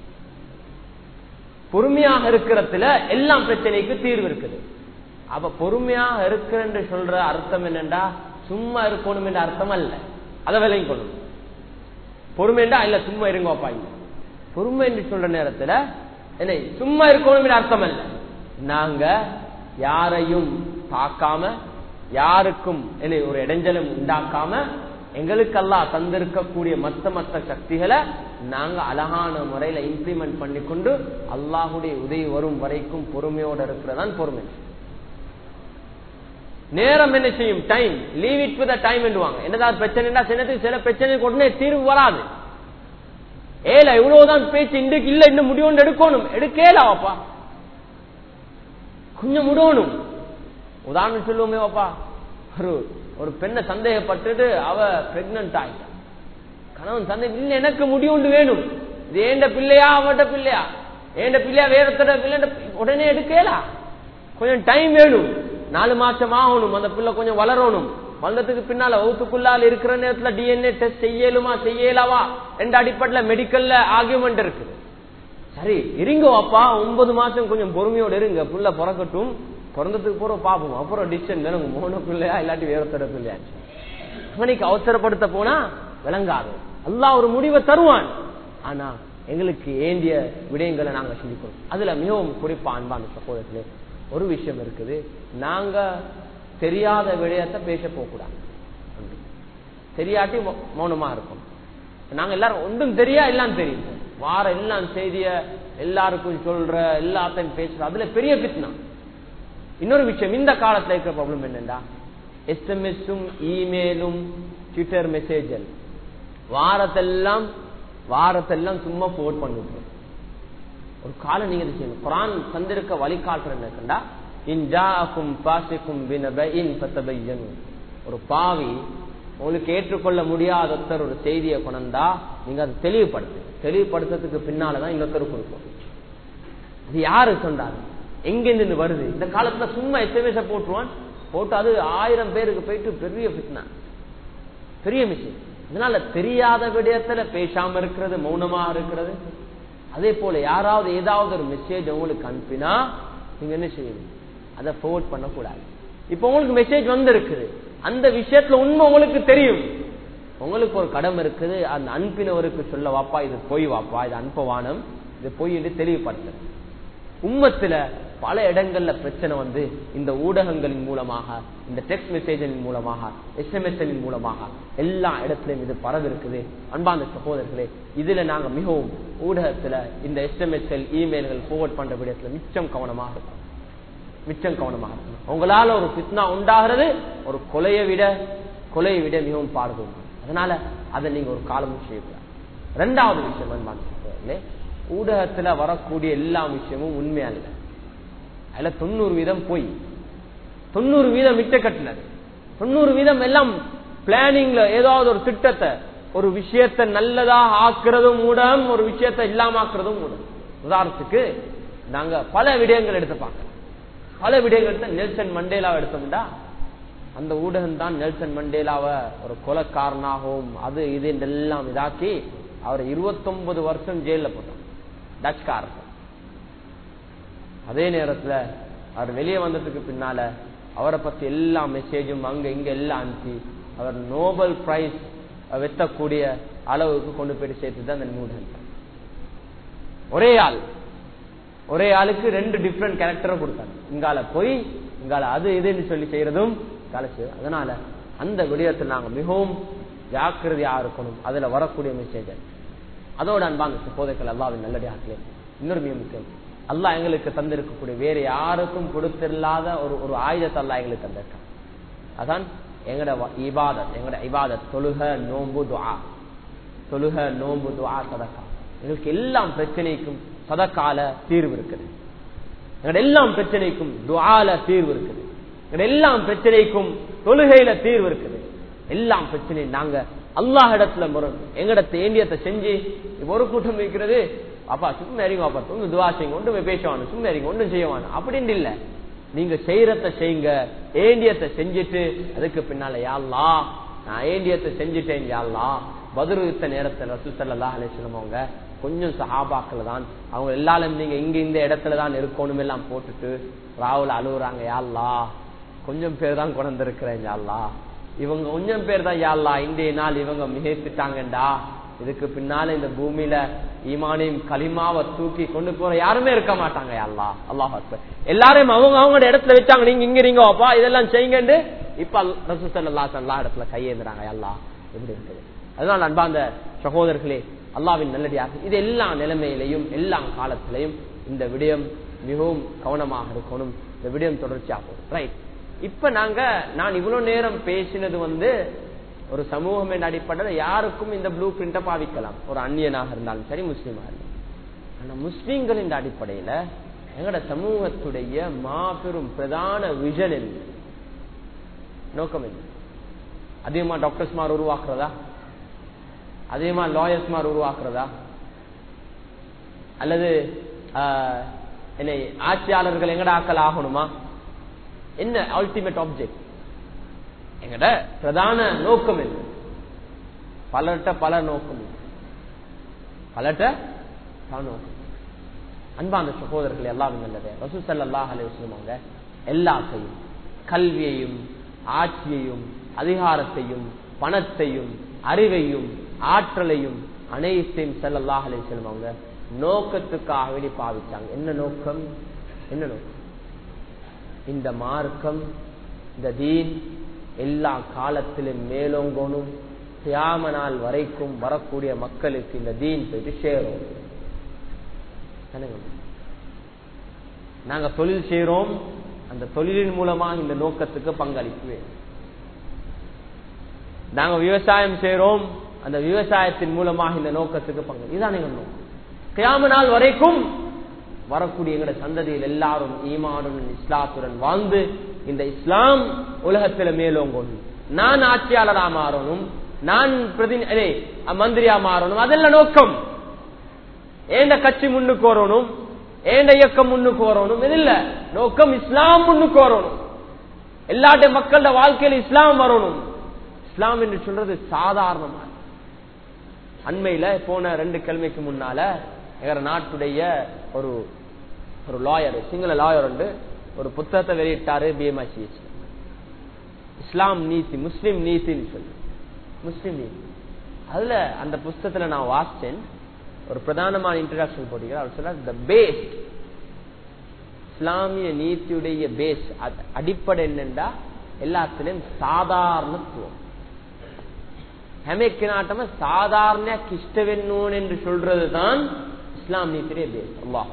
பொறுமையாக இருக்கிறதுல எல்லாம் பிரச்சனைக்கு தீர்வு இருக்குது அப்ப பொறுமையாக இருக்கிற சொல்ற அர்த்தம் என்னண்டா சும்மா இருக்கணும் என்ற அர்த்தம் அல்ல அதை விலையும் கொள்ளணும் பொறுமைண்டா இல்ல சும்மா இருங்க அப்பா இல்ல பொறுமை என்று சொல்ற நேரத்துல என்ன சும்மா இருக்கணும் என்ற அர்த்தம் அல்ல நாங்க யாரையும் தாக்காம யாருக்கும் என்ன ஒரு இடைஞ்சலும் உண்டாக்காம எங்களுக்கெல்லாம் தந்திருக்கக்கூடிய மத்த மத்த சக்திகளை நாங்க அழகான முறையில இம்ப்ளிமெண்ட் பண்ணி கொண்டு அல்லாஹுடைய உதவி வரும் வரைக்கும் பொறுமையோட இருக்கிறதான் பொறுமை நேரம் என்ன செய்யும் time leave it with time என்றுவாங்க என்னதான் பிரச்சனைனா சின்னத்துக்கு சில பிரச்சனைக்கு உடனே தீர்வு வராது ஏல இவ்வளவுதான் பேச்சு இன்றைக்கு இல்ல இன்னும் முடிவு எடுக்கணும் எடுக்கலாப்பா கொஞ்சம் முடியணும் உதாரணம் சொல்லுவோமே வாப்பா ஒரு ஒரு பெண்ணை சந்தேகப்பட்டுட்டு அவ பிரெக்னன்ட் ஆயிட்டான் கணவன் சந்தேகம் இல்ல எனக்கு முடிவுண்டு வேணும் இது ஏண்ட பிள்ளையா அவட்ட பிள்ளையா ஏண்ட பிள்ளையா வேறத்தோட பிள்ளை உடனே எடுக்கலா கொஞ்சம் டைம் வேணும் நாலு மாசம் ஆகணும் அந்த பிள்ளை கொஞ்சம் வளரணும் வந்ததுக்கு பின்னால வகுத்துக்குள்ளால இருக்கிற நேரத்துல டிஎன்ஏ டெஸ்ட் செய்யலுமா செய்யலாவா ரெண்டு அடிப்படையில மெடிக்கல்ல ஆர்குமெண்ட் இருக்குது சரி இருங்க அப்பா ஒன்பது மாசம் கொஞ்சம் பொறுமையோட இருங்க புள்ள பிறக்கட்டும் பிறந்ததுக்கு போற பாப்போம் அப்புறம் டிசிஷன் வேணும் மோன பிள்ளையா இல்லாட்டி வேறத்தோட பிள்ளையாச்சு அவனுக்கு அவசரப்படுத்த போனா விளங்காது அல்லா ஒரு முடிவை தருவான் ஆனா எங்களுக்கு ஏந்திய விடயங்களை நாங்க சிந்திக்கணும் அதுல மிகவும் குறிப்பா அன்பான சகோதரத்திலே ஒரு விஷயம் இருக்குது நாங்க தெரியாத விடயத்தை பேச போகக்கூடாது தெரியாட்டி மௌனமா இருக்கும் நாங்க எல்லாரும் ஒன்றும் தெரியா எல்லாம் தெரியும் வார எல்லாம் செய்திய எல்லாருக்கும் சொல்ற எல்லாத்தையும் பேசுற அதுல பெரிய பித்னா இன்னொரு விஷயம் இந்த காலத்துல இருக்கிற ப்ராப்ளம் என்னண்டா எஸ்எம்எஸும் இமெயிலும் ட்விட்டர் மெசேஜல் வாரத்தெல்லாம் வாரத்தெல்லாம் சும்மா போர்ட் பண்ணிட்டு ஒரு காலம் நீங்க செய்யணும் குரான் தந்திருக்க வழிகாட்டுற என்னக்கண்டா இன்ஜாக்கும் பாசிக்கும் ஒரு பாவி உங்களுக்கு ஏற்றுக்கொள்ள முடியாத ஒருத்தர் ஒரு செய்தியை கொண்டா நீங்க அதை தெளிவுபடுத்து தெளிவுபடுத்துறதுக்கு பின்னாலதான் இன்னொருத்தர் கொடுக்கும் இது யாரு சொன்னாரு எங்கிருந்து வருது இந்த காலத்துல சும்மா எஸ்எம்எஸ் போட்டுருவான் போட்டு அது ஆயிரம் பேருக்கு போயிட்டு பெரிய பித்னா பெரிய மிஷின் இதனால தெரியாத விடயத்துல பேசாம இருக்கிறது மௌனமா இருக்கிறது அதே போல யாராவது ஏதாவது ஒரு மெசேஜ் உங்களுக்கு அனுப்பினா நீங்க என்ன செய்யணும் அதை ஃபோர்வர்ட் பண்ணக்கூடாது இப்ப உங்களுக்கு மெசேஜ் வந்து இருக்குது அந்த விஷயத்துல உண்மை உங்களுக்கு தெரியும் உங்களுக்கு ஒரு கடமை இருக்குது அந்த அனுப்பினவருக்கு சொல்ல வாப்பா இது பொய் வாப்பா இது அனுப்பவானம் இது பொய் என்று தெளிவுபடுத்த உம்மத்துல பல இடங்கள்ல பிரச்சனை வந்து இந்த ஊடகங்களின் மூலமாக இந்த டெக்ஸ்ட் மெசேஜின் மூலமாக எஸ்எம்எஸ் மூலமாக எல்லா இடத்திலும் இது பரவு இருக்குது அன்பாந்த சகோதரர்களே இதுல நாங்க மிகவும் ஊடகத்துல இந்த எஸ்எம்எஸ்எல் இமெயில்கள் போர்வர்ட் பண்ற விடயத்துல மிச்சம் கவனமாக இருக்கும் மிச்சம் கவனமாக இருக்கும் உங்களால ஒரு பித்னா உண்டாகிறது ஒரு கொலையை விட கொலையை விட மிகவும் பாடுவோம் அதனால அதை நீங்க ஒரு காலமும் செய்யக்கூடாது ரெண்டாவது விஷயம் அன்பான சகோதரர்களே ஊடகத்துல வரக்கூடிய எல்லா விஷயமும் உண்மையா இல்லை அதுல தொண்ணூறு வீதம் போய் தொண்ணூறு வீதம் விட்ட கட்டினது தொண்ணூறு வீதம் எல்லாம் பிளானிங்ல ஏதாவது ஒரு திட்டத்தை ஒரு விஷயத்தை நல்லதா ஆக்குறதும் ஊடகம் ஒரு விஷயத்தை இல்லாம ஆக்குறதும் ஊடகம் உதாரணத்துக்கு நாங்க பல விடயங்கள் எடுத்து பார்க்கலாம் பல விடயங்கள் எடுத்த நெல்சன் மண்டேலாவை எடுத்தோம்டா அந்த ஊடகம் தான் நெல்சன் மண்டேலாவை ஒரு கொலக்காரனாகவும் அது இது எல்லாம் இதாக்கி அவர் இருபத்தொன்பது வருஷம் ஜெயில போட்டார் டச்காரர் அதே நேரத்துல அவர் வெளியே வந்ததுக்கு பின்னால அவரை பத்தி எல்லா மெசேஜும் அங்க இங்க எல்லாம் அனுப்பி அவர் நோபல் பிரைஸ் வெத்தக்கூடிய அளவுக்கு கொண்டு போயிட்டு சேர்த்து தான் அந்த நியூடன் ஒரே ஆள் ஒரே ஆளுக்கு ரெண்டு டிஃப்ரெண்ட் கேரக்டரை கொடுத்தாங்க இங்கால போய் இங்கால அது இதுன்னு சொல்லி செய்யறதும் இங்கால செய்யறதும் அதனால அந்த விடயத்தில் நாங்க மிகவும் ஜாக்கிரதையா இருக்கணும் அதுல வரக்கூடிய மெசேஜ் அதோட அன்பாங்க சப்போதைகள் அல்லாவின் நல்லடியாக்களே இன்னொரு மிக முக்கியம் அல்லாஹ் எங்களுக்கு தந்திருக்கக்கூடிய வேற யாருக்கும் கொடுத்தில்லாத ஒரு ஒரு ஆயுதத்தை அல்லாஹ் எங்களுக்கு தந்திருக்கான் அதான் எங்கட இபாதத் எங்கட இபாதத் தொழுக நோம்பு துஆ தொழுக நோம்பு துஆ சதக்கா எங்களுக்கு எல்லாம் பிரச்சனைக்கும் சதக்கால தீர்வு இருக்குது எங்கட எல்லாம் பிரச்சனைக்கும் துஆல தீர்வு இருக்குது எங்கட எல்லாம் பிரச்சனைக்கும் தொழுகையில தீர்வு இருக்குது எல்லாம் பிரச்சனை நாங்க அல்லாஹ் இடத்துல முறை எங்கட தேண்டியத்தை செஞ்சு இப்ப ஒரு கூட்டம் வைக்கிறது அப்பா சும்மா அறிங்க அப்பா தூங்க துவா செய்யுங்க ஒன்றுமே பேசுவானு சும்மா அறிங்க ஒன்றும் செய்யவானு அப்படின்னு இல்ல நீங்க செய்யறத செய்யுங்க ஏண்டியத்தை செஞ்சுட்டு அதுக்கு பின்னால யாழ்லா நான் ஏண்டியத்தை செஞ்சுட்டேன் யாழ்லா பதில் யுத்த நேரத்தில் ரசூசல்லா அலிஸ்லம் அவங்க கொஞ்சம் சஹாபாக்கள் தான் அவங்க எல்லாரும் நீங்க இங்க இந்த இடத்துல தான் இருக்கணும் எல்லாம் போட்டுட்டு ராவுல அழுகுறாங்க யாழ்லா கொஞ்சம் பேர் தான் கொண்டிருக்கிறேன் யாழ்லா இவங்க கொஞ்சம் பேர் தான் யாழ்லா இன்றைய நாள் இவங்க மிகைத்துட்டாங்கண்டா இதுக்கு பின்னால இந்த பூமியில ஈமானையும் களிமாவை தூக்கி கொண்டு போற யாருமே இருக்க மாட்டாங்க அல்லா அல்லாஹ் எல்லாரையும் அவங்க அவங்களோட இடத்துல வச்சாங்க நீங்க இங்க இருங்க அப்பா இதெல்லாம் செய்யுங்கன்னு இப்ப ரசூசல்லா எல்லா இடத்துல கையேந்துறாங்க அல்லா எப்படி இருக்குது அதனால அன்பா அந்த சகோதரர்களே அல்லாவின் நல்லடியாக இது எல்லா நிலைமையிலையும் எல்லா காலத்திலையும் இந்த விடயம் மிகவும் கவனமாக இருக்கணும் இந்த விடயம் தொடர்ச்சியாகும் ரைட் இப்ப நாங்க நான் இவ்வளவு நேரம் பேசினது வந்து ஒரு சமூகம் என்ற அடிப்படையில் யாருக்கும் இந்த ப்ளூ பிரிண்ட பாவிக்கலாம் ஒரு அந்நியனாக இருந்தாலும் சரி முஸ்லீமா இருந்தாலும் ஆனா முஸ்லீம்கள் இந்த அடிப்படையில எங்கட சமூகத்துடைய மாபெரும் பிரதான விஷன் என்ன நோக்கம் என்ன அதிகமா டாக்டர்ஸ் மார் உருவாக்குறதா அதிகமா லாயர்ஸ் மார் உருவாக்குறதா அல்லது என்னை ஆட்சியாளர்கள் எங்கட ஆக்கல் ஆகணுமா என்ன அல்டிமேட் ஆப்ஜெக்ட் எங்கட பிரதான நோக்கம் என்ன பலர்கிட்ட பல நோக்கம் பலர்கிட்ட பல நோக்கம் அன்பான சகோதரர்கள் எல்லாம் நல்லது ரசூசல்லாஹ் அலி வசல்லுமாங்க எல்லாத்தையும் கல்வியையும் ஆட்சியையும் அதிகாரத்தையும் பணத்தையும் அறிவையும் ஆற்றலையும் அனைத்தையும் செல்லல்லாஹ் அலி செல்வாங்க நோக்கத்துக்காக வேண்டி பாவிச்சாங்க என்ன நோக்கம் என்ன நோக்கம் இந்த மார்க்கம் இந்த தீன் எல்லா காலத்திலும் மேலோங்கணும் தியாம நாள் வரைக்கும் வரக்கூடிய மக்களுக்கு இந்த தீன் போயிட்டு சேரும் நாங்க தொழில் செய்யறோம் அந்த தொழிலின் மூலமா இந்த நோக்கத்துக்கு பங்களிக்குவேன் நாங்க விவசாயம் செய்யறோம் அந்த விவசாயத்தின் மூலமாக இந்த நோக்கத்துக்கு பங்கு இதுதான் எங்க நோக்கம் தியாம நாள் வரைக்கும் வரக்கூடிய எங்களுடைய சந்ததியில் எல்லாரும் ஈமானுடன் இஸ்லாத்துடன் வாழ்ந்து இந்த இஸ்லாம் உலகத்துல மேலோங்கணும் நான் ஆட்சியாளரா மாறணும் நான் பிரதி மந்திரியா மாறணும் அதெல்லாம் நோக்கம் ஏண்ட கட்சி முன்னுக்கு வரணும் ஏண்ட இயக்கம் முன்னுக்கு வரணும் இது இல்ல நோக்கம் இஸ்லாம் முன்னுக்கு வரணும் எல்லாட்ட மக்களோட வாழ்க்கையில இஸ்லாம் வரணும் இஸ்லாம் என்று சொல்றது சாதாரணமான அண்மையில போன ரெண்டு கிழமைக்கு முன்னால எங்க நாட்டுடைய ஒரு ஒரு லாயர் சிங்கள லாயர் உண்டு ஒரு புத்தகத்தை வெளியிட்டாரு பிஎம்ஐசிஎஸ் இஸ்லாம் நீதி முஸ்லிம் நீதின்னு சொல்லி முஸ்லிம் நீதி அதுல அந்த புஸ்தகத்துல நான் வாசிச்சேன் ஒரு பிரதானமான இன்ட்ரடக்ஷன் போட்டீங்க அவர் சொல்ல த பேஸ் இஸ்லாமிய நீதியுடைய பேஸ் அடிப்படை என்னண்டா எல்லாத்திலும் சாதாரணத்துவம் හැමෙක් நாட்டම சாதாரணයක් ඉෂ්ට වෙන්න ඕන என்று சொல்றதுதான் இஸ்லாம் நீதியுடைய பேஸ் அல்லாஹ்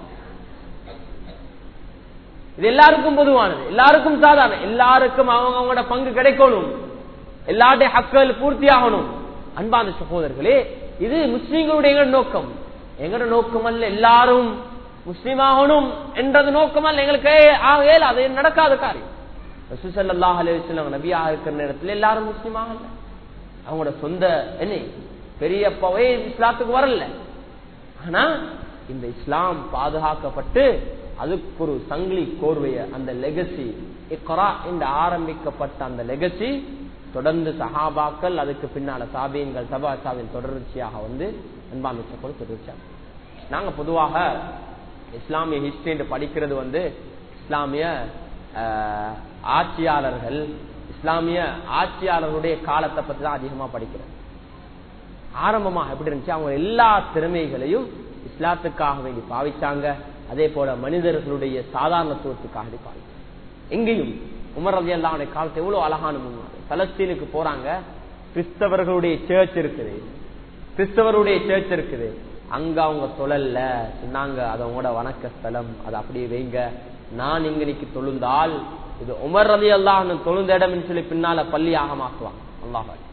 இது எல்லாருக்கும் பொதுவானது எல்லாருக்கும் சாதாரண எல்லாருக்கும் அவங்க அவங்களோட பங்கு கிடைக்கணும் எல்லாருடைய ஹக்கள் பூர்த்தி ஆகணும் அன்பான சகோதரர்களே இது முஸ்லீம்களுடைய நோக்கம் எங்களோட நோக்கம் அல்ல எல்லாரும் முஸ்லீம் ஆகணும் என்றது நோக்கம் அல்ல எங்களுக்கு ஆகையில் அது நடக்காத காரியம் ரசூசல்லாஹ் அலிவசல்லம் நபியாக இருக்கிற நேரத்தில் எல்லாரும் முஸ்லீம் ஆகல அவங்களோட சொந்த என்ன பெரியப்பாவே இஸ்லாத்துக்கு வரல ஆனா இந்த இஸ்லாம் பாதுகாக்கப்பட்டு அதுக்கு ஒரு சங்கிலி கோர்வைய அந்த லெகசி இக்கரா என்று ஆரம்பிக்கப்பட்ட அந்த லெகசி தொடர்ந்து சஹாபாக்கள் அதுக்கு பின்னால சாபியன்கள் சபா சாபியின் தொடர்ச்சியாக வந்து அன்பாமிச்ச கூட தொடர்ச்சியாக நாங்க பொதுவாக இஸ்லாமிய ஹிஸ்டரி என்று படிக்கிறது வந்து இஸ்லாமிய ஆஹ், ஆட்சியாளர்கள் இஸ்லாமிய ஆட்சியாளர்களுடைய காலத்தை பத்தி தான் அதிகமா படிக்கிறோம் ஆரம்பமாக எப்படி இருந்துச்சு அவங்க எல்லா திறமைகளையும் இஸ்லாத்துக்காக வேண்டி பாவிச்சாங்க அதே போல மனிதர்களுடைய சாதாரணத்துவத்துக்காக வேண்டி பாவிச்சாங்க எங்கேயும் உமர் ரவி அல்லாவுடைய காலத்தை எவ்வளவு அழகான முன்னாடி பலஸ்தீனுக்கு போறாங்க கிறிஸ்தவர்களுடைய சேர்ச் இருக்குது கிறிஸ்தவருடைய சேர்ச் இருக்குது அங்க அவங்க தொழல்ல சொன்னாங்க அது அவங்களோட வணக்க ஸ்தலம் அதை அப்படியே வைங்க நான் இங்க இன்னைக்கு தொழுந்தால் இது உமர் ரவி அல்லாஹ் தொழுந்த இடம்னு சொல்லி பின்னால பள்ளியாக மாற்றுவாங்க அல்லாஹ் அக்பர்.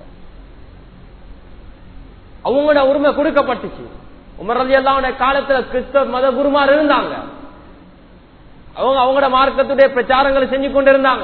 அவங்களோட உரிமை கொடுக்கப்பட்டுச்சு உமர் ரதி அல்லாவுடைய காலத்துல கிறிஸ்தவ மத குருமார் இருந்தாங்க அவங்க அவங்களோட மார்க்கத்துடைய பிரச்சாரங்களை செஞ்சு கொண்டிருந்தாங்க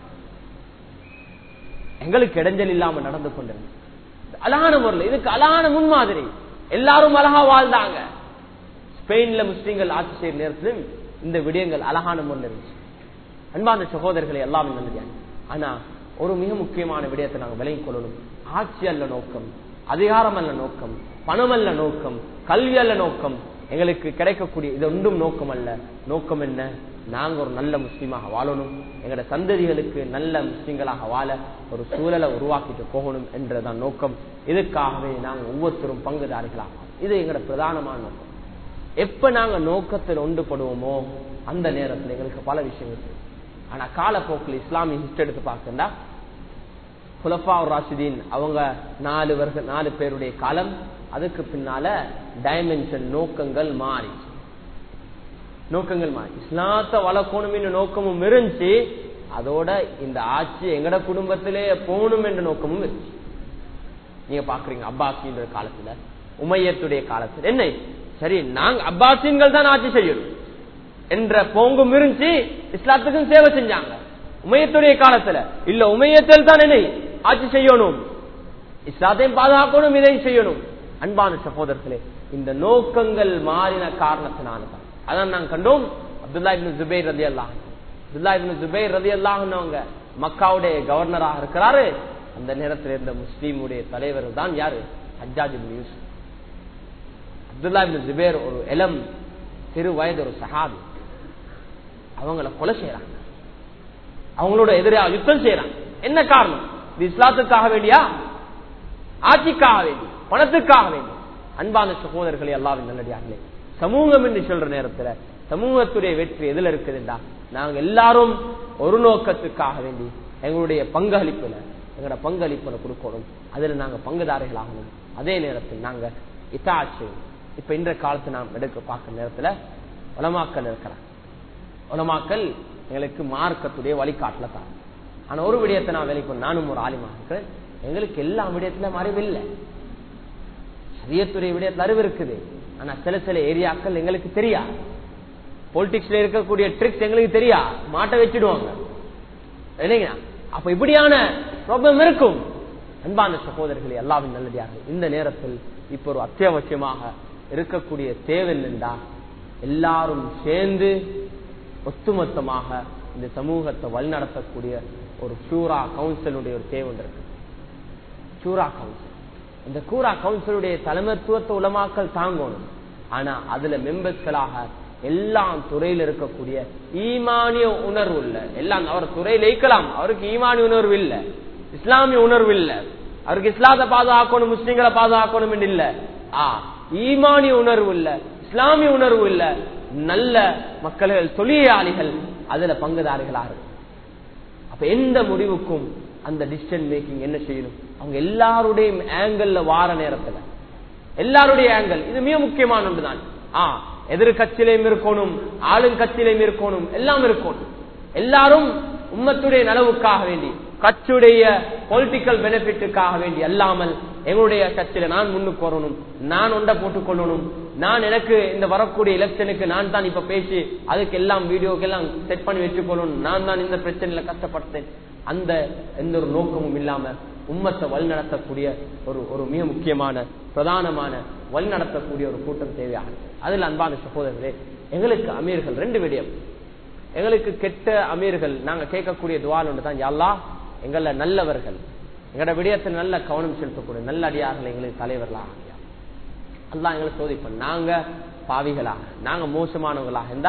எங்களுக்கு இடைஞ்சல் இல்லாம நடந்து கொண்டிருந்தோம் அழகான முறையில் இதுக்கு அழகான முன்மாதிரி எல்லாரும் அழகா வாழ்ந்தாங்க ஸ்பெயின்ல முஸ்லீம்கள் ஆட்சி செய்யற நேரத்திலும் இந்த விடயங்கள் அழகான முறையில் இருந்துச்சு அன்பான சகோதரர்களை எல்லாமே நல்லதாங்க ஆனா ஒரு மிக முக்கியமான விடயத்தை நாங்கள் விலகிக் கொள்ளணும் ஆட்சி அல்ல நோக்கம் அதிகாரம் அல்ல நோக்கம் பணம் அல்ல நோக்கம் கல்வி அல்ல நோக்கம் எங்களுக்கு கிடைக்கக்கூடிய இது ஒன்றும் நோக்கம் அல்ல நோக்கம் என்ன நாங்க ஒரு நல்ல முஸ்லீமாக வாழணும் எங்களோட சந்ததிகளுக்கு நல்ல முஸ்லீம்களாக வாழ ஒரு சூழலை உருவாக்கிட்டு போகணும் என்றதான் நோக்கம் இதுக்காகவே நாங்க ஒவ்வொருத்தரும் பங்குதாரிகளாக இது எங்களோட பிரதானமான நோக்கம் எப்ப நாங்க நோக்கத்தில் ஒன்றுபடுவோமோ அந்த நேரத்தில் எங்களுக்கு பல விஷயங்கள் தெரியும். ஆனா காலப்போக்கில் இஸ்லாமிய ஹிஸ்டரி எடுத்து பார்க்கண்டா குலஃபா ராஷிதீன் அவங்க நாலு வருஷ நாலு பேருடைய காலம் அதுக்கு பின்னால டைமென்ஷன் நோக்கங்கள் மாறி நோக்கங்கள் மாறி இஸ்லாத்தை வளர்க்கணும் நோக்கமும் இருந்துச்சு அதோட இந்த ஆட்சி எங்கட குடும்பத்திலே போகணும் என்ற நோக்கமும் இருந்துச்சு நீங்க பாக்குறீங்க அப்பாசின்ற காலத்துல உமையத்துடைய காலத்துல என்ன சரி நாங்க அப்பாசின்கள் தான் ஆட்சி செய்யணும் என்ற போங்கும் இருந்துச்சு இஸ்லாத்துக்கும் சேவை செஞ்சாங்க உமையத்துடைய காலத்துல இல்ல உமையத்தில் தான் என்ன ஆட்சி செய்யணும் இஸ்லாத்தையும் பாதுகாக்கணும் இதையும் செய்யணும் அன்பான சகோதரர்களே இந்த நோக்கங்கள் மாறின காரணத்தினால தான் அதான் நாங்க கண்டோம் அப்துல்லா இப்னு ஜுபைர் ரதி அல்லாஹ் அப்துல்லா இப்னு ஜுபைர் ரதி அல்லாஹ்னவங்க மக்காவுடைய கவர்னராக இருக்கிறாரு அந்த நேரத்தில் இருந்த முஸ்லீமுடைய தலைவர் தான் யாரு ஹஜ்ஜாஜ் இப்னு யூசுப் அப்துல்லா இப்னு ஜுபைர் ஒரு இளம் சிறு வயது ஒரு சஹாபி அவங்கள கொலை செய்யறாங்க அவங்களோட எதிராக யுத்தம் செய்யறாங்க என்ன காரணம் இது இஸ்லாத்துக்காக வேண்டியா ஆட்சிக்காக வேண்டி பணத்துக்காக வேண்டி அன்பான சகோதரர்களே அல்லாவின் நல்லடியார்களே சமூகம் என்று சொல்ற நேரத்துல சமூகத்துடைய வெற்றி எதுல இருக்குதுண்டா நாங்க எல்லாரும் ஒரு நோக்கத்துக்காக வேண்டி எங்களுடைய பங்களிப்புல எங்களோட பங்களிப்புல கொடுக்கணும் அதுல நாங்க பங்குதாரிகளாகணும் அதே நேரத்தில் நாங்க இத்தாட்சி இப்ப இன்ற காலத்து நாம் எடுக்க பார்க்கிற நேரத்துல உலமாக்கல் இருக்கிறாங்க உலமாக்கல் எங்களுக்கு மார்க்கத்துடைய வழிகாட்டல தான் ஆனா ஒரு விடயத்தை நான் வேலைக்கு நானும் ஒரு ஆலிமாக இருக்கிறேன் எங்களுக்கு எல்லா விடயத்திலும் அறிவில்லை சரியத்துடைய விடயத்தில் அறிவு இருக்குது ஆனா சில சில ஏரியாக்கள் எங்களுக்கு தெரியா பொலிட்டிக்ஸ்ல இருக்கக்கூடிய ட்ரிக்ஸ் எங்களுக்கு தெரியா மாட்ட வச்சிடுவாங்க இல்லைங்களா அப்ப இப்படியான ப்ராப்ளம் இருக்கும் அன்பான சகோதரர்களே எல்லாவின் நல்லடியாக இந்த நேரத்தில் இப்ப ஒரு அத்தியாவசியமாக இருக்கக்கூடிய தேவை என்னண்டா எல்லாரும் சேர்ந்து ஒட்டுமொத்தமாக இந்த சமூகத்தை வழிநடத்தக்கூடிய ஒரு சூரா கவுன்சிலுடைய ஒரு தேவை ஒன்று இருக்கு சூரா கவுன்சில் இந்த கூரா கவுன்சிலுடைய தலைமைத்துவத்தை உலமாக்கல் தாங்கணும் ஆனா அதுல மெம்பர்ஸ்களாக எல்லா துறையில இருக்கக்கூடிய ஈமானிய உணர்வு இல்ல எல்லாம் அவர் துறையில இருக்கலாம் அவருக்கு ஈமானிய உணர்வு இல்ல இஸ்லாமிய உணர்வு இல்ல அவருக்கு இஸ்லாத்தை பாதுகாக்கணும் முஸ்லீம்களை பாதுகாக்கணும் என்று இல்ல ஆ ஈமானிய உணர்வு இல்ல இஸ்லாமிய உணர்வு இல்ல நல்ல மக்கள்கள் தொழிலாளிகள் அதுல பங்குதாரிகளாக இருக்கு அப்ப எந்த முடிவுக்கும் அந்த டிசிஷன் மேக்கிங் என்ன செய்யணும் அவங்க எல்லாருடைய ஆங்கிள் வார நேரத்துல எல்லாருடைய ஆங்கிள் இது மிக முக்கியமான ஒன்றுதான் ஆ எதிர் கட்சியிலையும் இருக்கணும் ஆளுங்கட்சியிலையும் இருக்கணும் எல்லாம் இருக்கணும் எல்லாரும் உம்மத்துடைய நலவுக்காக வேண்டி கட்சியுடைய பொலிட்டிக்கல் பெனிஃபிட்டுக்காக வேண்டி அல்லாமல் எங்களுடைய கட்சியில நான் முன்னுக்கு வரணும் நான் ஒன்றை போட்டுக் கொள்ளணும் நான் எனக்கு இந்த வரக்கூடிய எலெக்ஷனுக்கு நான் தான் இப்ப பேசி அதுக்கு எல்லாம் வீடியோக்கு எல்லாம் செட் பண்ணி வச்சுக்கொள்ளணும் நான் தான் இந்த பிரச்சனையில கஷ்டப்பட்டேன் அந்த எந்த ஒரு நோக்கமும் இல்லாம உம்மத்தை வழிநடத்தக்கூடிய ஒரு ஒரு மிக முக்கியமான பிரதானமான வழிநடத்தக்கூடிய ஒரு கூட்டம் தேவையாகும் அதில் அன்பான சகோதரர்களே எங்களுக்கு அமீர்கள் ரெண்டு விடயம் எங்களுக்கு கெட்ட அமீர்கள் நாங்க கேட்கக்கூடிய துவால் ஒன்று தான் எல்லா எங்கள நல்லவர்கள் எங்களோட விடயத்தில் நல்ல கவனம் செலுத்தக்கூடிய நல்ல அடியார்கள் எங்களுக்கு தலைவர்களாக அல்லா எங்களை சோதிப்போம் நாங்க பாவிகளாக நாங்க மோசமானவங்களாக இருந்தா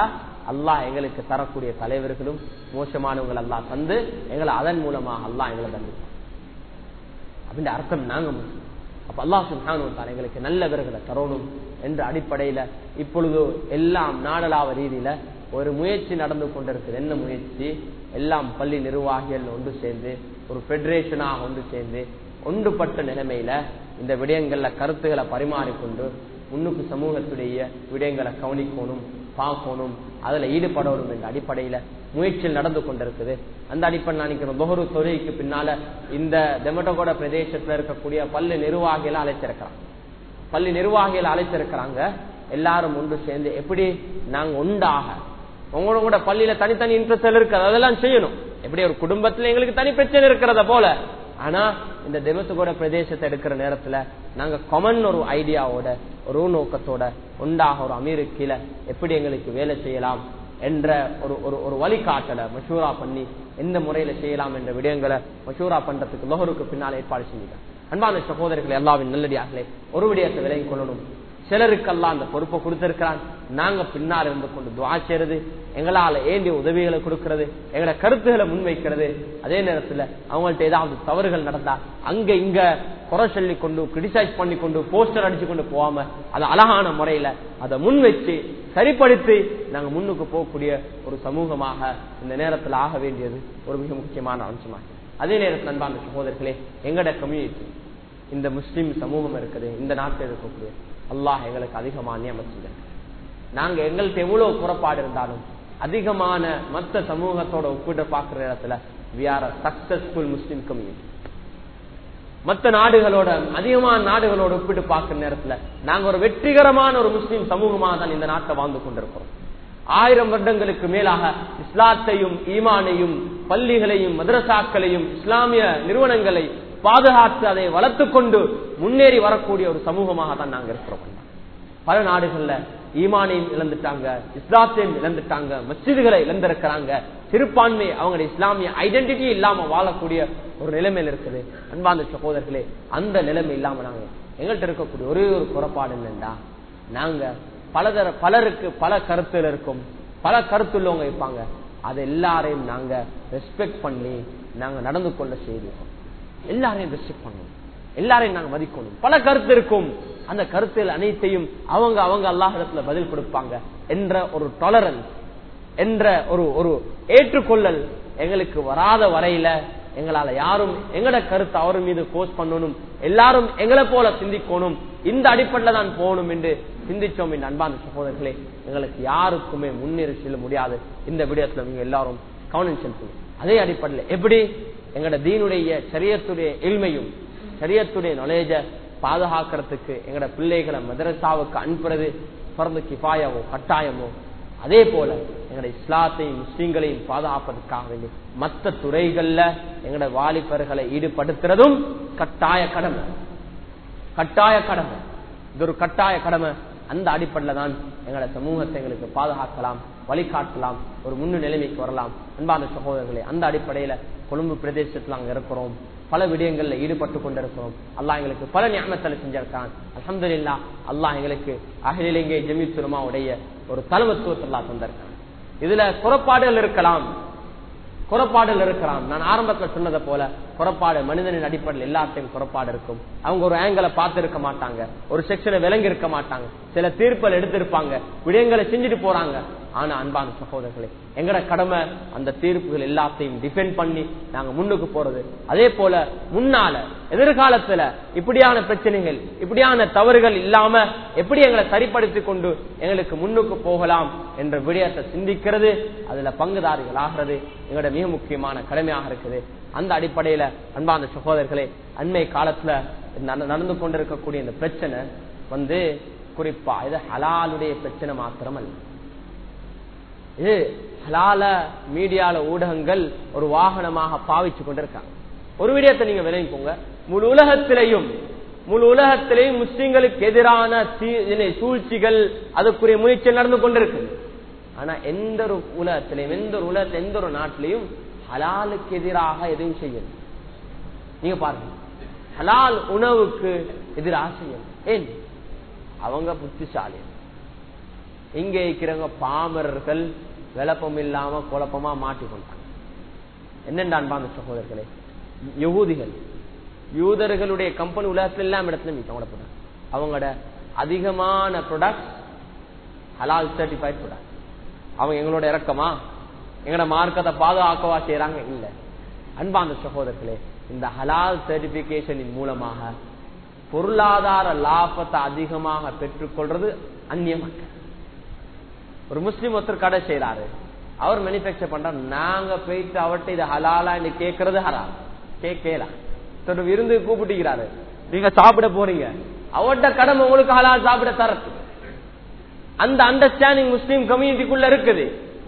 அல்லாஹ் எங்களுக்கு தரக்கூடிய தலைவர்களும் மோசமானவங்கள் அல்லாஹ் தந்து எங்களை அதன் மூலமாக அல்லாஹ் எங்களை தண்டிப்பான் அப்படின்ற அர்த்தம் நாங்க முஸ்லிம். அப்ப அல்லாஹ் சுல்தான் எங்களுக்கு நல்லவர்களை தரணும் என்ற அடிப்படையில இப்பொழுது எல்லாம் நாடளாவ ரீதியில ஒரு முயற்சி நடந்து கொண்டிருக்குது என்ன முயற்சி எல்லாம் பள்ளி நிர்வாகிகள் ஒன்று சேர்ந்து ஒரு பெடரேஷனாக ஒன்று சேர்ந்து ஒன்றுபட்ட நிலைமையில இந்த விடயங்கள்ல கருத்துக்களை பரிமாறிக்கொண்டு முன்னுக்கு சமூகத்துடைய விடயங்களை கவனிக்கணும் பார்க்கணும் அதுல ஈடுபடணும் என்ற அடிப்படையில முயற்சியில் நடந்து கொண்டிருக்குது அந்த அடிப்படை நினைக்கிறோம் தொகரு தொழிலுக்கு பின்னால இந்த டெமட்டோகோட பிரதேசத்துல இருக்கக்கூடிய பள்ளி நிர்வாகிகளை அழைச்சிருக்கிறான் பள்ளி நிர்வாகிகளை அழைச்சிருக்கிறாங்க எல்லாரும் ஒன்று சேர்ந்து எப்படி நாங்க உண்டாக உங்களோட பள்ளியில தனித்தனி இன்ட்ரெஸ்ட் இருக்கு அதெல்லாம் செய்யணும் எப்படி ஒரு குடும்பத்துல எங்களுக்கு தனி பிரச்சனை இருக்கிறத போல ஆனா இந்த தெமத்துகோட பிரதேசத்தை எடுக்கிற நேரத்துல நாங்க கொமன் ஒரு ஐடியாவோட ஒரு நோக்கத்தோட உண்டாக ஒரு அமீரு கீழே எப்படி எங்களுக்கு வேலை செய்யலாம் என்ற ஒரு ஒரு ஒரு வழிகாட்டலை மஷூரா பண்ணி எந்த முறையில செய்யலாம் என்ற விடயங்களை மஷூரா பண்றதுக்கு லோகருக்கு பின்னால் ஏற்பாடு செஞ்சுட்டாங்க அன்பான சகோதரர்கள் எல்லாவின் நல்லடியார்களே ஒரு விடயத்தை விலகி கொள்ளணும் சிலருக்கெல்லாம் அந்த பொறுப்பை கொடுத்திருக்கிறான் நாங்க பின்னால் இருந்து கொண்டு துவா செய்யறது எங்களால ஏண்டிய உதவிகளை கொடுக்கிறது எங்களோட கருத்துக்களை முன்வைக்கிறது அதே நேரத்துல அவங்கள்ட்ட ஏதாவது தவறுகள் நடந்தா அங்க இங்க குறை சொல்லி கொண்டு கிரிட்டிசைஸ் பண்ணி கொண்டு போஸ்டர் அடிச்சு கொண்டு போகாம அது அழகான முறையில அதை முன் வச்சு சரிப்படுத்தி நாங்க முன்னுக்கு போகக்கூடிய ஒரு சமூகமாக இந்த நேரத்தில் ஆக வேண்டியது ஒரு மிக முக்கியமான அம்சமாக அதே நேரத்தில் அன்பான சகோதரர்களே எங்கட கம்யூனிட்டி இந்த முஸ்லிம் சமூகம் இருக்குது இந்த நாட்டில் இருக்கக்கூடிய அல்லாஹ் எங்களுக்கு அதிகமான நியமச்சிருக்க நாங்க எங்கள்கிட்ட எவ்வளவு குறைபாடு இருந்தாலும் அதிகமான மற்ற சமூகத்தோட ஒப்பிட்டு பார்க்கிற இடத்துல we are successful Muslim community மற்ற நாடுகளோட அதிகமான நாடுகளோட ஒப்பிட்டு பார்க்கிற நேரத்துல நாங்க ஒரு வெற்றிகரமான ஒரு முஸ்லிம் சமூகமாக தான் இந்த நாட்டை வாழ்ந்து கொண்டிருக்கிறோம் ஆயிரம் வருடங்களுக்கு மேலாக இஸ்லாத்தையும் ஈமானையும் பள்ளிகளையும் மதரசாக்களையும் இஸ்லாமிய நிறுவனங்களை பாதுகாத்து அதை வளர்த்துக் கொண்டு முன்னேறி வரக்கூடிய ஒரு சமூகமாக தான் நாங்க இருக்கிறோம் பல நாடுகள்ல ஈமானையும் இழந்துட்டாங்க இஸ்லாத்தையும் இழந்துட்டாங்க மசிதுகளை இழந்திருக்கிறாங்க சிறுபான்மை அவங்களுடைய இஸ்லாமிய ஐடென்டிட்டி இல்லாம வாழக்கூடிய ஒரு நிலைமையில் இருக்குது அன்பாந்த சகோதரர்களே அந்த நிலைமை இல்லாம நாங்க எங்கள்கிட்ட இருக்கக்கூடிய ஒரே ஒரு குறைபாடு என்னண்டா நாங்க பலதர பலருக்கு பல கருத்துல இருக்கும் பல கருத்துள்ளவங்க இருப்பாங்க அது எல்லாரையும் நாங்க ரெஸ்பெக்ட் பண்ணி நாங்க நடந்து கொள்ள செய்திருக்கோம் எல்லாரையும் ரெஸ்பெக்ட் பண்ணணும் எல்லாரையும் நாங்க மதிக்கணும் பல கருத்து இருக்கும் அந்த கருத்தில் அனைத்தையும் அவங்க அவங்க அல்லாஹிடத்துல பதில் கொடுப்பாங்க என்ற ஒரு டாலரன்ஸ் என்ற ஒரு ஒரு ஏற்றுக்கொள்ளல் எங்களுக்கு வராத வரையில எங்களால யாரும் எங்கட கருத்து அவர் மீது கோஸ் பண்ணணும் எல்லாரும் எங்களை போல சிந்திக்கணும் இந்த அடிப்படையில தான் போகணும் என்று சிந்திச்சோம் என் அன்பான சகோதரர்களே எங்களுக்கு யாருக்குமே முன்னேறி செல்ல முடியாது இந்த விடயத்துல நீங்க எல்லாரும் கவனம் செலுத்தணும் அதே அடிப்படையில் எப்படி எங்கட தீனுடைய சரியத்துடைய எளிமையும் சரியத்துடைய நாலேஜ பாதுகாக்கிறதுக்கு எங்கட பிள்ளைகளை மதரசாவுக்கு அனுப்புறது பிறந்து கிஃபாயாவோ கட்டாயமோ அதே போல எங்கட இஸ்லாத்தையும் முஸ்லீம்களையும் பாதுகாப்பதற்காக வேண்டி மற்ற துறைகள்ல எங்கட வாலிபர்களை ஈடுபடுத்துறதும் கட்டாய கடமை கட்டாய கடமை இது ஒரு கட்டாய கடமை அந்த அடிப்படையில தான் எங்களோட சமூகத்தை எங்களுக்கு பாதுகாக்கலாம் வழிகாட்டலாம் ஒரு முன்னு நிலைமைக்கு வரலாம் அன்பான சகோதரர்களே அந்த அடிப்படையில கொழும்பு பிரதேசத்துல அங்க இருக்கிறோம் பல விடயங்கள்ல ஈடுபட்டு கொண்டிருக்கிறோம் அல்லாஹ் எங்களுக்கு பல ஞாபகத்தில் செஞ்சிருக்கான் அலமதுல்லா அல்லாஹ் எங்களுக்கு அகிலிங்கே ஜமீத் சுலமாவுடைய ஒரு தலைமத்துவத்தெல்லாம் தந்திருக்கான் இதுல குறைபாடுகள் இருக்கலாம் குறைபாடுகள் இருக்கலாம் நான் ஆரம்பத்தில் சொன்னதை போல குறைபாடு மனிதனின் அடிப்படையில் எல்லாத்தையும் குறைபாடு இருக்கும் அவங்க ஒரு ஆங்கிளை பார்த்து இருக்க மாட்டாங்க ஒரு செக்ஷனை விளங்கி இருக்க மாட்டாங்க சில தீர்ப்புகள் எடுத்திருப்பாங்க விடயங்களை செஞ்சுட்டு போறாங்க ஆனா அன்பான சகோதரர்களே எங்கட கடமை அந்த தீர்ப்புகள் எல்லாத்தையும் டிஃபெண்ட் பண்ணி நாங்க முன்னுக்கு போறது அதே போல முன்னால எதிர்காலத்துல இப்படியான பிரச்சனைகள் இப்படியான தவறுகள் இல்லாம எப்படி எங்களை சரிப்படுத்திக் கொண்டு எங்களுக்கு முன்னுக்கு போகலாம் என்ற விடயத்தை சிந்திக்கிறது அதுல பங்குதாரிகள் ஆகிறது எங்களோட மிக முக்கியமான கடமையாக இருக்குது அந்த அடிப்படையில அன்பான சகோதரர்களே அண்மை காலத்துல நடந்து கொண்டிருக்கக்கூடிய இந்த பிரச்சனை வந்து குறிப்பா இது ஹலாலுடைய பிரச்சனை மாத்திரம் அல்ல இது ஹலால மீடியால ஊடகங்கள் ஒரு வாகனமாக பாவிச்சு கொண்டிருக்காங்க ஒரு விடயத்தை நீங்க விளங்கிக்கோங்க முழு உலகத்திலையும் முழு உலகத்திலேயும் முஸ்லிம்களுக்கு எதிரான சூழ்ச்சிகள் அதுக்குரிய முயற்சி நடந்து கொண்டிருக்கு ஆனா எந்த ஒரு உலகத்திலையும் எந்த ஒரு உலகத்துல எந்த ஒரு நாட்டிலையும் ஹலாலுக்கு எதிராக எதுவும் செய்யல நீங்க பாருங்க ஹலால் உணவுக்கு எதிராக செய்யணும் ஏன் அவங்க புத்திசாலி இங்க இருக்கிறவங்க பாமரர்கள் விளப்பம் இல்லாம குழப்பமா மாட்டி கொண்டாங்க என்னென்ன அன்பான சகோதரர்களே யகூதிகள் யூதர்களுடைய கம்பெனி உலகத்துல எல்லாம் இடத்துல அவங்களோட அவங்களோட அதிகமான ப்ரொடக்ட் ஹலால் சர்டிஃபைட் ப்ரொடக்ட் அவங்க எங்களோட இறக்கமா எங்களோட மார்க்கத்தை பாதுகாக்கவா செய்யறாங்க இல்ல அன்பாந்த சகோதரர்களே இந்த ஹலால் சர்டிபிகேஷனின் மூலமாக பொருளாதார லாபத்தை அதிகமாக பெற்றுக்கொள்றது அந்நியமற்ற ஒரு முஸ்லீம் ஒருத்தர் கடை செய்யறாரு அவர் மேனுபேக்சர் பண்றாரு நாங்க போயிட்டு அவர்கிட்ட இது ஹலாலா கேட்கறது ஹலால் கேட்கலாம் தொடர் விருந்து கூப்பிட்டுக்கிறாரு நீங்க சாப்பிட போறீங்க அவர்கிட்ட கடமை உங்களுக்கு ஹலால் சாப்பிட தரது அந்த அண்டர்ஸ்டாண்டிங் முஸ்லீம் கம்யூனிட்டிக்குள்ள இருக்குது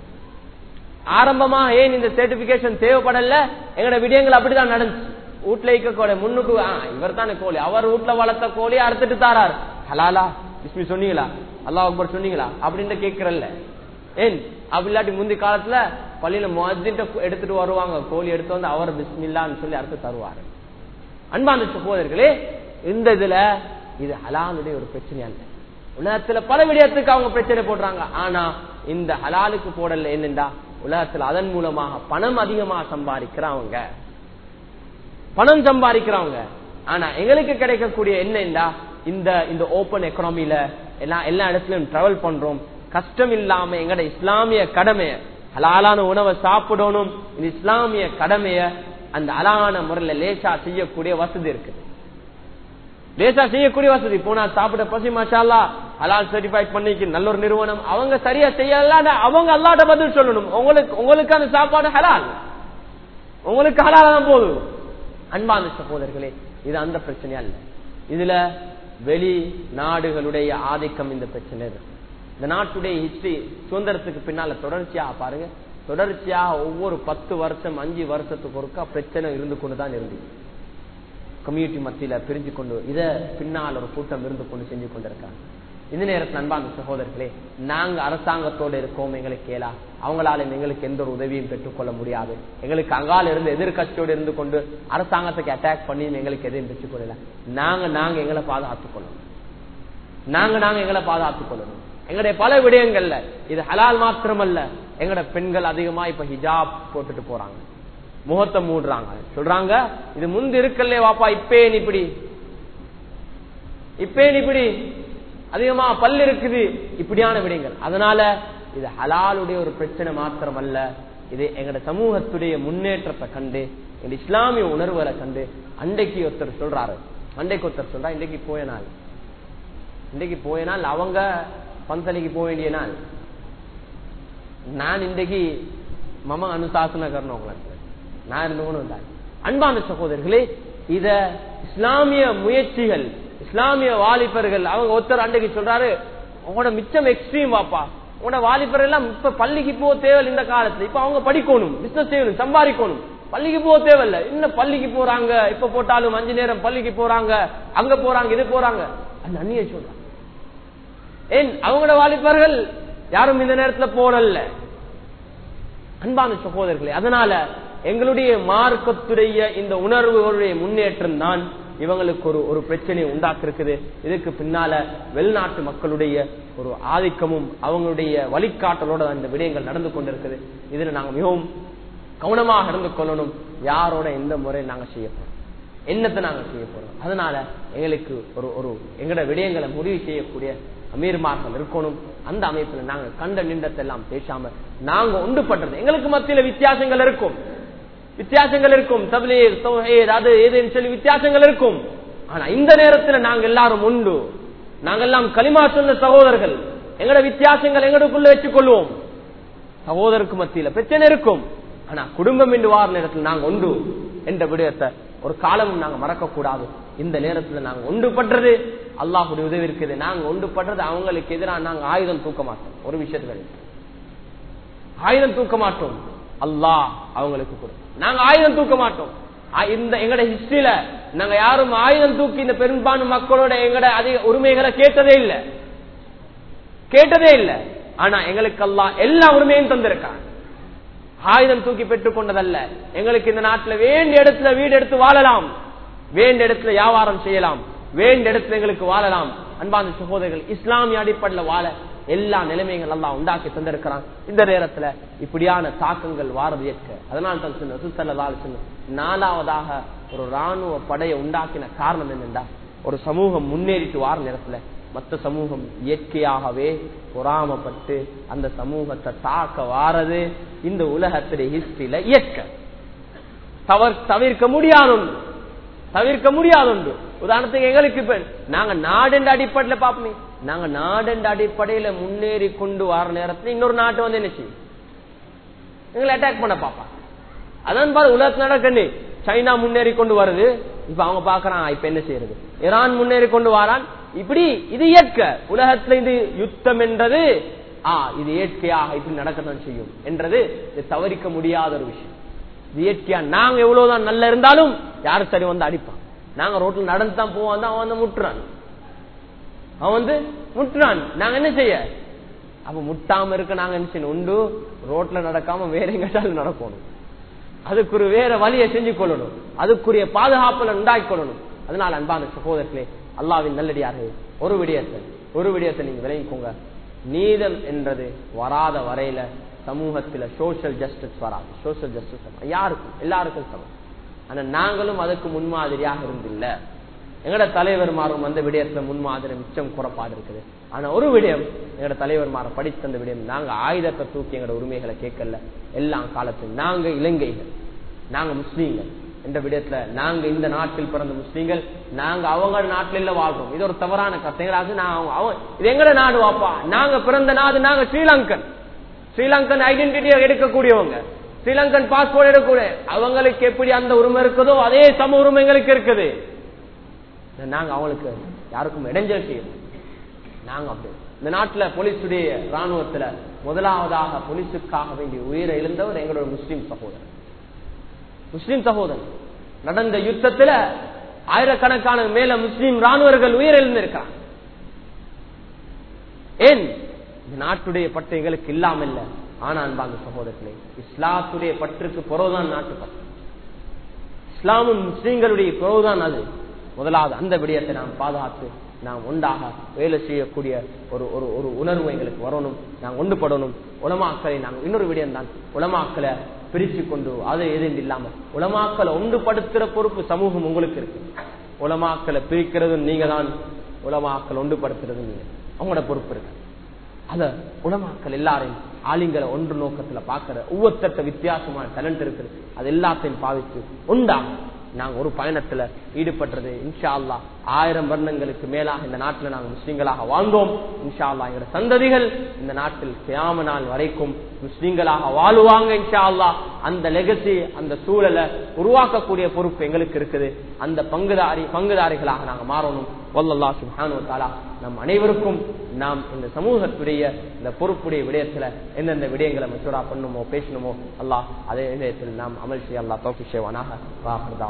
ஆரம்பமா ஏன் இந்த சர்டிபிகேஷன் தேவைப்படல எங்கட விடயங்கள் அப்படிதான் நடந்துச்சு வீட்டுல இருக்க கோழி முன்னுக்கு இவர் தானே கோழி அவர் வீட்டுல வளர்த்த கோழி அறுத்துட்டு தாரார் ஹலாலா பிஸ்மி சொன்னீங்களா அல்லாஹ் அக்பர் சொன்னீங்களா அப்படின்னு கேட்கறல்ல ஏன் அப்படி இல்லாட்டி முந்தி காலத்துல பள்ளியில மொஜிட்ட எடுத்துட்டு வருவாங்க கோழி எடுத்து வந்து அவர் பிஸ்மில்லான்னு சொல்லி அறுத்து தருவாரு அன்பான சகோதரர்களே இந்த இதுல இது ஹலாலுடைய ஒரு பிரச்சனையா இல்லை உலகத்துல பல விடயத்துக்கு அவங்க பிரச்சனை போடுறாங்க ஆனா இந்த ஹலாலுக்கு போடல என்னண்டா உலகத்துல அதன் மூலமாக பணம் அதிகமா சம்பாதிக்கிறவங்க பணம் சம்பாதிக்கிறவங்க ஆனா எங்களுக்கு கிடைக்கக்கூடிய என்னண்டா இந்த இந்த ஓபன் எக்கனாமில எல்லா எல்லா இடத்துலயும் டிராவல் பண்றோம் கஷ்டம் இல்லாம எங்கட இஸ்லாமிய கடமைய ஹலாலான உணவை சாப்பிடணும் இந்த இஸ்லாமிய கடமைய அந்த அலான முறையில லேசா செய்யக்கூடிய வசதி இருக்குது லேசா செய்யக்கூடிய வசதி போனா சாப்பிட பசி மசாலா ஹலால் சர்டிஃபைட் பண்ணிக்கு நல்ல ஒரு நிறுவனம் அவங்க சரியா செய்யலாம் அவங்க அல்லாட்ட பதில் சொல்லணும் உங்களுக்கு உங்களுக்கு அந்த சாப்பாடு ஹலால் உங்களுக்கு ஹலால் தான் போதும் அன்பான சகோதரர்களே இது அந்த பிரச்சனையா இல்ல இதுல வெளி நாடுகளுடைய ஆதிக்கம் இந்த பிரச்சனை இருக்கு இந்த நாட்டுடைய ஹிஸ்டரி சுதந்திரத்துக்கு பின்னால தொடர்ச்சியாக பாருங்க தொடர்ச்சியாக ஒவ்வொரு பத்து வருஷம் அஞ்சு வருஷத்துக்கு ஒருக்கா பிரச்சனை இருந்து கொண்டுதான் இருந்தது கம்யூனிட்டி மத்தியில பிரிஞ்சு கொண்டு இத பின்னால் ஒரு கூட்டம் இருந்து கொண்டு செஞ்சு கொண்டிருக்காங்க இந்த நேரத்தில் அன்பான சகோதரர்களே நாங்க அரசாங்கத்தோடு இருக்கோம் எங்களுக்கு கேளா அவங்களால எங்களுக்கு எந்த ஒரு உதவியும் பெற்றுக்கொள்ள முடியாது எங்களுக்கு அங்கால இருந்து எதிர்கட்சியோடு இருந்து கொண்டு அரசாங்கத்துக்கு அட்டாக் பண்ணி எங்களுக்கு எதையும் பெற்றுக்கொள்ளல நாங்க நாங்க எங்களை பாதுகாத்துக் கொள்ளணும் நாங்க நாங்க எங்களை பாதுகாத்துக் கொள்ளணும் எங்களுடைய பல விடயங்கள்ல இது ஹலால் மாத்திரமல்ல எங்கட பெண்கள் அதிகமா இப்ப ஹிஜாப் போட்டுட்டு போறாங்க முகத்தை மூடுறாங்க சொல்றாங்க இது முந்து இருக்கல்லே வாப்பா இப்பேன் இப்படி இப்பேன் இப்படி அதிகமா பல் இருக்குது இப்படியான விடயங்கள் அதனால இது ஹலாலுடைய ஒரு பிரச்சனை மாத்திரம் அல்ல இது எங்கட சமூகத்துடைய முன்னேற்றத்தை கண்டு எங்க இஸ்லாமிய உணர்வுகளை கண்டு அன்றைக்கு ஒருத்தர் சொல்றாரு அன்றைக்கு ஒருத்தர் சொல்றா இன்றைக்கு போய நாள் இன்றைக்கு போய நாள் அவங்க பந்தலிக்கு போக வேண்டிய நாள் நான் இன்றைக்கு மம அனுசாசன கரணம் நான் இருந்து அன்பான சகோதரர்களே இத இஸ்லாமிய முயற்சிகள் இஸ்லாமிய வாலிபர்கள் அவங்க ஒருத்தர் அன்றைக்கு சொல்றாரு உங்களோட மிச்சம் எக்ஸ்ட்ரீம் வாப்பா உங்களோட வாலிபர் எல்லாம் இப்ப பள்ளிக்கு போக தேவையில்லை இந்த காலத்துல இப்ப அவங்க படிக்கணும் பிசினஸ் செய்யணும் சம்பாதிக்கணும் பள்ளிக்கு போக தேவையில்ல இன்னும் பள்ளிக்கு போறாங்க இப்ப போட்டாலும் அஞ்சு நேரம் பள்ளிக்கு போறாங்க அங்க போறாங்க இது போறாங்க அந்த அந்நிய சொல்றாங்க ஏன் அவங்களோட வாலிபர்கள் யாரும் இந்த நேரத்துல போறல்ல அன்பான சகோதரர்களே அதனால எங்களுடைய மார்க்கத்துடைய இந்த உணர்வுகளுடைய முன்னேற்றம் தான் இவங்களுக்கு ஒரு ஒரு பிரச்சனையை உண்டாக்கி இருக்குது இதுக்கு பின்னால வெளிநாட்டு மக்களுடைய ஒரு ஆதிக்கமும் அவங்களுடைய வழிகாட்டலோட அந்த விடயங்கள் நடந்து கொண்டிருக்குது இதுல நாங்க மிகவும் கவனமாக இருந்து கொள்ளணும் யாரோட எந்த முறை நாங்க செய்ய போறோம் என்னத்தை நாங்க செய்ய போறோம் அதனால எங்களுக்கு ஒரு ஒரு எங்களோட விடயங்களை முடிவு செய்யக்கூடிய அமீர்மார்கள் இருக்கணும் அந்த அமைப்புல நாங்க கண்ட நின்றத்தை எல்லாம் பேசாம நாங்க ஒன்றுபட்டது எங்களுக்கு மத்தியில வித்தியாசங்கள் இருக்கும் வித்தியாசங்கள் இருக்கும் தபிலீர் தௌஹீத் அது ஏதுன்னு சொல்லி வித்தியாசங்கள் இருக்கும் ஆனா இந்த நேரத்துல நாங்க எல்லாரும் உண்டு நாங்க எல்லாம் களிமா சொன்ன சகோதரர்கள் எங்களோட வித்தியாசங்கள் எங்களுக்குள்ள வச்சுக் கொள்வோம் சகோதரருக்கு மத்தியில பிரச்சனை இருக்கும் ஆனா குடும்பம் என்று வார நேரத்தில் நாங்க உண்டு என்ற விடயத்தை ஒரு காலமும் நாங்க மறக்க கூடாது இந்த நேரத்துல நாங்க ஒன்று பண்றது அல்லாஹுடைய உதவி இருக்குது நாங்க ஒன்று பண்றது அவங்களுக்கு எதிராக நாங்க ஆயுதம் தூக்க மாட்டோம் ஒரு விஷயத்துல ஆயுதம் தூக்க மாட்டோம் அல்லாஹ் அவங்களுக்கு கொடு நாங்க ஆயுதம் தூக்க மாட்டோம் இந்த எங்கட ஹிஸ்டரியில நாங்க யாரும் ஆயுதம் தூக்கி இந்த பெரும்பான்மை மக்களோட எங்கட அதிக உரிமைகளை கேட்டதே இல்லை கேட்டதே இல்லை ஆனா எங்களுக்கு எல்லாம் எல்லா உரிமையும் தந்திருக்காங்க ஆயுதம் தூக்கி பெற்றுக் கொண்டதல்ல எங்களுக்கு இந்த நாட்டுல வேண்டிய இடத்துல வீடு எடுத்து வாழலாம் வேண்டிய இடத்துல வியாபாரம் செய்யலாம் வேண்டிய இடத்துல எங்களுக்கு வாழலாம் அன்பான சகோதரர்கள் இஸ்லாமிய அடிப்படையில் வாழ எல்லா நிலைமைகள் எல்லாம் உண்டாக்கி தந்திருக்கிறான் இந்த நேரத்துல இப்படியான தாக்கங்கள் வாரது ஏற்க அதனால் தான் சொன்ன சுத்தல்லால் சொன்ன நாலாவதாக ஒரு ராணுவ படையை உண்டாக்கின காரணம் என்னென்றா ஒரு சமூகம் முன்னேறிட்டு வார நேரத்துல மற்ற சமூகம் இயற்கையாகவே பொறாமப்பட்டு அந்த சமூகத்தை தாக்க வாரது இந்த உலகத்துடைய ஹிஸ்டரியில இயற்க தவிர தவிர்க்க முடியாத ஒன்று தவிர்க்க முடியாத ஒன்று உதாரணத்துக்கு எங்களுக்கு இப்ப நாங்க நாடென்ற அடிப்படையில பாப்போமே நாங்க நாடென்ற அடிப்படையில முன்னேறி கொண்டு வர நேரத்துல இன்னொரு நாட்டு வந்து என்ன செய்யும் எங்களை அட்டாக் பண்ண பாப்பா அதான் பாரு உலகத்துல நடக்கண்ணு சைனா முன்னேறி கொண்டு வருது இப்ப அவங்க பாக்குறான் இப்ப என்ன செய்யறது ஈரான் முன்னேறி கொண்டு வரான் இப்படி இது இயற்க உலகத்துல இது யுத்தம் என்றது ஆ இது இயற்கையாக இப்படி நடக்கத்தான் செய்யும் என்றது இது தவறிக்க முடியாத ஒரு விஷயம் இது இயற்கையா நாங்க எவ்வளவுதான் நல்லா இருந்தாலும் யாரும் சரி வந்து அடிப்பான் நாங்க ரோட்ல நடந்து தான் போவோம் அவன் வந்து முட்டுறான் அவன் வந்து முட்டுறான் நாங்க என்ன செய்ய அப்ப முட்டாம இருக்க நாங்க என்ன செய்யணும் உண்டு ரோட்ல நடக்காம வேற எங்கிட்டாலும் நடக்கணும் அதுக்கு ஒரு வேற வழியை செஞ்சு கொள்ளணும் அதுக்குரிய பாதுகாப்புல உண்டாக்கி கொள்ளணும் அதனால அன்பான சகோதரர்களே அல்லாவின் நல்லடியார்கள் ஒரு விடயத்தை ஒரு விடயத்தை நீங்க விளங்கிக்கோங்க நீதம் என்றது வராத வரையில சமூகத்துல சோசியல் ஜஸ்டிஸ் வராது சோசியல் ஜஸ்டிஸ் யாருக்கும் எல்லாருக்கும் சமம் ஆனா நாங்களும் அதுக்கு முன்மாதிரியாக இருந்தில்ல எங்கட தலைவர்மாரும் அந்த விடயத்துல முன்மாதிரி மிச்சம் குறைப்பாடு இருக்குது ஆனா ஒரு விடயம் எங்கட தலைவர்மார படித்த அந்த விடயம் நாங்க ஆயுதத்தை தூக்கி எங்கட உரிமைகளை கேட்கல எல்லா காலத்திலும் நாங்க இலங்கைகள் நாங்க முஸ்லீம்கள் என்ற விடயத்துல நாங்க இந்த நாட்டில் பிறந்த முஸ்லீம்கள் நாங்க அவங்க நாட்டில வாழ்றோம் இது ஒரு தவறான கத்தைகளாக நான் இது எங்கட நாடு வாப்பா நாங்க பிறந்த நாடு நாங்க ஸ்ரீலங்கன் ஸ்ரீலங்கன் ஐடென்டிட்டியை எடுக்கக்கூடியவங்க ஸ்ரீலங்கன் பாஸ்போர்ட் எடுக்கக்கூடிய அவங்களுக்கு எப்படி அந்த உரிமை இருக்குதோ அதே சம உரிமை எங்களுக்கு இருக்குது நாங்க அவங்களுக்கு யாருக்கும் இடைஞ்சல் செய்யணும் நாங்க அப்படி இந்த நாட்டுல போலீஸுடைய ராணுவத்துல முதலாவதாக போலீஸுக்காக வேண்டிய உயிரை இழந்தவர் எங்களோட முஸ்லீம் சகோதரர் முஸ்லீம் சகோதரர் நடந்த யுத்தத்துல ஆயிரக்கணக்கான மேல முஸ்லீம் ராணுவர்கள் உயிரிழந்திருக்கிறார் ஏன் இந்த நாட்டுடைய பற்று எங்களுக்கு இல்லாம இல்ல ஆனா அன்பாங்க சகோதரர்களே இஸ்லாத்துடைய பற்றுக்கு புறவுதான் நாட்டு பற்று இஸ்லாமும் முஸ்லீம்களுடைய புறவுதான் அது முதலாவது அந்த விடயத்தை நாம் பாதுகாத்து நாம் உண்டாக வேலை செய்யக்கூடிய ஒரு ஒரு ஒரு உணர்வு எங்களுக்கு வரணும் நாங்கள் ஒன்றுபடணும் உலமாக்களை நாங்கள் இன்னொரு விடயம் தான் உலமாக்களை பிரிச்சு கொண்டு அது எதுவும் இல்லாம உலமாக்களை ஒன்றுபடுத்துற பொறுப்பு சமூகம் உங்களுக்கு இருக்கு உலமாக்களை பிரிக்கிறதும் நீங்க தான் உலமாக்கள் ஒன்றுபடுத்துறதும் நீங்க அவங்களோட பொறுப்பு இருக்கு அத உலமாக்கள் எல்லாரையும் ஆலிங்களை ஒன்று நோக்கத்துல பாக்குற ஒவ்வொருத்தட்ட வித்தியாசமான டேலண்ட் இருக்குது அது எல்லாத்தையும் பாவித்து உண்டாகும் நாங்க ஒரு பயணத்துல ஈடுபட்டது இன்ஷா அல்லா ஆயிரம் வருடங்களுக்கு மேலாக இந்த நாட்டில் நாங்கள் முஸ்லீம்களாக வாழ்ந்தோம் இன்ஷா அல்லா எங்களோட சந்ததிகள் இந்த நாட்டில் கியாம நாள் வரைக்கும் முஸ்லீம்களாக வாழுவாங்க இன்ஷா அல்லா அந்த லெகசி அந்த சூழலை உருவாக்கக்கூடிய பொறுப்பு எங்களுக்கு இருக்குது அந்த பங்குதாரி பங்குதாரிகளாக நாங்கள் மாறணும் வல்லல்லா சுபானு தாலா நம் அனைவருக்கும் நாம் இந்த சமூகத்துடைய இந்த பொறுப்புடைய விடயத்துல எந்தெந்த விடயங்களை மசூரா பண்ணுமோ பேசணுமோ அல்லாஹ் அதே விடயத்தில் நாம் அமல் செய்ய அல்லா தோக்கி செய்வானாக